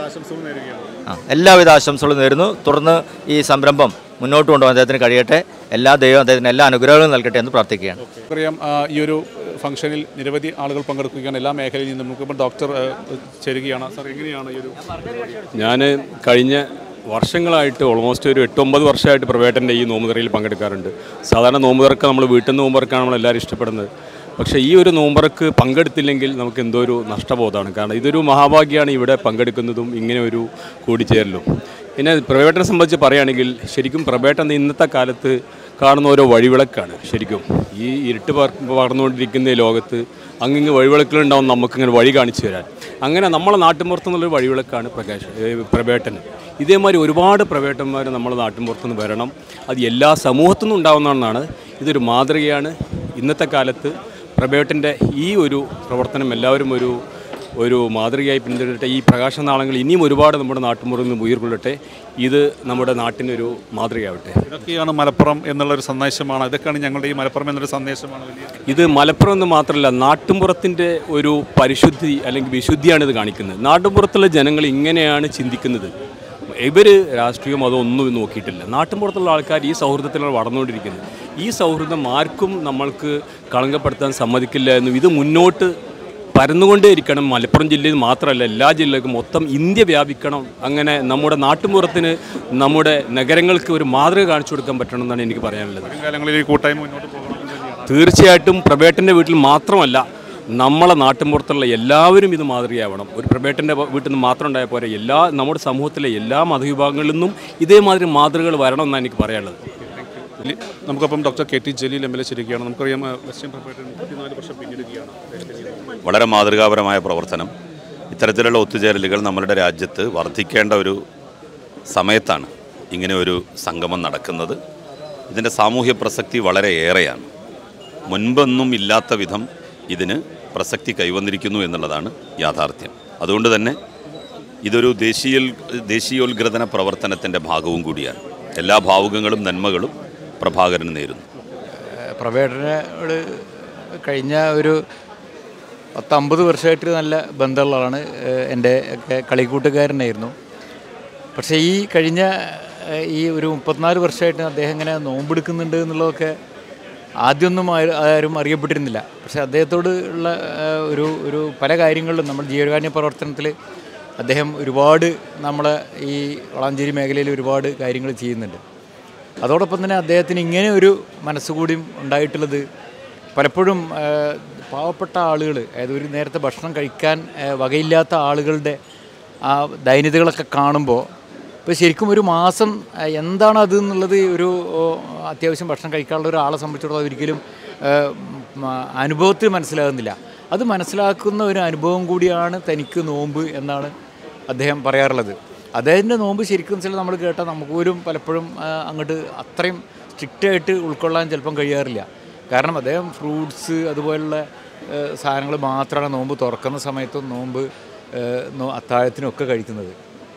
ആ എല്ലാവിധ ആശംസകളും നേരുന്നു തുടർന്ന് ഈ സംരംഭം മുന്നോട്ട് കൊണ്ടുപോകാൻ അദ്ദേഹത്തിന് കഴിയട്ടെ എല്ലാ ദൈവം അദ്ദേഹത്തിന് എല്ലാ അനുഗ്രഹങ്ങളും നൽകട്ടെ എന്ന് പ്രാർത്ഥിക്കുകയാണ് നമുക്കറിയാം ആ, ഈ ഒരു ഫംഗ്ഷനിൽ നിരവധി ആളുകൾ പങ്കെടുക്കുകയാണ് എല്ലാ മേഖലയിൽ നിന്നും നമുക്കിപ്പോൾ ഡോക്ടർ ഏഹ്, ചേരുകയാണ് സാർ എങ്ങനെയാണ് ഈ ഒരു ഞാൻ കഴിഞ്ഞ വർഷങ്ങളായിട്ട് ഓൾമോസ്റ്റ് ഒരു എട്ടൊമ്പത് വർഷമായിട്ട് പ്രവേട്ടൻ്റെ ഈ നോമ്പുതറയിൽ പങ്കെടുക്കാറുണ്ട് സാധാരണ നോമ്പുതറക്ക് നമ്മൾ വീട്ടിൽ നിന്ന് നോമ്പുറക്കാണ് നമ്മൾ എല്ലാവരും ഇഷ്ടപ്പെടുന്നത് പക്ഷേ ഈ ഒരു നോമ്പറക്ക് പങ്കെടുത്തില്ലെങ്കിൽ നമുക്ക് എന്തോ ഒരു നഷ്ടബോധമാണ് കാരണം ഇതൊരു മഹാഭാഗ്യമാണ് ഇവിടെ പങ്കെടുക്കുന്നതും ഇങ്ങനെ ഒരു കൂടിച്ചേരലും പിന്നെ പ്രവേട്ടനെ സംബന്ധിച്ച് പറയുകയാണെങ്കിൽ ശരിക്കും പ്രവേട്ടൻ ഇന്നത്തെ കാലത്ത് കാണുന്ന ഓരോ വഴിവിളക്കാണ് ശരിക്കും ഈ ഇരുട്ട് പകർ- പകർന്നുകൊണ്ടിരിക്കുന്ന ഈ ലോകത്ത് അങ്ങിങ്ങ് വഴിവിളക്കുകളുണ്ടാവും നമുക്കിങ്ങനെ വഴി കാണിച്ചു തരാൻ അങ്ങനെ നമ്മളെ നാട്ടിൻപുറത്തു നിന്നുള്ളൊരു വഴിവിളക്കാണ് പ്രകാശ് ഏ, പ്രവേട്ടൻ ഇതേമാതിരി ഒരുപാട് പ്രവേട്ടന്മാർ നമ്മളെ നാട്ടിൻപുറത്തു നിന്ന് വരണം അത് എല്ലാ സമൂഹത്തു നിന്നും ഉണ്ടാവുന്നതാണ് ഇതൊരു മാതൃകയാണ് ഇന്നത്തെ കാലത്ത് പ്രബേട്ടൻ്റെ ഈ ഒരു പ്രവർത്തനം എല്ലാവരും ഒരു ഒരു മാതൃകയായി പിന്തുടരട്ടെ ഈ പ്രകാശനാളങ്ങൾ ഇനിയും ഒരുപാട് നമ്മുടെ നാട്ടുമുറിൽ നിന്ന് ഉയർകൊള്ളട്ടെ ഇത് നമ്മുടെ നാട്ടിനൊരു മാതൃകയാവട്ടെ ഇതൊക്കെയാണ് മലപ്പുറം എന്നുള്ളൊരു സന്ദേശമാണ് ഇതൊക്കെയാണ് ഞങ്ങളുടെ ഈ മലപ്പുറം എന്നൊരു സന്ദേശമാണ് വലിയ ഇത് മലപ്പുറം എന്ന് മാത്രമല്ല നാട്ടുമ്പുറത്തിൻ്റെ ഒരു പരിശുദ്ധി അല്ലെങ്കിൽ വിശുദ്ധിയാണ് ഇത് കാണിക്കുന്നത് നാട്ടുമ്പുറത്തുള്ള ജനങ്ങൾ ഇങ്ങനെയാണ് ചിന്തിക്കുന്നത് ഇവർ രാഷ്ട്രീയം അതൊന്നും നോക്കിയിട്ടില്ല നാട്ടുമ്പുറത്തുള്ള ആൾക്കാർ ഈ സൗഹൃദത്തിലാണ് വളർന്നുകൊണ്ടിരിക്കുന്നത് ഈ സൗഹൃദം ആർക്കും നമ്മൾക്ക് കളങ്കപ്പെടുത്താൻ സമ്മതിക്കില്ല എന്നും ഇത് മുന്നോട്ട് പരന്നുകൊണ്ടേയിരിക്കണം മലപ്പുറം ജില്ലയിൽ മാത്രമല്ല എല്ലാ ജില്ലകൾക്കും മൊത്തം ഇന്ത്യ വ്യാപിക്കണം അങ്ങനെ നമ്മുടെ നാട്ടുമ്പുറത്തിന് നമ്മുടെ നഗരങ്ങൾക്ക് ഒരു മാതൃക കാണിച്ചു കൊടുക്കാൻ പറ്റണം എന്നാണ് എനിക്ക് പറയാനുള്ളത് കാലങ്ങളിൽ ഈ കൂട്ടായ്മ മുന്നോട്ട് പോകണം എന്ന് തന്നെയാണ് തീർച്ചയായിട്ടും പ്രബേട്ടൻ്റെ വീട്ടിൽ മാത്രമല്ല നമ്മളെ നാട്ടിൻപുറത്തുള്ള എല്ലാവരും ഇത് മാതൃകയാവണം ഒരു പ്രബേട്ടൻ്റെ വീട്ടിൽ നിന്ന് മാത്രം ഉണ്ടായ പോരെ എല്ലാ നമ്മുടെ സമൂഹത്തിലെ എല്ലാ മതവിഭാഗങ്ങളിൽ നിന്നും ഇതേമാതിരി മാതൃകകൾ വരണം എന്നാണ് എനിക്ക് പറയാനുള്ളത് ജലീൽ- നമുക്കപ്പം doctor K T Jaleel M L A ചിരിക്കുകയാണ് നമുക്കറിയാം ആ, വെസ്റ്റേൺ പ്രൊഫൈറ്റർ മുപ്പത്തിനാല് വർഷം പിന്നിടുകയാണ് അദ്ദേഹത്തിന്റെ ഈ വളരെ മാതൃകാപരമായ പ്രവർത്തനം ഇത്തരത്തിലുള്ള ഒത്തുചേരലുകൾ നമ്മളുടെ രാജ്യത്ത് വർദ്ധിക്കേണ്ട ഒരു സമയത്താണ് ഇങ്ങനെ ഒരു സംഗമം നടക്കുന്നത് ഇതിൻ്റെ സാമൂഹ്യ പ്രസക്തി വളരെ ഏറെയാണ് മുൻപൊന്നും ഇല്ലാത്ത വിധം ഇതിന് പ്രസക്തി കൈവന്നിരിക്കുന്നു എന്നുള്ളതാണ് യാഥാർത്ഥ്യം അതുകൊണ്ട് തന്നെ ഇതൊരു ദേശീയ ദേശീയോത്ഗ്രഥന പ്രവർത്തനത്തിൻ്റെ ഭാഗവും കൂടിയാണ് എല്ലാ ഭാവുകങ്ങളും നന്മകളും പ്രഭാകരന് നേരുന്നു പ്രവേടനോട് കഴിഞ്ഞ ഒരു പത്തമ്പത് വർഷമായിട്ട് നല്ല ബന്ധമുള്ള ആളാണ് ഏഹ് എൻ്റെ ഒക്കെ കളിക്കൂട്ടുകാരനായിരുന്നു പക്ഷേ ഈ കഴിഞ്ഞ ഏഹ് ഈ ഒരു മുപ്പത്തിനാല് വർഷമായിട്ട് അദ്ദേഹം ഇങ്ങനെ നോമ്പെടുക്കുന്നുണ്ട് എന്നുള്ളതൊക്കെ ആദ്യമൊന്നും ആരും ആരും അറിയപ്പെട്ടിരുന്നില്ല പക്ഷേ അദ്ദേഹത്തോട് ഉള്ള ഏഹ് ഒരു ഒരു പല കാര്യങ്ങളിലും നമ്മുടെ ജീവകാരുണ്യ പ്രവർത്തനത്തിൽ അദ്ദേഹം ഒരുപാട് നമ്മളെ ഈ വളാഞ്ചേരി മേഖലയിൽ ഒരുപാട് കാര്യങ്ങൾ ചെയ്യുന്നുണ്ട് അതോടൊപ്പം തന്നെ അദ്ദേഹത്തിന് ഇങ്ങനെ ഒരു മനസ്സുകൂടിയും ഉണ്ടായിട്ടുള്ളത് പലപ്പോഴും ആ, പാവപ്പെട്ട ആളുകൾ അതായത് ഒരു നേരത്തെ ഭക്ഷണം കഴിക്കാൻ ആ, വകയില്ലാത്ത ആളുകളുടെ ആ ദൈന്യതകളൊക്കെ കാണുമ്പോൾ ഇപ്പോൾ ശരിക്കും ഒരു മാസം ആ, എന്താണ് അത് എന്നുള്ളത് ഒരു ഓ, അത്യാവശ്യം ഭക്ഷണം കഴിക്കാനുള്ള ഒരാളെ സംബന്ധിച്ചിടത്തോളം ഒരിക്കലും ആ, ഉം, ആ, അനുഭവത്തിൽ മനസ്സിലാകുന്നില്ല അത് മനസ്സിലാക്കുന്ന ഒരു അനുഭവം കൂടിയാണ് തനിക്ക് നോമ്പ് എന്നാണ് അദ്ദേഹം പറയാറുള്ളത് അദ്ദേഹത്തിൻ്റെ നോമ്പ് ശരിക്കും ചില നമ്മൾ കേട്ടാൽ നമുക്ക് പോലും പലപ്പോഴും ആ, അങ്ങോട്ട് അത്രയും സ്ട്രിക്റ്റായിട്ട് ഉൾക്കൊള്ളാൻ ചിലപ്പം കഴിയാറില്ല കാരണം അദ്ദേഹം ഫ്രൂട്ട്സ് അതുപോലുള്ള സാധനങ്ങൾ മാത്രമാണ് നോമ്പ് തുറക്കുന്ന സമയത്തും നോമ്പ് ഏഹ്, നോ- അത്താഴത്തിനൊക്കെ കഴിക്കുന്നത്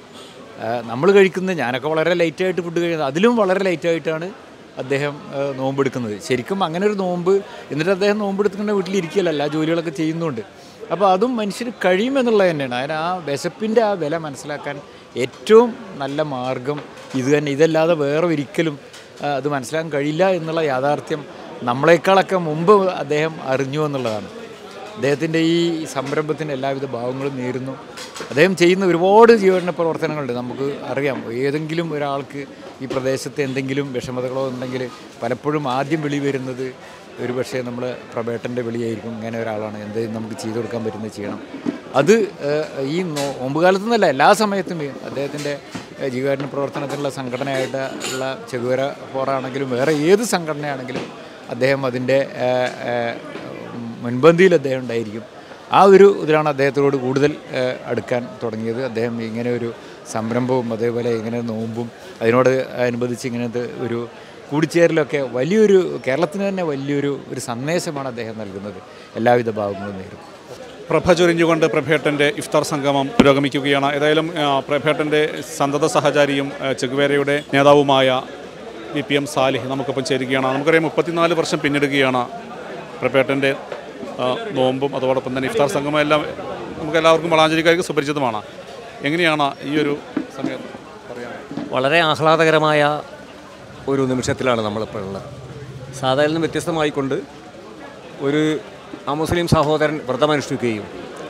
നമ്മൾ കഴിക്കുന്നത് ഞാനൊക്കെ വളരെ ലൈറ്റായിട്ട് ഫുഡ് കഴിക്കുന്നത് അതിലും വളരെ ലൈറ്റായിട്ടാണ് അദ്ദേഹം ഏഹ്, നോമ്പെടുക്കുന്നത് ശരിക്കും അങ്ങനെ ഒരു നോമ്പ് എന്നിട്ട് അദ്ദേഹം നോമ്പെടുത്തുകൊണ്ട് വീട്ടിലിരിക്കുകയല്ല എല്ലാ ജോലികളൊക്കെ ചെയ്യുന്നുണ്ട് അപ്പോൾ അതും മനുഷ്യന് കഴിയുമെന്നുള്ളത് തന്നെയാണ് അതിന് ആ വിശപ്പിൻ്റെ ആ വില മനസ്സിലാക്കാൻ ഏറ്റവും നല്ല മാർഗം ഇത് തന്നെ ഇതല്ലാതെ വേറെ ഒരിക്കലും ആ, അത് മനസ്സിലാക്കാൻ കഴിയില്ല എന്നുള്ള യാഥാർത്ഥ്യം നമ്മളെക്കാളൊക്കെ മുമ്പ് അദ്ദേഹം അറിഞ്ഞു എന്നുള്ളതാണ് അദ്ദേഹത്തിൻ്റെ ഈ സംരംഭത്തിന് എല്ലാവിധ ഭാവങ്ങളും നേരുന്നു അദ്ദേഹം ചെയ്യുന്ന ഒരുപാട് ജീവന പ്രവർത്തനങ്ങളുണ്ട് നമുക്ക് അറിയാം ഏതെങ്കിലും ഒരാൾക്ക് ഈ പ്രദേശത്ത് എന്തെങ്കിലും വിഷമതകളോ ഉണ്ടെങ്കിൽ പലപ്പോഴും ആദ്യം വിളി വരുന്നത് ഒരു പക്ഷേ നമ്മൾ പ്രബേട്ടൻ്റെ വിളിയായിരിക്കും ഇങ്ങനെ ഒരാളാണ് എന്ത് നമുക്ക് ചെയ്തു കൊടുക്കാൻ പറ്റുന്നത് ചെയ്യണം അത് ഏഹ്, ഈ നോ നോമ്പുകാലത്തു നിന്നല്ല എല്ലാ സമയത്തും ഈ അദ്ദേഹത്തിൻ്റെ ഏഹ്, ജീവകാരുണ്യ പ്രവർത്തനത്തിനുള്ള സംഘടനയായിട്ട് ഉള്ള ചെകുവര ഫോറാണെങ്കിലും വേറെ ഏത് സംഘടനയാണെങ്കിലും അദ്ദേഹം അതിൻ്റെ ഏഹ്, ഏഹ്, മുൻപന്തിയിൽ അദ്ദേഹം ഉണ്ടായിരിക്കും ആ ഒരു ഇതിലാണ് അദ്ദേഹത്തോട് കൂടുതൽ ഏഹ്, അടുക്കാൻ തുടങ്ങിയത് അദ്ദേഹം ഇങ്ങനെ ഒരു സംരംഭവും അതേപോലെ ഇങ്ങനെ നോമ്പും അതിനോട് അനുബന്ധിച്ച് ഇങ്ങനത്തെ ഒരു കൂടിച്ചേരലൊക്കെ വലിയൊരു കേരളത്തിന് തന്നെ വലിയൊരു ഒരു സന്ദേശമാണ് അദ്ദേഹം നൽകുന്നത് എല്ലാവിധ ഭാവങ്ങളും നേരും പ്രഭ ചൊരിഞ്ഞുകൊണ്ട് പ്രഭേട്ടൻ്റെ ഇഫ്താർ സംഗമം പുരോഗമിക്കുകയാണ് ഏതായാലും ആ, പ്രഭേട്ടൻ്റെ സന്തത സഹചാരിയും ആ, ചെഗുവേരയുടെ നേതാവുമായ വി പി എം സാലിഹ് നമുക്കൊപ്പം ചേരുകയാണ് നമുക്കറിയാം മുപ്പത്തിനാല് വർഷം പിന്നിടുകയാണ് പ്രഭേട്ടൻ്റെ ആ, നോമ്പും അതോടൊപ്പം തന്നെ ഇഫ്താർ സംഗമം എല്ലാം നമുക്ക് എല്ലാവർക്കും വളാഞ്ചേരിക്കാർക്ക് സുപരിചിതമാണ് എങ്ങനെയാണ് ഈ ഒരു സമയത്ത് പറയാൻ വളരെ ആഹ്ലാദകരമായ ഒരു നിമിഷത്തിലാണ് നമ്മളിപ്പോൾ ഉള്ളത് സാധാരണ നിന്ന് വ്യത്യസ്തമായിക്കൊണ്ട് ഒരു അമുസ്ലിം സഹോദരൻ വ്രതമനുഷ്ഠിക്കുകയും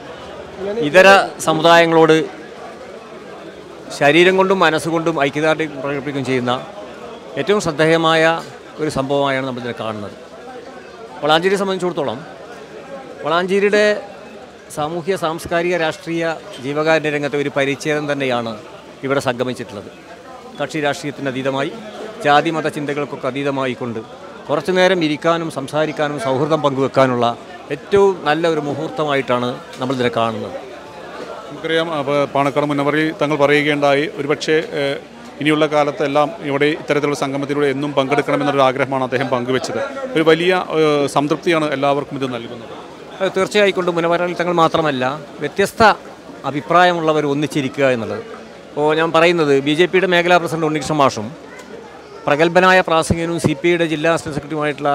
ഇതര സമുദായങ്ങളോട് ശരീരം കൊണ്ടും മനസ്സുകൊണ്ടും ഐക്യദാർഢ്യം പ്രകടിപ്പിക്കുകയും ചെയ്യുന്ന ഏറ്റവും ശ്രദ്ധേയമായ ഒരു സംഭവമായാണ് നമ്മളിതിനെ കാണുന്നത് വളാഞ്ചേരിയെ സംബന്ധിച്ചിടത്തോളം വളാഞ്ചേരിയുടെ സാമൂഹ്യ സാംസ്കാരിക രാഷ്ട്രീയ ജീവകാരുണ്യ രംഗത്തെ ഒരു പരിച്ഛേദം തന്നെയാണ് ഇവിടെ സംഗമിച്ചിട്ടുള്ളത് കക്ഷി രാഷ്ട്രീയത്തിന് അതീതമായി ജാതി മത ചിന്തകൾക്കൊക്കെ അതീതമായി കൊണ്ട് കുറച്ചു നേരം ഇരിക്കാനും സംസാരിക്കാനും സൗഹൃദം പങ്കുവെക്കാനുള്ള ഏറ്റവും നല്ല ഒരു മുഹൂർത്തമായിട്ടാണ് നമ്മളിതിനെ കാണുന്നത് നമുക്കറിയാം അപ്പോൾ പാണക്കാട് മുന്നവറി തങ്ങൾ പറയുകയുണ്ടായി ഒരുപക്ഷെ ഏഹ്, ഇനിയുള്ള കാലത്ത് എല്ലാം ഇവിടെ ഇത്തരത്തിലുള്ള സംഗമത്തിലൂടെ എന്നും പങ്കെടുക്കണമെന്നൊരു ആഗ്രഹമാണ് അദ്ദേഹം പങ്കുവെച്ചത് ഒരു വലിയ ഏഹ്, സംതൃപ്തിയാണ് എല്ലാവർക്കും ഇത് നൽകുന്നത് അത് തീർച്ചയായിക്കൊണ്ട് മുനവരളിത്തങ്ങൾ മാത്രമല്ല വ്യത്യസ്ത അഭിപ്രായമുള്ളവർ ഒന്നിച്ചിരിക്കുക എന്നുള്ളത് ഇപ്പോൾ ഞാൻ പറയുന്നത് ബി ജെ പിയുടെ മേഖലാ പ്രസിഡന്റ് ഉണ്ണികൃഷ്ണൻ മാഷും പ്രഗത്ഭനായ പ്രാസംഗികനും സി പി ഐയുടെ ജില്ലാ അസിസ്റ്റന്റ് സെക്രട്ടറിയുമായിട്ടുള്ള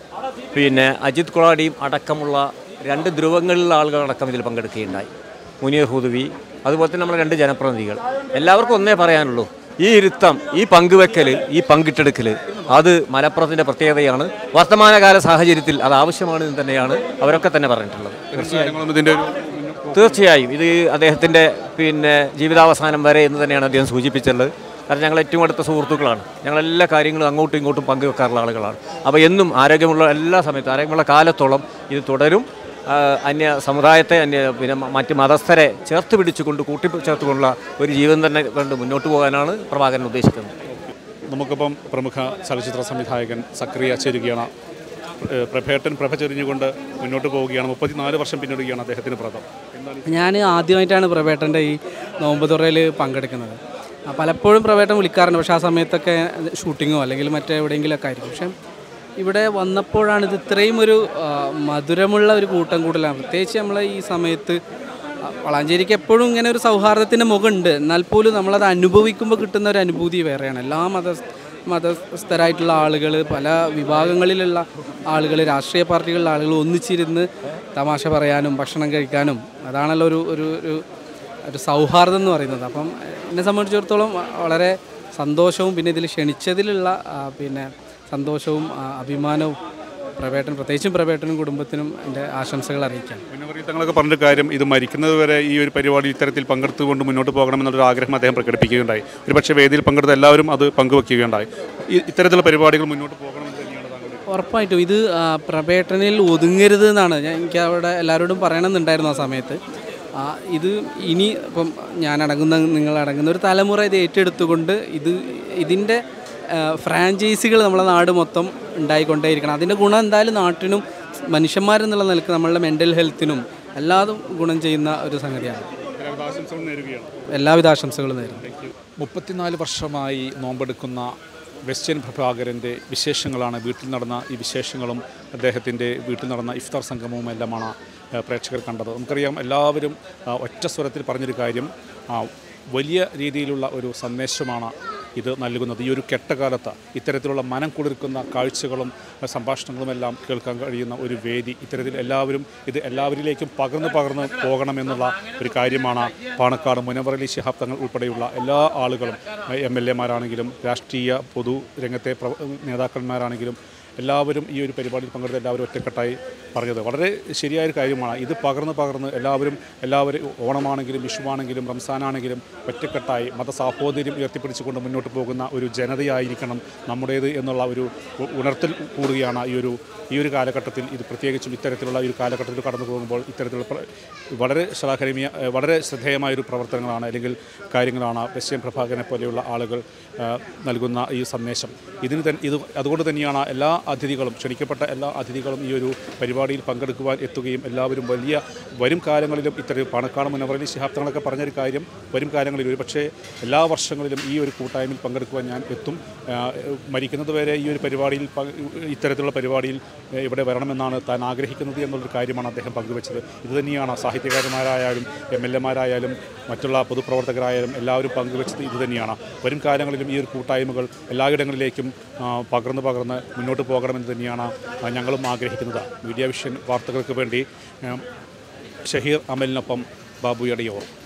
പിന്നെ അജിത് കുളാടിയും അടക്കമുള്ള രണ്ട് ധ്രുവങ്ങളിലുള്ള ആളുകൾ അടക്കം ഇതിൽ പങ്കെടുക്കുകയുണ്ടായി മുനീർ ഹുദവി അതുപോലെ തന്നെ നമ്മുടെ രണ്ട് ജനപ്രതിനിധികൾ എല്ലാവർക്കും ഒന്നേ പറയാനുള്ളൂ ഈ ഇരുത്തം ഈ പങ്കുവെക്കൽ ഈ പങ്കിട്ടെടുക്കൽ അത് മലപ്പുറത്തിൻ്റെ പ്രത്യേകതയാണ് വർത്തമാനകാല സാഹചര്യത്തിൽ അത് ആവശ്യമാണ് എന്ന് തന്നെയാണ് അവരൊക്കെ തന്നെ പറഞ്ഞിട്ടുള്ളത് തീർച്ചയായും ഇതിൻ്റെ ഒരു തീർച്ചയായും ഇത് അദ്ദേഹത്തിൻ്റെ പിന്നെ ജീവിതാവസാനം വരെ എന്ന് തന്നെയാണ് അദ്ദേഹം സൂചിപ്പിച്ചിട്ടുള്ളത് കാരണം ഞങ്ങൾ ഏറ്റവും അടുത്ത സുഹൃത്തുക്കളാണ് ഞങ്ങൾ എല്ലാ കാര്യങ്ങളും അങ്ങോട്ടും ഇങ്ങോട്ടും പങ്കുവെക്കാറുള്ള ആളുകളാണ് അപ്പോൾ എന്നും ആരോഗ്യമുള്ള എല്ലാ സമയത്തും ആരോഗ്യമുള്ള കാലത്തോളം ഇത് തുടരും ആ, അന്യ സമുദായത്തെ അന്യ പിന്നെ മ- മറ്റ് മതസ്ഥരെ ചേർത്ത് പിടിച്ചുകൊണ്ട് കൂട്ടിച്ചേർത്തുകൊണ്ടുള്ള ഒരു ജീവൻ തന്നെ കൊണ്ട് മുന്നോട്ട് പോകാനാണ് പ്രഭാകരൻ ഉദ്ദേശിക്കുന്നത് നമുക്കിപ്പം പ്രമുഖ ചലച്ചിത്ര സംവിധായകൻ സക്രിയ ചേരുകയാണ് ഏഹ്, പ്രഭേട്ടൻ പ്രഭ ചെറിഞ്ഞുകൊണ്ട് മുന്നോട്ട് പോവുകയാണ് മുപ്പത്തിനാല് വർഷം പിന്നിടുകയാണ് അദ്ദേഹത്തിന് വ്രതം ഞാൻ ആദ്യമായിട്ടാണ് പ്രവേട്ടൻ്റെ ഈ നോമ്പ് തുറയിൽ പങ്കെടുക്കുന്നത് ആ, പലപ്പോഴും പ്രവേട്ടൻ വിളിക്കാറുണ്ട് പക്ഷേ ആ സമയത്തൊക്കെ ഷൂട്ടിങ്ങോ അല്ലെങ്കിൽ മറ്റെവിടെയെങ്കിലുമൊക്കെ ആയിരിക്കും പക്ഷേ ഇവിടെ വന്നപ്പോഴാണ് ഇത് ഇത്രയും ഒരു ആ, മധുരമുള്ള ഒരു കൂട്ടം കൂടലാണ് പ്രത്യേകിച്ച് നമ്മൾ ഈ സമയത്ത് ആ, വളാഞ്ചേരിക്ക് എപ്പോഴും ഇങ്ങനെ ഒരു സൗഹാർദ്ദത്തിൻ്റെ മുഖമുണ്ട് എന്നാൽ പോലും നമ്മളത് അനുഭവിക്കുമ്പോൾ കിട്ടുന്ന ഒരു അനുഭൂതി വേറെയാണ് എല്ലാ മത മതസ്ഥരായിട്ടുള്ള ആളുകൾ പല വിഭാഗങ്ങളിലുള്ള ആളുകൾ രാഷ്ട്രീയ പാർട്ടികളിലെ ആളുകൾ ഒന്നിച്ചിരുന്ന് തമാശ പറയാനും ഭക്ഷണം കഴിക്കാനും അതാണല്ലോ ഒരു ഒരു ഒരു ഒരു സൗഹാർദ്ദം എന്ന് പറയുന്നത് അപ്പം എന്നെ സംബന്ധിച്ചിടത്തോളം വളരെ സന്തോഷവും പിന്നെ ഇതിൽ ക്ഷണിച്ചതിലുള്ള ആ, പിന്നെ സന്തോഷവും ആ, അഭിമാനവും പ്രവേട്ടൻ പ്രത്യേകിച്ചും പ്രവേട്ടനും കുടുംബത്തിനും എൻ്റെ ആശംസകൾ അറിയിക്കാം തങ്ങളൊക്കെ പറഞ്ഞൊരു കാര്യം ഇത് മരിക്കുന്നത് വരെ ഈ ഒരു പരിപാടി ഇത്തരത്തിൽ പങ്കെടുത്തുകൊണ്ട് മുന്നോട്ട് പോകണമെന്നുള്ളൊരു ആഗ്രഹം അദ്ദേഹം പ്രകടിപ്പിക്കുകയുണ്ടായി ഒരു പക്ഷേ വേദിയിൽ പങ്കെടുത്ത എല്ലാവരും അത് പങ്കുവെക്കുകയുണ്ടായി ഈ ഇത്തരത്തിലുള്ള പരിപാടികൾ മുന്നോട്ട് പോകണമെന്ന് തന്നെയാണ് താങ്കൾ ഉറപ്പായിട്ടും ഇത് ആ, പ്രവേട്ടനിൽ ഒതുങ്ങരുത് എന്നാണ് ഞാൻ എനിക്ക് അവിടെ എല്ലാവരോടും പറയണമെന്നുണ്ടായിരുന്നു ആ സമയത്ത് ആ, ഇത് ഇനി ഇപ്പം ഞാൻ അടങ്ങുന്ന നിങ്ങൾ അടങ്ങുന്ന ഒരു തലമുറ ഇത് ഏറ്റെടുത്തുകൊണ്ട് ഇത് ഇതിൻ്റെ ഫ്രാഞ്ചൈസികൾ നമ്മളെ നാട് മൊത്തം ഉണ്ടായിക്കൊണ്ടേയിരിക്കണം അതിൻ്റെ ഗുണം എന്തായാലും നാട്ടിനും മനുഷ്യന്മാരെന്നുള്ള നിലക്ക് നമ്മളുടെ മെൻ്റൽ ഹെൽത്തിനും എല്ലാതും ഗുണം ചെയ്യുന്ന ഒരു സംഗതിയാണ് എല്ലാവിധ ആശംസകളും നേരുകയാണ് എല്ലാവിധ ആശംസകളും നേരുന്നു മുപ്പത്തിനാല് വർഷമായി നോമ്പെടുക്കുന്ന വെസ്റ്റ്യൻ പ്രഭാകരൻ്റെ വിശേഷങ്ങളാണ് വീട്ടിൽ നടന്ന ഈ വിശേഷങ്ങളും അദ്ദേഹത്തിൻ്റെ വീട്ടിൽ നടന്ന ഇഫ്താർ സംഗമവും എല്ലാമാണ് ആ, പ്രേക്ഷകർ കണ്ടത് നമുക്കറിയാം എല്ലാവരും ആ, ഒറ്റ സ്വരത്തിൽ പറഞ്ഞൊരു കാര്യം ആ, വലിയ രീതിയിലുള്ള ഒരു സന്ദേശമാണ് ഇത് നൽകുന്നത് ഈ ഒരു കെട്ടകാലത്ത് ഇത്തരത്തിലുള്ള മനം കുളിർക്കുന്ന കാഴ്ചകളും ആ, സംഭാഷണങ്ങളുമെല്ലാം കേൾക്കാൻ കഴിയുന്ന ഒരു വേദി ഇത്തരത്തിൽ എല്ലാവരും ഇത് എല്ലാവരിലേക്കും പകർന്നു പകർന്ന് പോകണമെന്നുള്ള ഒരു കാര്യമാണ് പാണക്കാട് മുനവറലി ശിഹാബ് തങ്ങൾ ഉൾപ്പെടെയുള്ള എല്ലാ ആളുകളും എം എൽ എമാരാണെങ്കിലും രാഷ്ട്രീയ പൊതു രംഗത്തെ പ്രവ- നേതാക്കന്മാരാണെങ്കിലും എല്ലാവരും ഈ ഒരു പരിപാടിയിൽ പങ്കെടുത്ത എല്ലാവരും ഒറ്റക്കെട്ടായി പറഞ്ഞത് വളരെ ശരിയായൊരു കാര്യമാണ് ഇത് പകർന്ന് പകർന്ന് എല്ലാവരും എല്ലാവരും ഓണമാണെങ്കിലും വിഷുവാണെങ്കിലും റംസാനാണെങ്കിലും ഒറ്റക്കെട്ടായി മതസാഹോദര്യം ഉയർത്തിപ്പിടിച്ചുകൊണ്ട് മുന്നോട്ട് പോകുന്ന ഒരു ജനതയായിരിക്കണം നമ്മുടേത് എന്നുള്ള ഒരു ഉ- ഉണർത്തൽ കൂടുകയാണ് ഈ ഒരു ഈ ഒരു കാലഘട്ടത്തിൽ ഇത് പ്രത്യേകിച്ചും ഇത്തരത്തിലുള്ള ഈ ഒരു കാലഘട്ടത്തിൽ കടന്നു പോകുമ്പോൾ ഇത്തരത്തിലുള്ള പ്ര- വളരെ ശ്ലാഘനീയ ഏഹ് വളരെ ശ്രദ്ധേയമായൊരു പ്രവർത്തനങ്ങളാണ് അല്ലെങ്കിൽ കാര്യങ്ങളാണ് വെസ്റ്റ്യൻ പ്രഭാകരനെ പോലെയുള്ള ആളുകൾ ആ, നൽകുന്ന ഈ സന്ദേശം ഇതിന് തന്നെ ഇത് അതുകൊണ്ട് തന്നെയാണ് എല്ലാ അതിഥികളും ക്ഷണിക്കപ്പെട്ട എല്ലാ അതിഥികളും ഈ ഒരു പരിപാടിയിൽ പങ്കെടുക്കുവാൻ എത്തുകയും എല്ലാവരും വലിയ വരും കാലങ്ങളിലും ഇത്തരം പണക്കാട് മുനവറലി ശിഹാബ് തങ്ങളൊക്കെ പറഞ്ഞൊരു കാര്യം വരും കാലങ്ങളിൽ ഒരു പക്ഷേ എല്ലാ വർഷങ്ങളിലും ഈ ഒരു കൂട്ടായ്മയിൽ പങ്കെടുക്കുവാൻ ഞാൻ എത്തും ആ, മരിക്കുന്നത് വരെ ഈ ഒരു പരിപാടിയിൽ പ- ഇത്തരത്തിലുള്ള പരിപാടിയിൽ ഏ, ഇവിടെ വരണമെന്നാണ് താൻ ആഗ്രഹിക്കുന്നത് എന്നുള്ളൊരു കാര്യമാണ് അദ്ദേഹം പങ്കുവച്ചത് ഇതുതന്നെയാണ് സാഹിത്യകാരന്മാരായാലും എം എൽ എമാരായാലും മറ്റുള്ള പൊതുപ്രവർത്തകരായാലും എല്ലാവരും പങ്കുവച്ചത് ഇതുതന്നെയാണ് വരും കാലങ്ങളിലും ഈ ഒരു കൂട്ടായ്മകൾ എല്ലായിടങ്ങളിലേക്കും ആ, പകർന്ന് പകർന്ന് മുന്നോട്ട് പോകണമെന്ന് തന്നെയാണ് ആ, ഞങ്ങളും ആഗ്രഹിക്കുന്നത് മീഡിയ വിഷൻ വാർത്തകൾക്ക് വേണ്ടി ആ, ഷഹീർ അമലിനൊപ്പം ബാബു എടയോർ